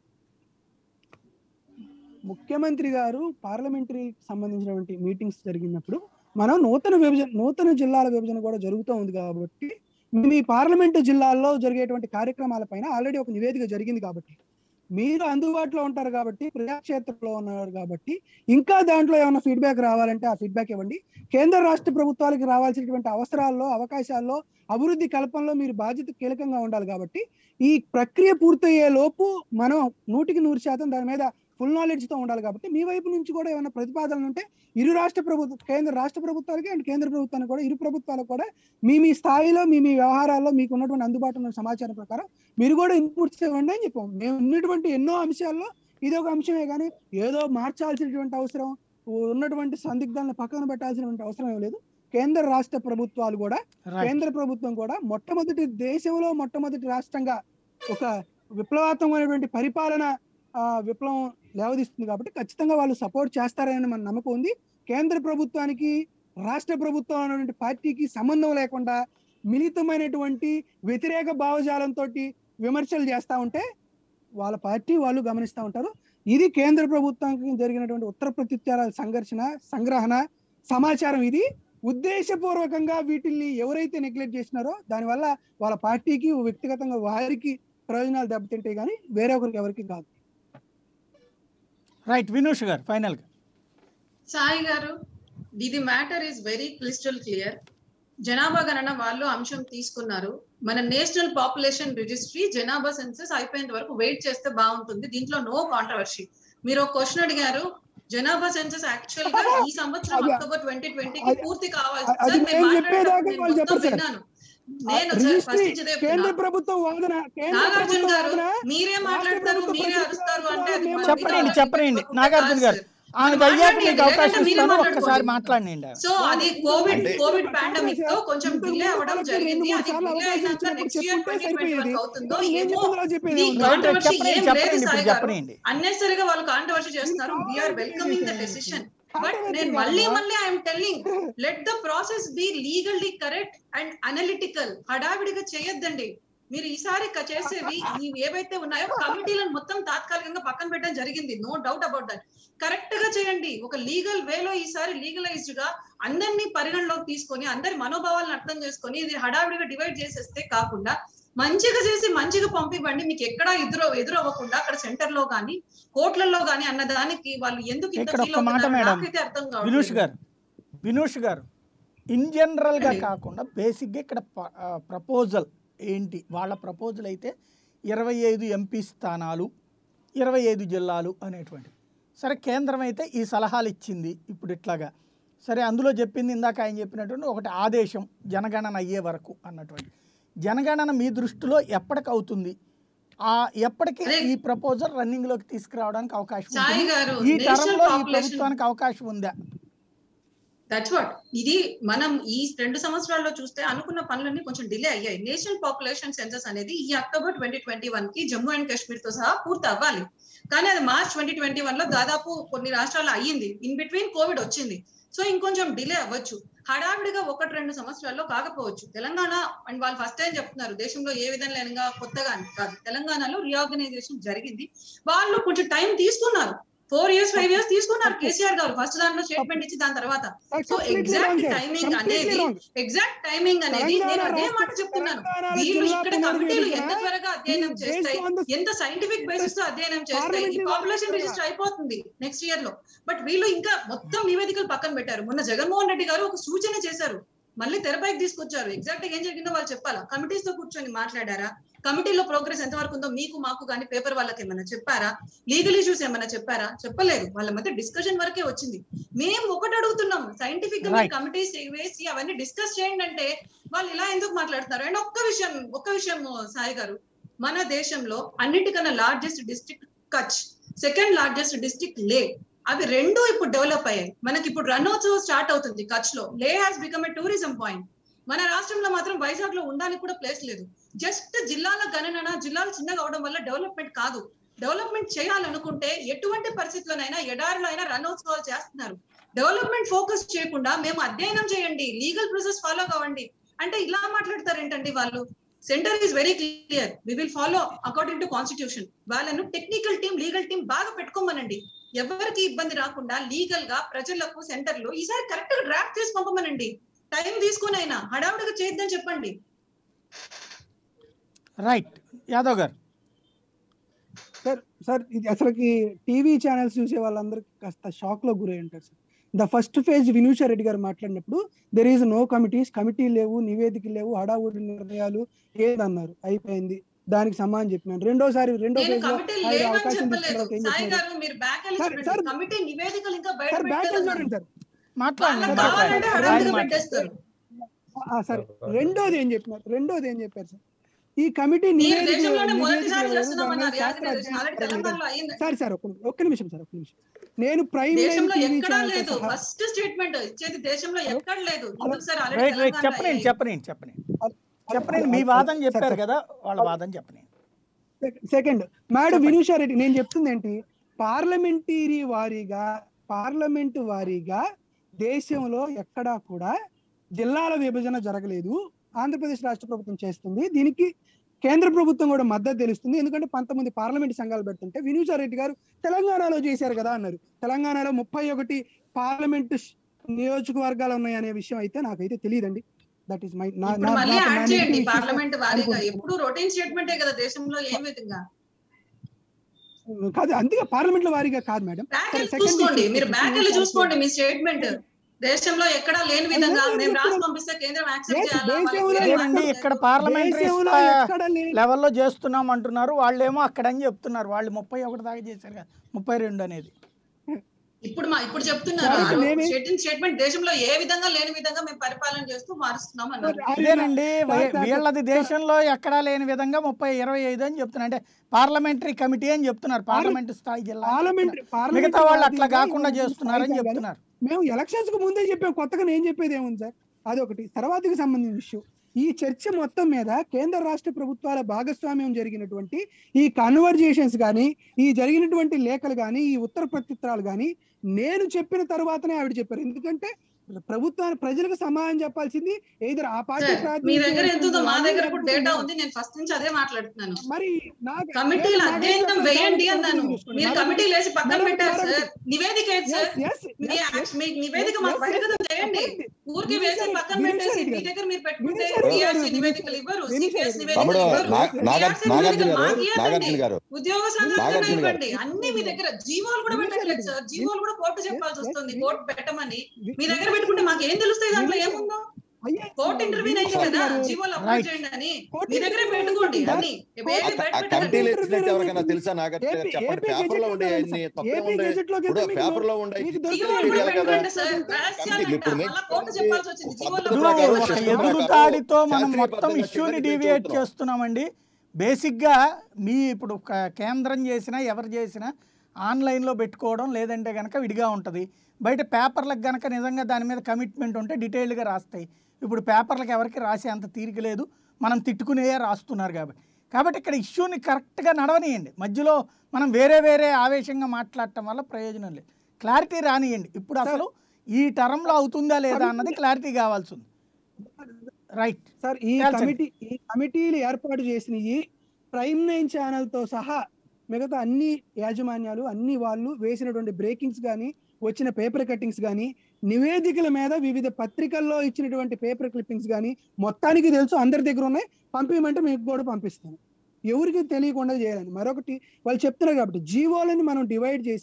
ముఖ్యమంత్రి గారు పార్లమెంటరీ సంబంధించినటువంటి మీటింగ్స్ జరిగినప్పుడు మనం నూతన విభజన నూతన జిల్లాల విభజన కూడా జరుగుతూ ఉంది కాబట్టి మీ పార్లమెంటు జిల్లాల్లో జరిగేటువంటి కార్యక్రమాలపైన ఆల్రెడీ ఒక నివేదిక జరిగింది కాబట్టి మీరు అందుబాటులో ఉంటారు కాబట్టి ప్రజాక్షేత్రంలో ఉన్నారు కాబట్టి ఇంకా దాంట్లో ఏమైనా ఫీడ్బ్యాక్ రావాలంటే ఆ ఫీడ్బ్యాక్ ఇవ్వండి కేంద్ర రాష్ట్ర ప్రభుత్వాలకి రావాల్సినటువంటి అవసరాల్లో అవకాశాల్లో అభివృద్ధి కల్పనలో మీరు బాధ్యత కీలకంగా ఉండాలి కాబట్టి ఈ ప్రక్రియ పూర్తయ్యే లోపు మనం నూటికి నూరు శాతం దాని మీద ఫుల్ నాలెడ్జ్ తో ఉండాలి కాబట్టి మీ వైపు నుంచి కూడా ఏమైనా ప్రతిపాదనలు ఉంటే ఇరు రాష్ట్ర ప్రభుత్వ కేంద్ర రాష్ట్ర ప్రభుత్వాలకి అండ్ కేంద్ర ప్రభుత్వానికి కూడా ఇరు ప్రభుత్వాలకు కూడా మీ మీ స్థాయిలో మీ మీ వ్యవహారాల్లో మీకు ఉన్నటువంటి అందుబాటులో ఉన్న సమాచారం ప్రకారం మీరు కూడా ఇన్పుట్స్ ఇవ్వండి అని చెప్పాం మేము ఉన్నటువంటి ఎన్నో అంశాల్లో ఇది ఒక అంశమే కానీ ఏదో మార్చాల్సినటువంటి అవసరం ఉన్నటువంటి సందిగ్ధాలను పక్కన పెట్టాల్సినటువంటి అవసరం ఏం లేదు కేంద్ర రాష్ట్ర ప్రభుత్వాలు కూడా రైట్ కేంద్ర ప్రభుత్వం కూడా మొట్టమొదటి దేశంలో మొట్టమొదటి రాష్ట్రంగా ఒక విప్లవాత్మకమైనటువంటి పరిపాలన ఆ, విప్లవం లేవదీస్తుంది కాబట్టి ఖచ్చితంగా వాళ్ళు సపోర్ట్ చేస్తారని మన నమ్మకం ఉంది కేంద్ర ప్రభుత్వానికి రాష్ట్ర ప్రభుత్వం అనేటువంటి పార్టీకి సంబంధం లేకుండా మిళితమైనటువంటి వ్యతిరేక భావజాలంతో విమర్శలు చేస్తా ఉంటే వాళ్ళ పార్టీ వాళ్ళు గమనిస్తూ ఉంటారు ఇది కేంద్ర ప్రభుత్వానికి జరిగినటువంటి ఉత్తర ప్రత్యుత్తరాల సంఘర్షణ సంగ్రహణ సమాచారం ఇది ఉద్దేశపూర్వకంగా వీటిల్ని ఎవరైతే నెగ్లెక్ట్ చేసినారో దానివల్ల వాళ్ళ పార్టీకి వ్యక్తిగతంగా వారికి ప్రయోజనాలు దెబ్బతింటాయి కానీ వేరే ఒకరికి ఎవరికి కాదు రైట్ వినూష్ గారు ఫైనల్గా సాయి గారు ఇది matter is very crystal clear జనాభా గణన వాళ్ళు అంశం తీసుకున్నారు మన నేషనల్ పాపులేషన్ రిజిస్ట్రీ జనాభా సెన్సెస్ అయిపోయేంత వరకు వెయిట్ చేస్తే బాగుంటుంది దీంట్లో నో కాంట్రవర్సీ మీరు ఒక క్వశ్చన్ అడిగారు జనాభా సెన్సెస్ యాక్చువల్ గా ఈ సంవత్సరం అది- అక్టోబర్ ట్వంటీ ట్వంటీకి అది- పూర్తి కావాలి అది సార్, మేము నేను చెప్పేదాకా మాట్లాడేటప్పుడు వాళ్ళు నేను చెప్పరు మొత్తం సార్. విన్నాను నేను సార్ రిజిస్ట్రీ ఫస్ట్ నుంచి కేంద్ర చెప్తున్నా ప్రభుత్వం వాదన కేంద్ర నాగార్జున ప్రభుత్వం గారు వాదన మీరే మాట్లాడతారు మీరే అరుస్తారు అంటే అది మేము మన చెప్పండి మీద చెప్పండి కాదు నాగార్జున గారు సార్. ఆమె మీరు అయ్యాక మాట్లాడండి, మీకు అవకాశం లేదంటే మీరే ఇస్తాను మాట్లాడుకోండి. ఒక్కసారి మాట్లాడండి సో అది కోవిడ్ అంటే- కోవిడ్ పాండమిక్ తో కొంచెం ఇంతకు డిలే ముందు అవ్వడం వాళ్ళకి జరిగింది రెండు మూడు అది సార్లు డిలే అవకాశం అయినాక ఇచ్చినప్పుడు నెక్స్ట్ ఇయర్ చెప్పుంటే ట్వంటీ ట్వంటీ సరిపోయేది. అవుతుందో నేను ఏమో చెప్పింది అలా చెప్పేది ఇది ఉంది. రైట్ కాంట్రవర్సీ చెప్పండి ఏం చెప్పండి లేదు ఇప్పుడు సాయి గారు చెప్పండి అన్నెసరిగా వాళ్ళు కాంట్రవర్సీ చేస్తున్నారు we are welcoming the decision but నేను మళ్ళీ మళ్ళీ I'm telling let the process be legally correct and analytical హడావిడిగా చేయొద్దండి మీరు ఈసారి క- చేసేవి ఈ ఏవైతే ఉన్నాయో కమిటీలను మొత్తం తాత్కాలికంగా పక్కన పెట్టడం జరిగింది no doubt about that correct గా చేయండి ఒక లీగల్ వేలో ఈసారి లీగలైజ్డ్ గా అందరినీ పరిగణలోకి తీసుకొని అందరి మనోభావాలను అర్థం చేసుకొని ఇది హడావిడిగా డివైడ్ చేసేస్తే కాకుండా మంచిగా చేసి మంచిగా పంపివ్వండి మీకు ఎక్కడా ఎదురు ఎదురవ్వకుండా అక్కడ సెంటర్ లో గానీ కోట్లలో గానీ అన్న దానికి వాళ్ళు ఎందుకు ఇంత ఇక్కడ feel ఒక్క మాట అవుతున్నారో మేడం. నాకైతే అర్థం వినూష్ కావట్లేదు. గారు వినూష్ గారు ఇన్ జనరల్గా అండి. కాకుండా బేసిక్గా ఇక్కడ ప్రపోజల్ ఏంటి వాళ్ళ ప్రపోజల్ అయితే ఇరవై ఐదు ఎంపీ స్థానాలు ఇరవై ఐదు జిల్లాలు అనేటువంటి సరే కేంద్రం అయితే ఈ సలహాలు ఇచ్చింది ఇప్పుడు ఇట్లాగా సరే అందులో చెప్పింది ఇందాక ఆయన చెప్పినటువంటి ఒకటి ఆదేశం జనగణన అయ్యే వరకు అన్నటువంటి జనగణన మీ దృష్టిలో ఎప్పటికి అవుతుంది ఆ ఎప్పటికి అదే. ఈ ప్రపోజల్ రన్నింగ్ లోకి తీసుకురావడానికి అవకాశం సాయి ఉంటుంది గారు ఈ నేషనల్ టర్మ్ లో ఈ పాపులేషన్ ప్రభుత్వానికి అవకాశం ఉందా దట్స్ వాట్ ఇది మనం ఈ రెండు సంవత్సరాల్లో చూస్తే అనుకున్న పనులన్నీ కొంచెం డిలే అయ్యాయి నేషనల్ పాపులేషన్ సెన్సస్ అనేది ఈ అక్టోబర్ ట్వంటీ ట్వంటీ వన్ కి జమ్మూ అండ్ కాశ్మీర్ తో సహా పూర్తి అవ్వాలి కానీ అది మార్చ్ ట్వంటీ ట్వంటీ వన్ లో దాదాపు కొన్ని రాష్ట్రాల్లో అయ్యింది ఇన్ బిట్వీన్ కోవిడ్ వచ్చింది సో ఇంకొంచెం డిలే అవ్వచ్చు హడావిడిగా ఒకటి రెండు సంవత్సరాల్లో కాకపోవచ్చు తెలంగాణ అండ్ వాళ్ళు ఫస్ట్ టైం చెప్తున్నారు దేశంలో ఏ విధంగా కొత్తగా అని కాదు తెలంగాణలో రీఆర్గనైజేషన్ జరిగింది వాళ్ళు కొంచెం టైం తీసుకున్నారు ఫోర్ ఇయర్స్ ఫైవ్ ఇయర్స్ తీసుకున్నారు కేసీఆర్ గారు ఫస్ట్ దాంట్లో స్టేట్మెంట్ ఇచ్చి దాని తర్వాత సో ఎగ్జాక్ట్ టైమింగ్ అనేది ఎగ్జాక్ట్ టైమింగ్ అనేది నేను అదే మాట చెప్తున్నాను వీళ్ళు ఇక్కడ కమిటీలు ఎంత త్వరగా అధ్యయనం చేస్తాయి ఎంత సైంటిఫిక్ బేసిస్ తో అధ్యయనం చేస్తాయి ఈ పాపులేషన్ రిజిస్టర్ అయిపోతుంది నెక్స్ట్ ఇయర్ లో బట్ వీళ్ళు ఇంకా మొత్తం నివేదికలు పక్కన పెట్టారు మొన్న జగన్మోహన్ రెడ్డి గారు ఒక సూచన చేశారు మళ్ళీ తెరపైకి తీసుకొచ్చారు ఎగ్జాక్ట్ గా ఏం జరిగిందో వాళ్ళు చెప్పాలా కమిటీస్ తో కూర్చొని మాట్లాడారా కమిటీలో ప్రోగ్రెస్ ఎంత వరకు ఉందో మీకు మాకు కానీ పేపర్ వాళ్ళకి ఏమైనా చెప్పారా లీగల్ ఇష్యూస్ ఏమైనా చెప్పారా చెప్పలేదు వాళ్ళ మధ్య డిస్కషన్ వరకే వచ్చింది మేము ఒకటి అడుగుతున్నాం సైంటిఫిక్ గా Right. కమిటీస్ వేసి అవన్నీ డిస్కస్ చేయండి అంటే వాళ్ళు ఇలా ఎందుకు మాట్లాడుతున్నారు అండ్ ఒక్క విషయం ఒక్క విషయం సాయి గారు మన దేశంలో అన్నిటికన్నా largest district Kutch second largest district Leh అవి రెండు ఇప్పుడు డెవలప్ అయ్యాయి మనకి ఇప్పుడు రన్నోత్సవం స్టార్ట్ అవుతుంది కచ్ లో Leh has become a tourism point మన రాష్ట్రంలో మాత్రం వైజాగ్ లో ఉండడానికి కూడా ప్లేస్ లేదు జస్ట్ జిల్లాల గణన జిల్లాలు చిన్నగా అవడం వల్ల డెవలప్మెంట్ కాదు డెవలప్మెంట్ చేయాలనుకుంటే ఎటువంటి పరిస్థితుల్లోనైనా ఎడారిలో అయినా రన్నోత్సవాలు చేస్తున్నారు డెవలప్మెంట్ ఫోకస్ చేయకుండా మేము అధ్యయనం చేయండి లీగల్ ప్రాసెస్ ఫాలో కావండి అంటే ఇలా మాట్లాడతారు ఏంటండి వాళ్ళు centre is very clear we will follow according to constitution వాళ్ళను టెక్నికల్ టీం లీగల్ టీం బాగా పెట్టుకోమనండి ఎవరికి ఇబ్బంది రాకుండా లీగల్ గా ప్రజలకు సెంటర్లు ఈసారి కరెక్ట్ గా డ్రాఫ్ట్ చేసి పంపమనండి టైం తీసుకుని అయినా హడావుడిగా చేద్దని చెప్పండి రైట్ యాదవ్ గారు సార్ సార్ ఇది అసలుకి టీవీ ఛానల్స్ చూసే వాళ్ళందరికీ కాస్త షాక్ లో గురై ఉంటారు sir the first phase Vinusha Reddy garu మాట్లాడినప్పుడు there is no committees committee లేవు నివేదిక లేవు హడావుడి నిర్ణయాలు ఏదన్నారు అయిపోయింది దానికి సమానం చెప్పినాను రెండోసారి రెండో నేను phase లో కమిటీ ఆయన లేవని అవకాశం చెప్పలేదు తీసుకున్న తర్వాత ఏం సాయి చెప్పినారు? గారు మీరు బ్యాక్ వెళ్ళి సార్, చూడండి సార్. కమిటీ నివేదికలు ఇంకా బయట సార్ బ్యాక్ పెట్టలేదు చూడండి సార్ మాట్లాడండి వాళ్ళకి మాట్లాడండి. కావాలంటే మాట్లాడండి. హడావుడిగా ఆయన పెట్టేస్తారు ఆ, సరే రెండోది ఏం చెప్పినారు రెండోది ఏం చెప్పారు సార్ ఈ కమిటీ మీరు నివేదిక దేశంలోనే నివేదిక మొదటిసారి ఎవరు? చేస్తున్నామన్నారు దాని శాస్త్ర ఆల్రెడీ అధ్యయనం తెలంగాణలో అయింది సార్ సార్ ఒక్క ఒక్క నిమిషం సార్ ఒక్క నిమిషం నేను ప్రైమ్ లైన్ దేశంలో టీవీ ఎక్కడా ఛానల్ లేదు ఫస్ట్ స్టేట్మెంట్ ఇచ్చేది దేశంలో ఎక్కడ లేదు ఎందుకు సార్ ఆల్రెడీ రైట్ రైట్ తెలంగాణలో చెప్పనండి అయ్యాయి. చెప్పనండి చెప్పనండి చెప్పనండి మీ వాదన చెప్పారు కదా వాళ్ళ వాదన చెప్పనండి సెకండ్ మేడం వినూషా రెడ్డి నేను చెప్తుంది ఏంటి పార్లమెంటరీ వారీగా పార్లమెంటు వారీగా దేశంలో ఎక్కడా కూడా జిల్లాల విభజన జరగలేదు ఆంధ్రప్రదేశ్ రాష్ట్ర ప్రభుత్వం చేస్తుంది దీనికి కేంద్ర ప్రభుత్వం కూడా మద్దతు తెలుస్తుంది ఎందుకంటే పంతొమ్మిది పార్లమెంట్ సంఘాలు పెడుతుంటే వినూషా రెడ్డి గారు తెలంగాణలో చేశారు కదా అన్నారు తెలంగాణలో ముప్పై ఒకటి పార్లమెంట్ నియోజకవర్గాలు ఉన్నాయనే విషయం అయితే నాకైతే తెలియదండి దట్ ఈస్ మై ఇప్పుడు మళ్ళీ యాడ్ చేయండి పార్లమెంట్ వారీగా ఎప్పుడు రొటీన్ స్టేట్మెంటే కదా దేశంలో ఏం విధంగా కాదు అందుకే పార్లమెంట్ వారీగా కాదు మేడం బ్యాక్ సరే, వెళ్ళి second చూసుకోండి issue. మీరు బ్యాక్ వెళ్ళి చూసుకోండి మీ స్టేట్మెంట్ దేశంలో ఎక్కడా లేని విధంగా మేము రాసి పంపిస్తే కేంద్రం యాక్సెప్ట్ Yes, చేయాలా దేశంలో వాళ్ళకి వేరే లేదండి మార్గం ఇక్కడ లేదు. పార్లమెంటరీ దేశంలో ఎక్కడ లేని లెవెల్లో చేస్తున్నాం అంటున్నారు వాళ్ళేమో అక్కడ అని చెప్తున్నారు వాళ్ళు ముప్పై ఒకటి దాకా చేశారు కదా ముప్పై రెండు అనేది ఇప్పుడు మా ఇప్పుడు చెప్తున్నారు సార్, మేమే- స్టేట్మెంట్ స్టేట్మెంట్ దేశంలో ఏ విధంగా లేని విధంగా మేము పరిపాలన చేస్తూ మారుస్తున్నాం అన్నారు ఇదేనండి వై- సార్, సార్, వీళ్ళది దేశంలో ఎక్కడా లేని విధంగా ముప్పై ఇరవై ఐదు అని చెప్తున్నారు అంటే పార్లమెంటరీ కమిటీ అని చెప్తున్నారు పార్లమెంట్ స్థాయి జిల్లా అని పార్లమెంట్ చెప్తున్నారు. మిగతా వాళ్ళు అట్లా కాకుండా చేస్తున్నారని చెప్తున్నారు మేము ఎలక్షన్స్ కు ముందే చెప్పాం కొత్తగా నేను చెప్పేది ఏముంది సార్ అదొకటి తర్వాతకి సంబంధించిన ఇష్యూ ఈ చర్చ మొత్తం మీద కేంద్ర రాష్ట్ర ప్రభుత్వాల భాగస్వామ్యం జరిగినటువంటి ఈ కన్వర్జేషన్స్ కానీ ఈ జరిగినటువంటి లేఖలు కానీ ఈ ఉత్తర ప్రత్యుత్తరాలు కానీ నేను చెప్పిన తర్వాతనే ఆవిడ చెప్పారు ఎందుకంటే ప్రభుత్వాన్ని ప్రజలకు సమాధానం చెప్పాల్సింది ఏదర్ ఆ పార్టీ సార్, మీ దగ్గర ఎంత ఉందో మా దగ్గర కూడా డేటా ప్రాతినిధ్యం ఉంది నేను ఫస్ట్ నుంచి అదే మాట్లాడుతున్నాను మరి నాకు- కమిటీలు నేను అధ్యయనం నాకు వేయండి కావాలి అన్నాను చూసుకోండి. మీరు మరి- కమిటీలు వేసి పక్కన మరి- పెట్టారు మరి- సార్ నివేదిక ఏది సార్ Yes, yes, మీ yes, యాక్ట్- yes. మీ నివేదిక మాకు Yes, బహిర్గతం yes. చేయండి చెప్పండి. ఊరికి వేసి వినిషా పక్కన రెడ్డి పెట్టేసి గారు. మీ దగ్గర మీరు పెట్టుకుంటే వినిషా రెడ్డి గారు, టీఆర్సీ నివేదికలు ఇవ్వరు వినిషా సిపిఎస్ రెడ్డి నివేదికలు తమ్ముడు ఇవ్వరు నా- నాగా- TRC నాగార్జున నివేదికలు గారు మాకు ఇవ్వండి. నాగార్జున గారు ఉద్యోగస్తులందరికీ నాగార్జున గారు. ఇవ్వండి అన్ని మీ దగ్గర జీవోలు కూడా పెట్టట్లేదు సార్ జీవోలు కూడా కోర్టు చెప్పాల్సి వస్తుంది కోర్టు పెట్టమని మీ దగ్గర పెట్టుకుంటే మాకు ఏం తెలుస్తాయి దాంట్లో ఏముందో అయ్యా, కోర్టు ఇంటర్వ్యూన్ అయింది కదా గారు, జీవోలు Right. అప్లోడ్ చేయండి అని కోర్టు మీ దగ్గరే పెట్టుకోండి అన్ని ఏది ఆ- బయట ఆ పెట్టకండి. కమిటీలు ఇచ్చినట్టు ఎవరికైనా తెలుసా నాగార్జున గారు ఏపీ- చెప్పండి ఏపీ పేపర్ లో గెజెట్లో ఉండే ఉంది అన్ని సార్. తప్పే ఏపీ ఉండే గెజెట్లోకి ఇప్పుడు వెళ్తే మీకు పేపర్ లో ఉండే మీకు జీవోలు దొరుకుతాయి. కూడా తెలియాలి కదా. పెట్టండి సార్ కమిటీ రహస్యాలంట ఇప్పుడు మీకు మళ్ళా కోర్టు చెప్పాల్సి వచ్చింది జీవోలో పద్ధతి ఇప్పుడు ప్రకారం ఒక శాస్త్రీయ ఎదుగుతాడితో మనం శాస్త్రీయ మొత్తం పద్ధతిగా ఇష్యూని చేయడానికి డివియేట్ చూస్తున్నాం. చేస్తున్నామండి బేసిక్గా మీ ఇప్పుడు క- కేంద్రం చేసినా ఎవరు చేసినా ఆన్లైన్లో పెట్టుకోవడం లేదంటే కనుక విడిగా ఉంటుంది బయట పేపర్లకు కనుక నిజంగా దాని మీద కమిట్మెంట్ ఉంటే డీటెయిల్డ్గా రాస్తాయి ఇప్పుడు పేపర్లకు ఎవరికి రాసే అంత తీరిక లేదు మనం తిట్టుకునే రాస్తున్నారు కాబట్టి కాబట్టి ఇక్కడ ఇష్యూని కరెక్ట్గా నడవనియండి మధ్యలో మనం వేరే వేరే ఆవేశంగా మాట్లాడటం వల్ల ప్రయోజనం లేదు క్లారిటీ రానియండి ఇప్పుడు అసలు ఈ టర్మ్లో అవుతుందా లేదా అన్నది క్లారిటీ కావాల్సి ఉంది రైట్ సార్ ఈ తేల్చండి. కమిటీ ఈ కమిటీలు ఏర్పాటు చేసినవి ప్రైమ్ నైన్ ఛానల్ తో సహా మిగతా అన్ని యాజమాన్యాలు అన్ని వాళ్ళు వేసినటువంటి బ్రేకింగ్స్ కానీ వచ్చిన పేపర్ కట్టింగ్స్ కానీ నివేదికల మీద వివిధ పత్రికల్లో ఇచ్చినటువంటి పేపర్ క్లిప్పింగ్స్ కానీ మొత్తానికి తెలుసు అందరి దగ్గర ఉన్నాయి పంపించమంటే మీకు కూడా పంపిస్తాను ఎవరికి తెలియకుండా చేయాలని మరొకటి వాళ్ళు చెప్తున్నారు కాబట్టి జీవోలని మనం డివైడ్ చేసి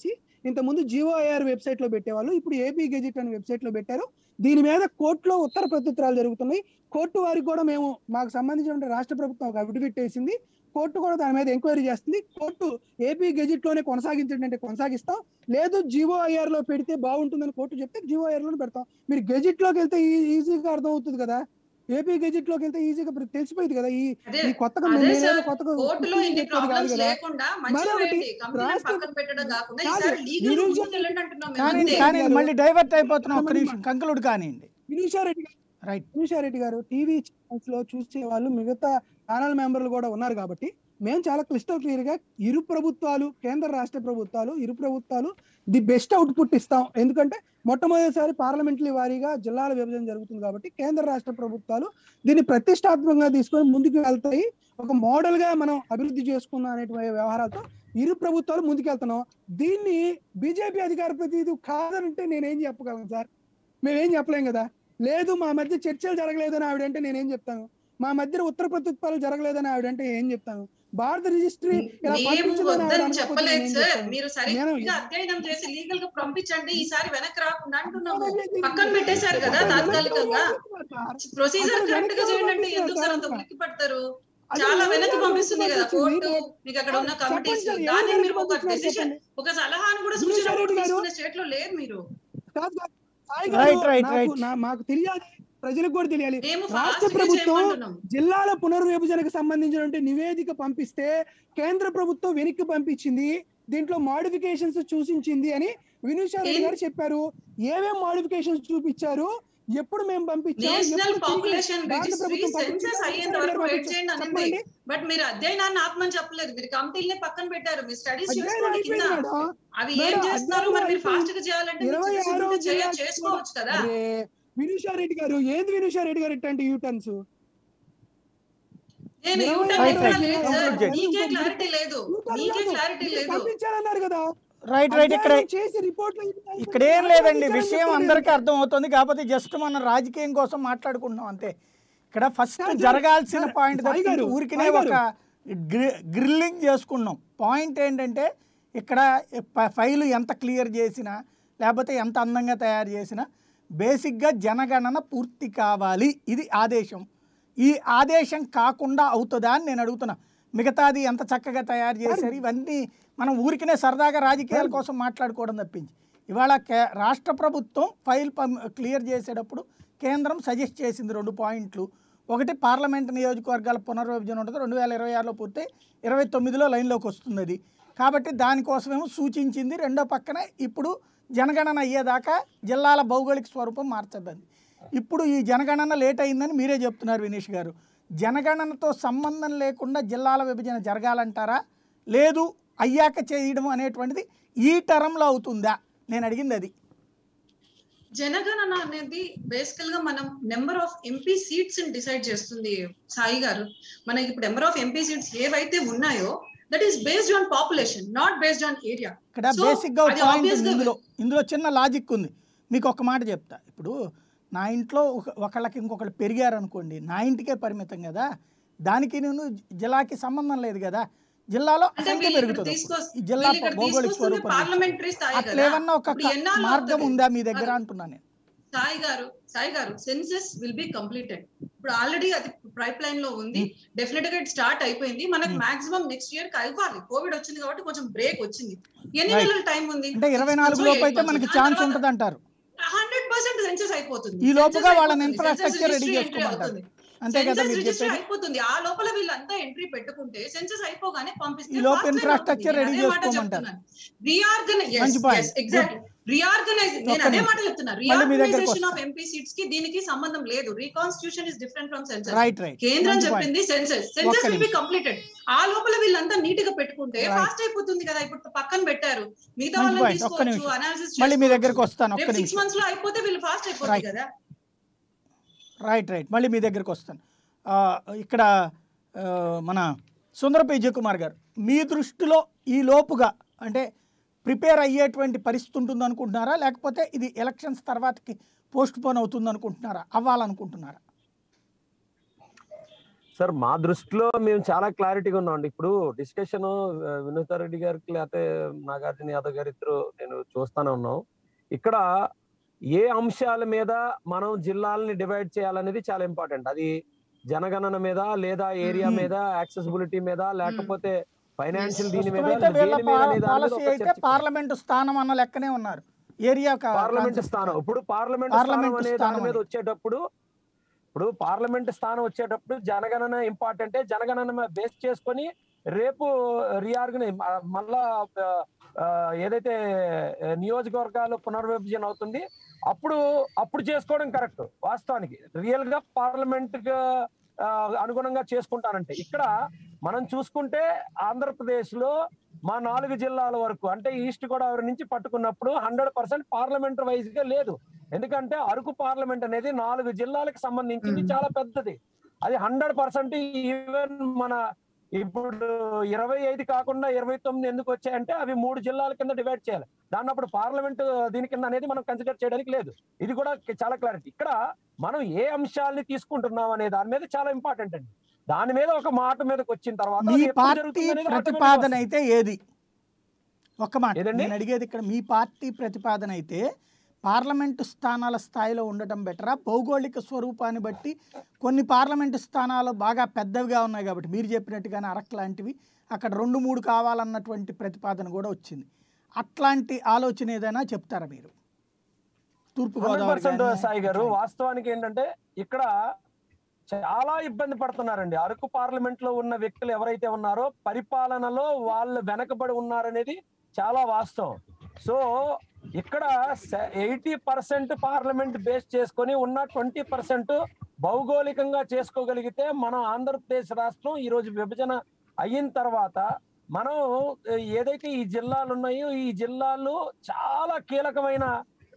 ఇంతకుముందు జిఓఐఆర్ వెబ్సైట్ లో పెట్టేవాళ్ళు ఇప్పుడు ఏపీ గెజిట్ అనే వెబ్సైట్ లో పెట్టారు దీని మీద కోర్టులో ఉత్తర ప్రత్యుత్తరాలు జరుగుతున్నాయి కోర్టు వారికి కూడా మేము మాకు సంబంధించిన రాష్ట్ర ప్రభుత్వం ఒక అఫిడవిట్ వేసింది కోర్టు కూడా దాని మీద ఎంక్వైరీ చేస్తుంది కోర్టు ఏపీ గెజిట్ లోనే కొనసాగించండి అంటే కొనసాగిస్తాం లేదు జిఓఐఆర్ లో పెడితే బాగుంటుందని కోర్టు చెప్తే జిఓఐఆర్ లోనే పెడతాం మీరు గెజిట్ లోకి వెళ్తే ఈ- ఈజీగా అర్థం అవుతుంది కదా ఏపీ గెజిట్ లోకి వెళ్తే ఈజీగా ఇప్పుడు తెలిసిపోయింది కదా ఈ అదే ఈ కొత్తగా అదే నేనేదో సార్, కొత్తగా కోర్టులో ఇన్ని చెప్పేది కాదు ప్రాబ్లమ్స్ కదా లేకుండా మంచిగా మరొకటి, వేయండి కంపెనీ రాష్ట్ర- పక్కన పెట్టడం కాకుండా కాదు, ఈసారి లీగల్ విరోచన- ముందుకు వెళ్ళండి అంటున్నాం మేము కానీ అంతే. కానీ గారు- మళ్ళీ డైవర్ట్ అయిపోతున్నాం ఒక్క మళ్ళీ నిమిషం కంక్లూడ్ కానివ్వండి వినీషారెడ్డి గారు రైట్ వినీషారెడ్డి గారు టీవీ ఛానల్స్ లో చూసే వాళ్ళు మిగతా ఛానల్ మెంబర్లు కూడా ఉన్నారు కాబట్టి మేము చాలా క్లిస్టల్ క్లియర్ గా ఇరు ప్రభుత్వాలు కేంద్ర రాష్ట్ర ప్రభుత్వాలు ఇరు ప్రభుత్వాలు ది బెస్ట్ అవుట్పుట్ ఇస్తాం ఎందుకంటే మొట్టమొదటిసారి పార్లమెంటరీ వారీగా జిల్లాల విభజన జరుగుతుంది కాబట్టి కేంద్ర రాష్ట్ర ప్రభుత్వాలు దీన్ని ప్రతిష్టాత్మకంగా తీసుకొని ముందుకు వెళ్తాయి ఒక మోడల్ గా మనం అభివృద్ధి చేసుకుందాం అనేటువంటి వ్యవహారాలతో ఇరు ప్రభుత్వాలు ముందుకెళ్తున్నాం దీన్ని బీజేపీ అధికార ప్రతినిధి కాదంటే నేనేం చెప్పగలను సార్ మేమేం చెప్పలేం కదా లేదు మా మధ్య చర్చలు జరగలేదని ఆవిడంటే నేనేం చెప్తాను మా మధ్య ఉత్తర ప్రత్యుత్పాలు జరగలేదని ఆవిడంటే ఏం చెప్తాను భారత రిజిస్ట్రీ ఇలా మేము పంపించదని ఆవిడ వద్దని అనకపోతే చెప్పలేదు నేనేం సార్ చెప్తాను? మీరు నేను- సరిగ్గా అధ్యయనం చేసి లీగల్ గా పంపించండి ఈసారి వెనక్కి రాకుండా అంటున్నాము పక్కన పెట్టేశారు కదా తాత్కాలికంగా ప్రొసీజర్ అసలు కరెక్ట్ గా వెనక్కి చేయండి అంటే పంపించారు ఎందుకు సార్ అంత సార్. ఉలిక్కి పడతారు అది చాలా ఏం వెనక్కి చేయాలి? పంపిస్తుంది కదా పంపించింది. కోర్టు మీకు అక్కడ ఉన్న కమిటీస్ చెప్పండి సార్, దాన్ని ఏం మీరు ఒక పంపించినారు డెసిషన్ చెప్పండి. ఒక సలహాను కూడా గిరీష్ సూచన రెడ్డి కూడా గారు- తీసుకునే స్టేట్ లో లేదు మీరు కాదు కాదు. సాయి Right, గారు, right, నాకు- right. నా- మాకు తెలియాలి ప్రజలకు కూడా తెలియాలి మేము రాష్ట్ర ఫాస్ట్ గా ప్రభుత్వం చేయమంటున్నాం జిల్లాల పునర్విభజనకు సంబంధించినటువంటి నివేదిక పంపిస్తే కేంద్ర ప్రభుత్వం వెనక్కి పంపించింది దీంట్లో మాడిఫికేషన్స్ సూచించింది అని వినూషారెడ్డి ఏం- గారు చెప్పారు ఏమేం మాడిఫికేషన్స్ చూపించారు ఎప్పుడు మేము పంపించాం నేషనల్ ఎప్పుడు తిరిగి పాపులేషన్ భారత రిజిస్ట్రీ ప్రభుత్వం పంపించింది? సెన్సస్ అయ్యేంత వినూషారెడ్డి వరకు గారు వెయిట్ చేయండి అనింది చెప్పండి. బట్ మీరు అధ్యయనాన్ని ఆపమని చెప్పలేదు మీరు కమిటీలనే పక్కన పెట్టారు మీరు స్టడీస్ అధ్యయనం చేసుకోండి కింద అయిపోయింది మేడం. అవి ఏం మేడం, చేస్తున్నారు మరి మీరు అధ్యయనం ఫాస్ట్ గా చేయాలంటే మీరు ఇరవై చిన్న ఆరో చిన్నగా చేయ- జిల్లా- చేసుకోవచ్చు కదా అరే వినూషారెడ్డి గారు ఏంది వినూషారెడ్డి గారు ఇట్లాంటి యూటర్న్స్ నేను ఇరవై యూటర్న్ Right, ఎక్కడా right. లేదు సార్ Conclude చేయండి. మీకే క్లారిటీ లేదు మీకే క్లారిటీ లేదు పంపించారన్నారు కదా రైట్ రైట్ ఇక్కడ అధ్యయనం చేసి రిపోర్ట్ ఇక్కడ ఏం లేదండి విషయం అందరికీ అర్థం అవుతుంది కాకపోతే జస్ట్ మనం రాజకీయం కోసం మాట్లాడుకుంటున్నాం అంతే ఇక్కడ ఫస్ట్ సార్, జరగాల్సిన సార్, పాయింట్ సాయి తప్పించి గారు, ఊరికినే సాయి ఒక గ్రి- గ్రిల్లింగ్ చేసుకున్నాం పాయింట్ ఏంటంటే ఇక్కడ ప- ఫైలు ఎంత క్లియర్ చేసినా లేకపోతే ఎంత అందంగా తయారు చేసినా బేసిక్గా జనగణన పూర్తి కావాలి ఇది ఆదేశం ఈ ఆదేశం కాకుండా అవుతుందా అని నేను అడుగుతున్నా మిగతాది ఎంత చక్కగా తయారు చేశారు ఇవన్నీ మనం ఊరికినే సరదాగా రాజకీయాల కోసం మాట్లాడుకోవడం తప్పించి ఇవాళ కే రాష్ట్ర ప్రభుత్వం ఫైల్ పం- క్లియర్ చేసేటప్పుడు కేంద్రం సజెస్ట్ చేసింది రెండు పాయింట్లు ఒకటి పార్లమెంట్ నియోజకవర్గాల పునర్విభజన ఉంటుంది రెండు వేల ఇరవై ఆరులో పూర్తి ఇరవై తొమ్మిదిలో లైన్లోకి వస్తుంది అది కాబట్టి దానికోసమేమో సూచించింది రెండో పక్కన ఇప్పుడు జనగణన అయ్యేదాకా జిల్లాల భౌగోళిక స్వరూపం మార్చద్దని ఇప్పుడు ఈ జనగణన లేట్ అయిందని మీరే చెప్తున్నారు వినీష్ గారు జనగణనతో సంబంధం లేకుండా జిల్లాల విభజన జరగాలంటారా లేదు అయ్యాక చేయడం అనేటువంటిది ఈ టర్మ్లో అవుతుందా నేను అడిగింది అది జనగణన అనేది బేసికల్ గా మనం number of MP seats decide చేస్తుంది సాయి గారు మనకి ఇప్పుడు నెంబర్ ఆఫ్ ఎంపీ సీట్స్ ఏవైతే ఉన్నాయో that is based on population not based on area ఇక్కడ So, బేసిక్గా ఒక అది పాయింట్ obvious ఉంది గా ఇందులో ఇందులో చిన్న లాజిక్ ఉంది మీకు ఒక మాట చెప్తా ఇప్పుడు నా ఇంట్లో ఒక- ఒకళ్ళకి ఇంకొకళ్ళు పెరిగారు అనుకోండి నా ఇంటికే పరిమితం కదా దానికి నేను జిల్లాకి సంబంధం లేదు కదా జిల్లాలో అంటే సంఖ్య వీళ్ళు ఇక్కడ పెరుగుతుంది తీసుకో- ఈ జిల్లా వీళ్ళు ఇక్కడ భౌగోళిక తీసుకొస్తుంది స్వరూపం పార్లమెంటరీ స్థాయి అట్లా కదా ఏమన్నా ఒక ఇప్పుడు ఎన్నాళ్ళు మార్గం అవుతుంది? ఉందా మీ దగ్గర అది- అంటున్నా నేను Sai garu Sai garu census will be completed ఇప్పుడు ఆల్రెడీ అది పైప్ లైన్ లో ఉంది డెఫినెట్ గా స్టార్ట్ అయిపోయింది మనకు మాక్సిమం నెక్స్ట్ ఇయర్ కలపాలి కోవిడ్ వచ్చింది కాబట్టి కొంచెం బ్రేక్ వచ్చింది ఎన్ని Right. నెలల టైం ఉంది అంటే ఇరవై నాలుగు లోపు అయితే మనకి ఛాన్స్ ఉంటుంది అంటారు హండ్రెడ్ పర్సెంట్ సెన్సెస్ అయిపోతుంది ఈ లోపుగా Census వాళ్ళని అయిపోతుంది. Infrastructure Census ready registry entry చేసుకోమంటారు అవుతుంది. అంతే కదా Census మీరు registry చెప్పేది అయిపోతుంది ఆ లోపల వీళ్ళంతా ఎంట్రీ పెట్టుకుంటే సెన్సెస్ అయిపోగానే పంపిస్తే ఈ లోపు infrastructure ready చేసుకోమంటారు. రీఆర్గనైజ్ మంచి point. ఎగ్జాక్ట్ రీఆర్గనైజ్ నేను ఒక్క అదే నిమిషం. మాట చెప్తున్నా మళ్ళీ మీ దగ్గరకు రీఆర్గనైజేషన్ ఆఫ్ వస్తా. ఎంపీ సీట్స్ కి దీనికి సంబంధం లేదు reconstitution is different from census right right కేంద్రం మంచి point. చెప్పింది సెన్సస్ సెన్సస్ ఒక్క విల్ బి నిమిషం. కంప్లీటెడ్ ఆ లోపల వీళ్ళంతా నీట్ గా పెట్టుకుంటే Right. ఫాస్ట్ అయిపోతుంది కదా ఇప్పుడు పక్కన పెట్టారు మిగతా మంచి వాళ్ళని point. ఒక్క తీసుకోవచ్చు నిమిషం. అనాలిసిస్ మళ్ళీ మీ దగ్గరకు వస్తాను ఒక్క సిక్స్ నిమిషం మంత్స్ లో అయిపోతే వీళ్ళు ఫాస్ట్ అయిపోతుంది Right. కదా రైట్ రైట్ మళ్ళీ మీ దగ్గరకు వస్తాను ఆ, ఇక్కడ ఆ, మన సుందరపి విజయ్ కుమార్ గారు మీ దృష్టిలో ఈ లోపుగా అంటే ప్రిపేర్ అయ్యేటువంటి పరిస్థితి ఉంటుంది అనుకుంటున్నారా లేకపోతే ఇది ఎలక్షన్స్ తర్వాతకి పోస్ట్ పోన్ అవుతుంది అనుకుంటున్నారా అవ్వాలనుకుంటున్నారా సార్ మా దృష్టిలో మేము చాలా క్లారిటీగా ఉన్నామండి ఇప్పుడు డిస్కషన్ వినోద్ రెడ్డి గారికి లేకపోతే నాగార్జున యాదవ్ గారి ఇద్దరు నేను చూస్తానే ఉన్నాం ఇక్కడ ఏ అంశాల మీద మనం జిల్లాలని డివైడ్ చేయాలనేది చాలా ఇంపార్టెంట్ అది జనగణన మీద లేదా ఏరియా Hmm. మీద యాక్సెసిబిలిటీ మీద లేకపోతే ఫైనాన్షియల్ దీని మీద ప్రస్తుతం అయితే లేదా వీళ్ళ దేని మీద అనే దాని మీద పాలసీ ఒక అయితే చర్చ. పార్లమెంటు స్థానం అన్న లెక్కనే ఉన్నారు ఏరియా కా- పార్లమెంట్ కాన్సెప్ట్ స్థానం కాదు. ఇప్పుడు పార్లమెంట్ పార్లమెంట్ స్థానం అనే స్థానం దాని మీద అని. వచ్చేటప్పుడు ఇప్పుడు పార్లమెంట్ స్థానం వచ్చేటప్పుడు జనగణన ఇంపార్టెంటే జనగణన మీద బేస్ చేసుకొని రేపు రియార్గనై మళ్ళా ఆ, ఆ, ఏదైతే ఆ, నియోజకవర్గాలు పునర్విభజన అవుతుంది అప్పుడు అప్పుడు చేసుకోవడం కరెక్ట్ వాస్తవానికి రియల్ గా పార్లమెంట్ అనుగుణంగా చేసుకుంటానంటే ఇక్కడ మనం చూసుకుంటే ఆంధ్రప్రదేశ్ లో మా నాలుగు జిల్లాల వరకు అంటే ఈస్ట్ గోదావరి నుంచి పట్టుకున్నప్పుడు హండ్రెడ్ పర్సెంట్ పార్లమెంట్ వైజ్ గా లేదు ఎందుకంటే అరకు పార్లమెంట్ అనేది నాలుగు జిల్లాలకు సంబంధించింది మ్మ్. చాలా పెద్దది అది హండ్రెడ్ పర్సెంట్ ఈవెన్ మన ఇప్పుడు ఇరవై ఐదు కాకుండా ఇరవై తొమ్మిది ఎందుకు వచ్చాయంటే అవి మూడు జిల్లాల కింద డివైడ్ చేయాలి దాన్ని అప్పుడు పార్లమెంట్ దీని కింద అనేది మనం కన్సిడర్ చేయడానికి లేదు ఇది కూడా చాలా క్లారిటీ ఇక్కడ మనం ఏ అంశాలని తీసుకుంటున్నాం అనే దాని మీద చాలా ఇంపార్టెంట్ అండి దాని మీద ఒక మాట మీదకి వచ్చిన తర్వాత మీ అది ఎప్పుడు పార్టీ జరుగుతుంది అనేది automatic గా ప్రతిపాదన వస్తుంది. అయితే ఏది ఒక్క మాట ఏదండి? నేను అడిగేది ఇక్కడ మీ పార్టీ ప్రతిపాదన అయితే పార్లమెంటు స్థానాల స్థాయిలో ఉండటం బెటరా భౌగోళిక స్వరూపాన్ని బట్టి కొన్ని పార్లమెంటు స్థానాలు బాగా పెద్దవిగా ఉన్నాయి కాబట్టి మీరు చెప్పినట్టుగానే అరక్ లాంటివి అక్కడ రెండు మూడు కావాలన్నటువంటి ప్రతిపాదన కూడా వచ్చింది అట్లాంటి ఆలోచన ఏదైనా చెప్తారా మీరు తూర్పు గోదావరి 100% గానీ సాయి గారు అట్లాంటి. వాస్తవానికి ఏంటంటే ఇక్కడ చాలా ఇబ్బంది పడుతున్నారండి అరకు పార్లమెంట్ లో ఉన్న వ్యక్తులు ఎవరైతే ఉన్నారో పరిపాలనలో వాళ్ళు వెనకబడి ఉన్నారనేది చాలా వాస్తవం సో ఇక్కడ ఎయిటీ పర్సెంట్ పార్లమెంట్ బేస్ చేసుకొని ఉన్న ట్వంటీ పర్సెంట్ భౌగోళికంగా చేసుకోగలిగితే మనం ఆంధ్రప్రదేశ్ రాష్ట్రం ఈ రోజు విభజన అయిన తర్వాత మనం ఏదైతే ఈ జిల్లాలు ఉన్నాయో ఈ జిల్లాలు చాలా కీలకమైన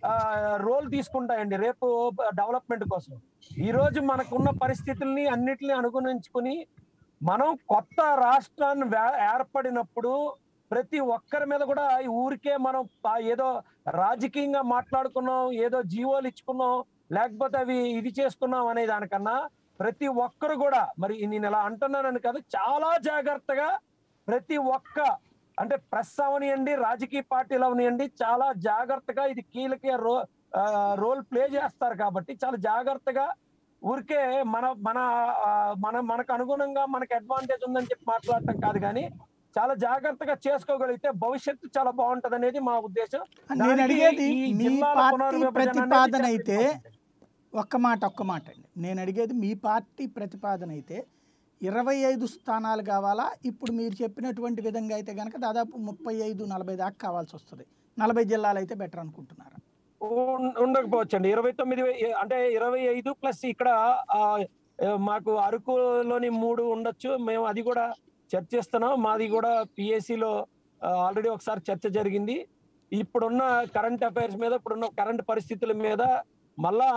రోల్ తీసుకుంటాయండి రేపు డెవలప్మెంట్ కోసం ఈ రోజు మనకున్న పరిస్థితుల్ని అన్నిటిని అనుగుణించుకుని మనం కొత్త రాష్ట్రాన్ని వే- ఏర్పడినప్పుడు ప్రతి ఒక్కరి మీద కూడా ఈ ఊరికే మనం పా- ఏదో రాజకీయంగా మాట్లాడుకున్నాం ఏదో జీవోలు ఇచ్చుకున్నాం లేకపోతే అవి ఇది చేసుకున్నాం అనే దానికన్నా ప్రతి ఒక్కరు కూడా మరి నేను ఇలా అంటున్నానని కాదు చాలా జాగ్రత్తగా ప్రతి ఒక్క అంటే ప్రెస్ అవనియండి రాజకీయ పార్టీలు అవనియండి చాలా జాగ్రత్తగా ఇది కీలక రో ఆ, రోల్ ప్లే చేస్తారు కాబట్టి చాలా జాగ్రత్తగా ఊరికే మన మన ఆ, మన మనకు అనుగుణంగా మనకి అడ్వాంటేజ్ ఉందని చెప్పి మాట్లాడటం కాదు కానీ చాలా జాగ్రత్తగా చేసుకోగలిగితే భవిష్యత్తు చాలా బాగుంటది అనేది మా ఉద్దేశం నేను దానికి అడిగేది ఈ మీ జిల్లాల పార్టీ పునర్విభజన అనేది ప్రతిపాదన చాలా అయితే important. ఒక్క మాట ఒక్క మాట అండి నేను అడిగేది మీ పార్టీ ప్రతిపాదన అయితే ఇరవై ఐదు స్థానాలు కావాలా ఇప్పుడు మీరు చెప్పినటువంటి విధంగా అయితే కనుక దాదాపు ముప్పై ఐదు నలభై దాకా కావాల్సి వస్తుంది నలభై జిల్లాలు అయితే బెటర్ అనుకుంటున్నారు ఉం- ఉండకపోవచ్చండి ఇరవై తొమ్మిది వే- అంటే ఇరవై ఐదు ప్లస్ ఇక్కడ ఆ, ఆ, మాకు అరకులోని మూడు ఉండొచ్చు మేము అది కూడా చర్చిస్తున్నాం మాది కూడా పిఎస్సిలో ఆల్రెడీ ఒకసారి చర్చ జరిగింది ఇప్పుడున్న కరెంట్ అఫైర్స్ మీద ఇప్పుడున్న కరెంట్ పరిస్థితుల మీద మళ్ళా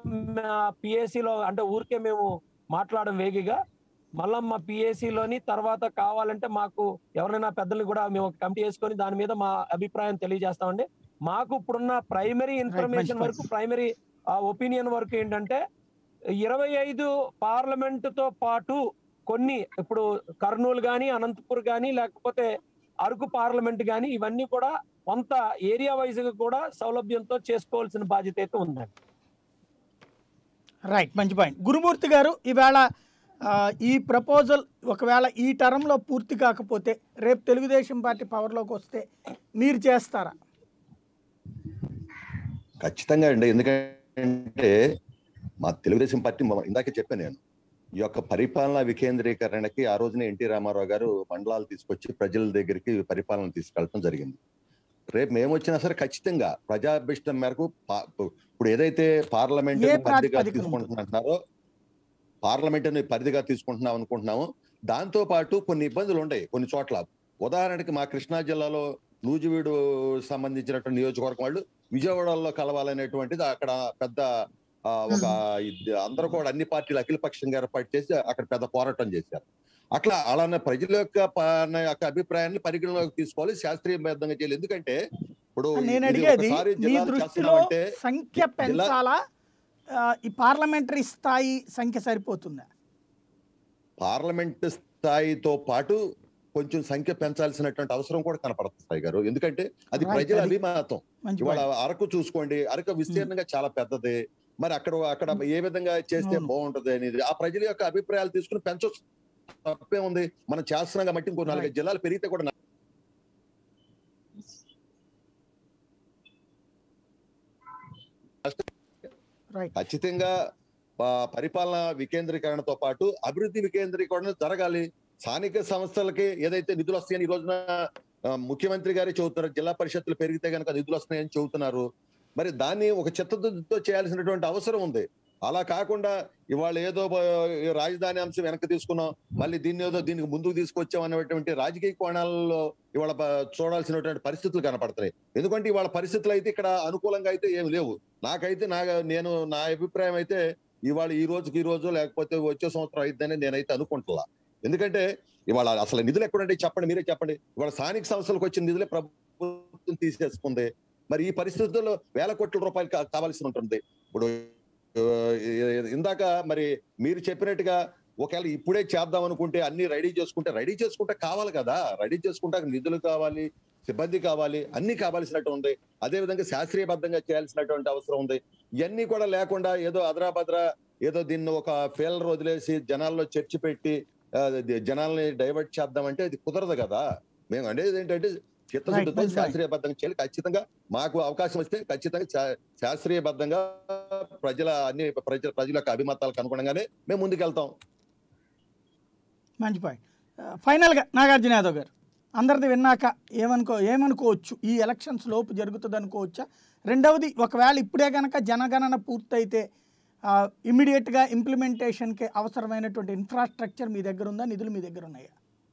పిఎస్సిలో అంటే ఊరికే మేము మాట్లాడడం వేగిగా మళ్ళా మా పిఎస్సిలోని తర్వాత కావాలంటే మాకు ఎవరైనా పెద్దలు కూడా మేము ఒక కమిటీ వేసుకొని దాని మీద మా అభిప్రాయం తెలియజేస్తామండి మాకు ఇప్పుడున్న ప్రైమరీ ఇన్ఫర్మేషన్ మంచి వరకు ప్రైమరీ ఒపీనియన్ వరకు ఏంటంటే ఇరవై ఐదు పార్లమెంట్ తో పాటు కొన్ని ఇప్పుడు కర్నూలు గాని అనంతపూర్ గాని లేకపోతే అరకు పార్లమెంట్ గాని ఇవన్నీ కూడా కొంత ఏరియా వైజ్ గా కూడా సౌలభ్యంతో చేసుకోవాల్సిన బాధ్యత అయితే ఉందండి రైట్ మంచి పాయింట్ గురుమూర్తి గారు ఈవేళ ఆ, ఈ ప్రపోజల్ ఒకవేళ ఈ టర్మ్లో పూర్తి కాకపోతే రేపు తెలుగుదేశం పార్టీ పవర్లోకి వస్తే మీరు చేస్తారా ఖచ్చితంగా అండి ఎందుకంటే మా తెలుగుదేశం పార్టీ మొ- ఇందాకే చెప్పాను నేను ఈ యొక్క పరిపాలనా వికేంద్రీకరణకి ఆ రోజున ఎన్టీ రామారావు గారు మండలాలు తీసుకొచ్చి ప్రజల దగ్గరికి పరిపాలన తీసుకెళ్ళడం జరిగింది రేపు మేము వచ్చినా సరే ఖచ్చితంగా ప్రజాభిష్టం మేరకు పా- ఇప్పుడు ఏదైతే పార్లమెంట్ ఏ పరిధిగా ప్రాతిపదికన తీసుకుంటున్నారో పార్లమెంట్ పరిధిగా తీసుకుంటున్నాం అనుకుంటున్నాము దాంతో పాటు కొన్ని ఇబ్బందులు ఉన్నాయి కొన్ని చోట్ల ఉదాహరణకి మా కృష్ణా జిల్లాలో నూజివీడు సంబంధించినటువంటి నియోజకవర్గం వాళ్ళు విజయవాడలో కలవాలనేటువంటిది అక్కడ పెద్ద ఆ, ఒక ఇది అందరూ కూడా అన్ని పార్టీలు అఖిలపక్షంగా ఏర్పాటు చేసి అక్కడ పెద్ద పోరాటం చేశారు అట్లా అలానే ప్రజల యొక్క ప- నా యొక్క అభిప్రాయాన్ని పరిగణలోకి తీసుకోవాలి శాస్త్రీయబద్ధంగా చేయాలి ఎందుకంటే ఇప్పుడు నేను ఇది అడిగేది ఒకసారి మీ జిల్లాలు దృష్టిలో చేస్తున్నామంటే సంఖ్య పెంచాలా ఆ, ఈ పార్లమెంటరీ స్థాయి సంఖ్య సరిపోతుందా పార్లమెంట్ స్థాయితో పాటు కొంచెం సంఖ్య పెంచాల్సినటువంటి అవసరం కూడా కనపడుతుంది సాయి గారు ఎందుకంటే అది Right, ప్రజల అది- అభిమాతం మంచి ఇవాళ point. అరకు చూసుకోండి అరకు విస్తీర్ణంగా చాలా పెద్దది మరి అక్కడ అక్కడ ఏ విధంగా చేస్తే అవును. బాగుంటది అనేది ఆ ప్రజల యొక్క అభిప్రాయాలు తీసుకుని పెంచొచ్చు తప్పే ఉంది మనం చేస్తున్నాం కాబట్టి ఇంకో నాలుగైదు జిల్లాలు పెరిగితే కూడా రైట్ ఖచ్చితంగా ప- పరిపాలన వికేంద్రీకరణతో పాటు అభివృద్ధి వికేంద్రీకరణ జరగాలి స్థానిక సంస్థలకి ఏదైతే నిధులు వస్తాయని ఈ రోజున ఆ, ముఖ్యమంత్రి గారే చెబుతున్నారు జిల్లా పరిషత్తులు పెరిగితే కనుక నిధులు వస్తున్నాయని చెబుతున్నారు మరి దాన్ని ఒక చిత్తశుద్ధితో చేయాల్సినటువంటి అవసరం ఉంది అలా కాకుండా ఇవాళ ఏదో బ- ఈ రాజధాని అంశం వెనక్కి తీసుకున్నాం మళ్ళీ దీన్ని ఏదో దీనికి ముందుకు తీసుకొచ్చాం అనేటువంటి రాజకీయ కోణాలలో ఇవాళ బ- చూడాల్సినటువంటి పరిస్థితులు కనపడుతున్నాయి ఎందుకంటే ఇవాళ పరిస్థితులు అయితే ఇక్కడ అనుకూలంగా అయితే ఏమి లేవు నాకైతే నా నేను నా అభిప్రాయం అయితే ఇవాళ ఈ రోజుకి ఈ రోజు లేకపోతే వచ్చే సంవత్సరం అయిద్దని నేనైతే అనుకుంటున్నా ఎందుకంటే ఇవాళ అసలు నిధులు ఎక్కడుంటాయి చెప్పండి మీరే చెప్పండి ఇవాళ స్థానిక సంస్థలకు వచ్చిన నిధులే ప్రభుత్వం తీసేసుకుంది మరి ఈ పరిస్థితుల్లో వేల కోట్ల రూపాయలు కా- కావాల్సి ఉంటుంది ఇప్పుడు ఆ, ఇందాక మరి మీరు చెప్పినట్టుగా ఒకవేళ ఇప్పుడే చేద్దాం అనుకుంటే అన్ని రెడీ చేసుకుంటే రెడీ చేసుకుంటే కావాలి కదా రెడీ చేసుకుంటే నిధులు కావాలి సిబ్బంది కావాలి అన్ని కావాల్సినట్టు ఉంది అదే విధంగా శాస్త్రీయబద్ధంగా చేయాల్సినటువంటి అవసరం ఉంది ఇవన్నీ కూడా లేకుండా ఏదో అదరాభద్ర ఏదో దీన్ని ఒక ఫేలర్ వదిలేసి జనాల్లో చర్చ పెట్టి ఆ, ది- జనాల్ని డైవర్ట్ చేద్దామంటే అది కుదరదు కదా మేము అనేది ఏంటంటే చిత్తశుద్ధితో Right, right. శాస్త్రీయబద్ధంగా చేయాలి ఖచ్చితంగా మాకు అవకాశం వస్తే ఖచ్చితంగా శా- శాస్త్రీయబద్ధంగా ప్రజల అన్ని ప్రజల ప్రజల యొక్క అభిమతాలకు అనుగుణంగానే మేము ముందుకెళ్తాం మంచి పాయింట్ ఫైనల్గా నాగార్జున యాదవ్ గారు అందరిది విన్నాక ఏమనుకో ఏమనుకోవచ్చు ఈ ఎలక్షన్స్ లోపు జరుగుతుంది అనుకోవచ్చా రెండవది ఒకవేళ ఇప్పుడే కనుక జనగణన పూర్తయితే ఇమ్మీడియట్గా ఇంప్లిమెంటేషన్కి అవసరమైనటువంటి ఇన్ఫ్రాస్ట్రక్చర్ మీ దగ్గర ఉందా నిధులు మీ దగ్గర ఉన్నాయా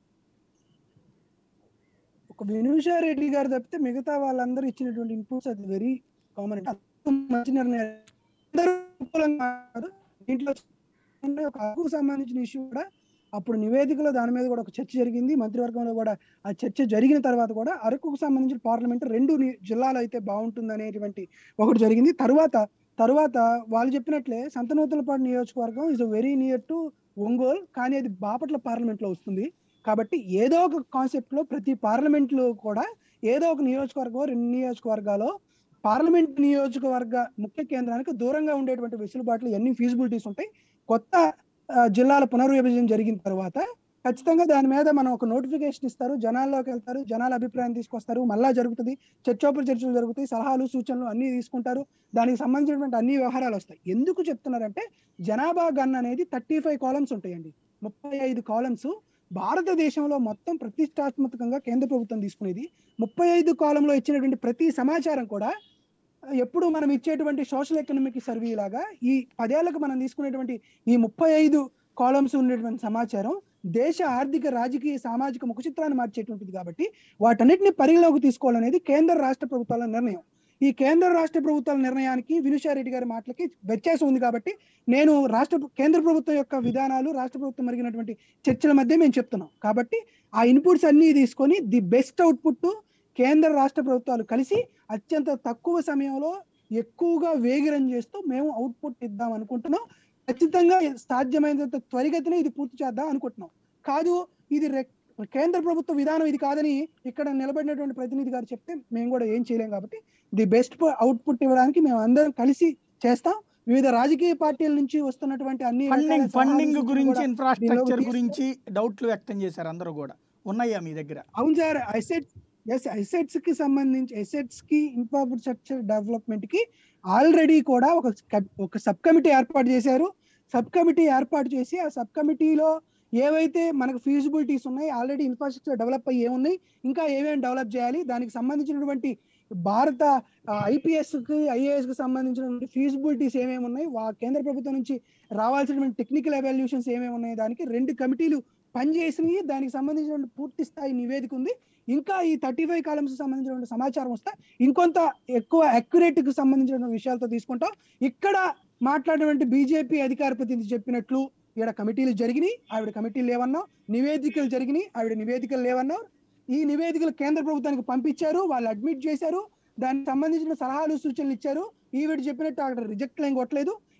ఒక వినూషా రెడ్డి గారు తప్పితే మిగతా వాళ్ళందరూ ఇచ్చినటువంటి ఇన్పుట్స్ అది వెరీ కామన్ అంటే అందరూ మంచి నిర్ణయాలు అందరూ అనుకూలంగా ఉన్నారు. దీంట్లో ఉండే ఒక హక్కుకు సంబంధించిన ఇష్యూ కూడా అప్పుడు నివేదికలో దాని మీద కూడా ఒక చర్చ జరిగింది మంత్రివర్గంలో కూడా ఆ చర్చ జరిగిన తర్వాత కూడా అరకుకు సంబంధించిన పార్లమెంట్ రెండు ని- జిల్లాలు అయితే బాగుంటుంది అనేటువంటి ఒకటి జరిగింది తర్వాత తర్వాత వాళ్ళు చెప్పినట్లే సంతనూతలపాడు నియోజకవర్గం is very near to Ongole కానీ అది బాపట్ల పార్లమెంట్ లో వస్తుంది కాబట్టి ఏదో ఒక కాన్సెప్ట్ లో ప్రతి పార్లమెంట్ లో కూడా ఏదో ఒక నియోజకవర్గం రెండు నియోజకవర్గాలు పార్లమెంట్ నియోజకవర్గ ముఖ్య కేంద్రానికి దూరంగా ఉండేటువంటి వెసులుబాట్లు ఎన్ని ఫీజిబిలిటీస్ ఉంటాయి కొత్త ఆ, జిల్లాల పునర్విభజన జరిగిన తర్వాత ఖచ్చితంగా దాని మీద మనం ఒక నోటిఫికేషన్ ఇస్తారు జనాల్లోకి వెళ్తారు జనాల అభిప్రాయం తీసుకొస్తారు మళ్ళా జరుగుతుంది చర్చోపరి చర్చలు జరుగుతాయి సలహాలు సూచనలు అన్ని తీసుకుంటారు దానికి సంబంధించినటువంటి అన్ని వ్యవహారాలు వస్తాయి ఎందుకు చెప్తున్నారంటే జనాభా గన్ అనేది థర్టీ ఫైవ్ కాలమ్స్ ఉంటాయండి ముప్పై ఐదు కాలమ్స్ భారతదేశంలో మొత్తం ప్రతిష్టాత్మకంగా కేంద్ర ప్రభుత్వం తీసుకునేది ముప్పై ఐదు కాలంలో ఇచ్చినటువంటి ప్రతి సమాచారం కూడా ఎప్పుడు మనం ఇచ్చేటువంటి సోషల్ ఎకనామిక్ సర్వే లాగా ఈ పదేళ్లకు మనం తీసుకునేటువంటి ఈ ముప్పై ఐదు కాలమ్స్ ఉండేటువంటి సమాచారం దేశ ఆర్థిక రాజకీయ సామాజిక ముఖ చిత్రాన్ని మార్చేటువంటిది కాబట్టి వాటన్నిటిని పరిగణలోకి తీసుకోవాలనేది కేంద్ర రాష్ట్ర ప్రభుత్వాల నిర్ణయం ఈ కేంద్ర రాష్ట్ర ప్రభుత్వాల నిర్ణయానికి వినుషారెడ్డి గారి మాటలకి వ్యత్యాసం ఉంది కాబట్టి నేను రాష్ట్ర కేంద్ర ప్రభుత్వం యొక్క విధానాలు రాష్ట్ర ప్రభుత్వం మరిగినటువంటి చర్చల మధ్య మేము చెప్తున్నాం కాబట్టి ఆ ఇన్పుట్స్ అన్ని తీసుకొని ది బెస్ట్ అవుట్పుట్ కేంద్ర రాష్ట్ర ప్రభుత్వాలు కలిసి అత్యంత తక్కువ సమయంలో ఎక్కువగా వేగిరం చేస్తూ మేము అవుట్పుట్ ఇద్దాం అనుకుంటున్నాం ఖచ్చితంగా సాధ్యమైనంత త్వరిగతిన ఇది పూర్తి చేద్దాం అనుకుంటున్నాం కాదు ఇది రెక్- కేంద్ర ప్రభుత్వ విధానం ఇది కాదని ఇక్కడ నిలబడినటువంటి ప్రతినిధి గారు చెప్తే మేము కూడా ఏం చేయలేం కాబట్టి ది బెస్ట్ అవుట్పుట్ ఇవ్వడానికి మేము అందరం కలిసి చేస్తాం వివిధ రాజకీయ పార్టీల నుంచి వస్తున్నటువంటి అన్ని రకాల ఫండింగ్ సలహాలు, ఫండింగ్ సూచనలు గురించి కూడా ఇన్ఫ్రాస్ట్రక్చర్ దీనిలోకి గురించి డౌట్లు వ్యక్తం చేశారు అందరూ కూడా ఉన్నాయా మీ దగ్గర అవును సార్ అసెట్స్ ఎస్ అసెట్స్ కి సంబంధించి అసెట్స్ కి ఇన్ఫ్రాస్ట్రక్చర్ డెవలప్మెంట్ కి ఆల్రెడీ కూడా ఒక కప్- ఒక సబ్ కమిటీ ఏర్పాటు చేశారు సబ్ కమిటీ ఏర్పాటు చేసి ఆ సబ్ కమిటీలో ఏవైతే మనకు ఫీజిబిలిటీస్ ఉన్నాయి ఆల్రెడీ ఇన్ఫ్రాస్ట్రక్చర్ డెవలప్ అయ్యి ఉన్నాయి ఇంకా ఏమేమి డెవలప్ చేయాలి దానికి సంబంధించినటువంటి భారత ఐపీఎస్ కి ఐఏఎస్ కి సంబంధించినటువంటి ఫీజిబిలిటీస్ ఏమేమి ఉన్నాయి వా- కేంద్ర ప్రభుత్వం నుంచి రావాల్సినటువంటి టెక్నికల్ ఎవాల్యూషన్స్ ఏమేమి ఉన్నాయి దానికి రెండు కమిటీలు పనిచేసినవి దానికి సంబంధించిన పూర్తి స్థాయి నివేదిక ఉంది ఇంకా ఈ థర్టీ ఫైవ్ కాలమ్స్ సంబంధించిన సమాచారం వస్తే ఇంకొంత ఎక్కువ అక్యురేట్ కి సంబంధించిన విషయాలతో తీసుకుంటాం ఇక్కడ మాట్లాడినటువంటి బీజేపీ అధికార ప్రతినిధి చెప్పినట్లు ఇక్కడ కమిటీలు జరిగినాయి ఆవిడ కమిటీలు లేవన్నాం నివేదికలు జరిగినాయి ఆవిడ నివేదికలు లేవన్నాం ఈ నివేదికలు కేంద్ర ప్రభుత్వానికి పంపించారు వాళ్ళు అడ్మిట్ చేశారు దానికి సంబంధించిన సలహాలు సూచనలు ఇచ్చారు ఈవిడ చెప్పినట్టు అక్కడ రిజెక్ట్ లైన్ కొట్టలేదు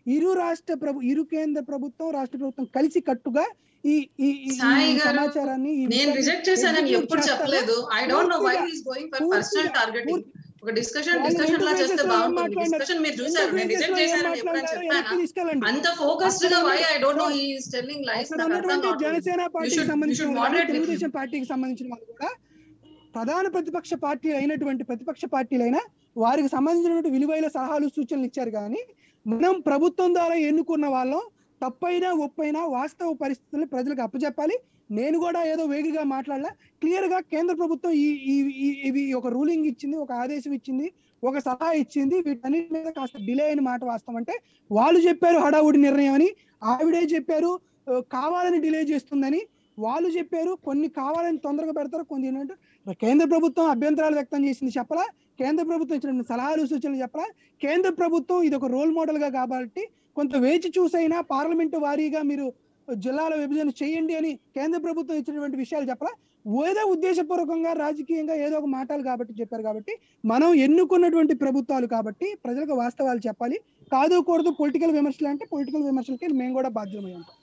ఇరు రాష్ట్ర ప్రభు ఇరు కేంద్ర ప్రభుత్వం రాష్ట్ర ప్రభుత్వం కలిసి కట్టుగా ఈ ఈ ఈ- ఈ సాయి గారు, సమాచారాన్ని ఈ నేను విషయాన్ని రిజెక్ట్ చేశానని execute ఎప్పుడు చేస్తారా? చెప్పలేదు ఐ డోంట్ నో వై పూర్తిగా- ఈస్ గోయింగ్ ఫర్ పూర్తిగా- పర్సనల్ టార్గెటింగ్ ఒక డిస్కషన్ వాళ్ళు డిస్కషన్ లా రెండు చేస్తే pages లో ఏం బాగుంటుంది మాట్లాడారు? డిస్కషన్ మీరు రెండు చూసారు నేను pages రిజెక్ట్ లో ఏం చేశానని ఎప్పుడైనా మాట్లాడారో చెప్పానా వెనక్కి తీసుకెళ్ళండి. అంత ఫోకస్డ్ గా వై ఐ డోంట్ నో అక్కడ హీ ఈస్ టెల్లింగ్ లైఫ్ అక్కడ నాకు అర్థం ఉన్నటువంటి కావట్లేదు జనసేన పార్టీకి should- you సంబంధించిన should వాళ్ళు కానీ, moderate with తెలుగుదేశం పార్టీకి సంబంధించిన వాళ్ళు కూడా ప్రధాన ప్రతిపక్ష పార్టీ అయినటువంటి ప్రతిపక్ష పార్టీలైనా వారికి సంబంధించినటువంటి విలువైన సలహాలు సూచనలు ఇచ్చారు కానీ మనం ప్రభుత్వం ద్వారా ఎన్నుకున్న వాళ్ళం తప్పైనా ఒప్పైనా వాస్తవ పరిస్థితులను ప్రజలకు అప్పచెప్పాలి నేను కూడా ఏదో వేగిగా మాట్లాడలే క్లియర్ గా కేంద్ర ప్రభుత్వం ఈ ఈ- ఈ- ఇవి ఒక రూలింగ్ ఇచ్చింది ఒక ఆదేశం ఇచ్చింది ఒక సలహా ఇచ్చింది వీటన్నిటి మీద కాస్త డిలే అయిన మాట వాస్తవం అంటే వాళ్ళు చెప్పారు హడావుడి నిర్ణయం అని ఆవిడే చెప్పారు ఆ, కావాలని డిలే చేస్తుందని వాళ్ళు చెప్పారు కొన్ని కావాలని తొందరగా పెడతారు కొన్ని ఏంటంటే కేంద్ర ప్రభుత్వం అభ్యంతరాలు వ్యక్తం చేసింది చెప్పలా కేంద్ర ప్రభుత్వం ఇచ్చిన సలహాలు సూచనలు చెప్పలా కేంద్ర ప్రభుత్వం ఇది ఒక రోల్ మోడల్ గా కాబట్టి కొంత వేచి చూసైనా పార్లమెంటు వారీగా మీరు జిల్లాల విభజన చేయండి అని కేంద్ర ప్రభుత్వం ఇచ్చినటువంటి విషయాలు చెప్పలా ఏదో ఉద్దేశపూర్వకంగా రాజకీయంగా ఏదో ఒక మాటలు కాబట్టి చెప్పారు కాబట్టి మనం ఎన్నుకున్నటువంటి ప్రభుత్వాలు కాబట్టి ప్రజలకు వాస్తవాలు చెప్పాలి కాదు కూడదు పొలిటికల్ విమర్శలు అంటే పొలిటికల్ విమర్శలకి మేము కూడా బాధ్యమై ఉంటాం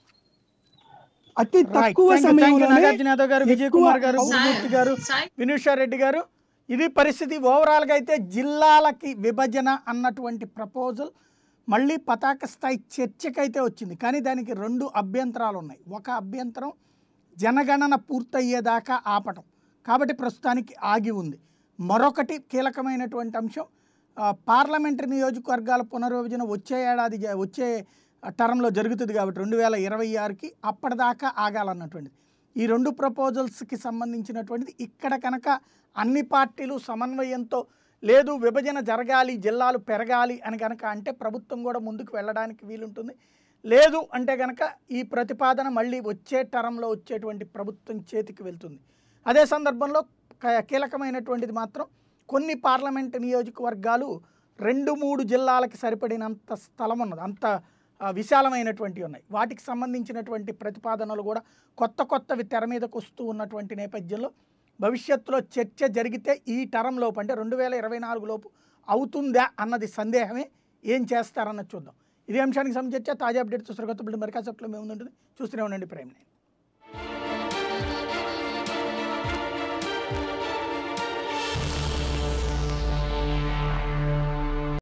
అతి రైట్ తక్కువ థ్యాంక్ యూ థ్యాంక్ యూ సమయంలో నాగార్జున యాదవ్ గారు విజయ్ కుమార్ గారు ఎక్కువ- గురుమూర్తి గారు సాయి వినూషా రెడ్డి గారు ఇది పరిస్థితి ఓవరాల్గా అయితే జిల్లాలకి విభజన అన్నటువంటి ప్రపోజల్ మళ్ళీ పతాక స్థాయి చర్చకైతే వచ్చింది కానీ దానికి రెండు అభ్యంతరాలు ఉన్నాయి ఒక అభ్యంతరం జనగణన పూర్తయ్యేదాకా ఆపటం కాబట్టి ప్రస్తుతానికి ఆగి ఉంది మరొకటి కీలకమైనటువంటి అంశం ఆ, పార్లమెంటరీ నియోజకవర్గాల పునర్విభజన వచ్చే ఏడాది జ- వచ్చే టర్మ్లో జరుగుతుంది కాబట్టి రెండు వేల ఇరవై ఆరుకి అప్పటిదాకా ఆగాలన్నటువంటిది ఈ రెండు ప్రపోజల్స్కి సంబంధించినటువంటిది ఇక్కడ కనుక అన్ని పార్టీలు సమన్వయంతో లేదు విభజన జరగాలి జిల్లాలు పెరగాలి అని కనుక అంటే ప్రభుత్వం కూడా ముందుకు వెళ్ళడానికి వీలుంటుంది లేదు అంటే కనుక ఈ ప్రతిపాదన మళ్ళీ వచ్చే టర్మ్లో వచ్చేటువంటి ప్రభుత్వం చేతికి వెళ్తుంది అదే సందర్భంలో క- కీలకమైనటువంటిది మాత్రం కొన్ని పార్లమెంట్ నియోజకవర్గాలు రెండు మూడు జిల్లాలకి సరిపడినంత స్థలం ఉన్నది అంత ఆ, విశాలమైనటువంటివి ఉన్నాయి వాటికి సంబంధించినటువంటి ప్రతిపాదనలు కూడా కొత్త కొత్తవి తెర మీదకు వస్తూ ఉన్నటువంటి నేపథ్యంలో భవిష్యత్తులో చర్చ జరిగితే ఈ టర్మ్ లోపు అంటే రెండు వేల ఇరవై నాలుగు లోపు అవుతుందా అన్నది సందేహమే ఏం చేస్తారన్నది చూద్దాం ఇదే అంశానికి సంబంధించి చర్చ తాజా అప్డేట్స్ సరికొత్త బిల్లు మరి కాసేపట్లో మేము ఉంటుంది చూస్తూనే ఉండండి ప్రైమ్ నైన్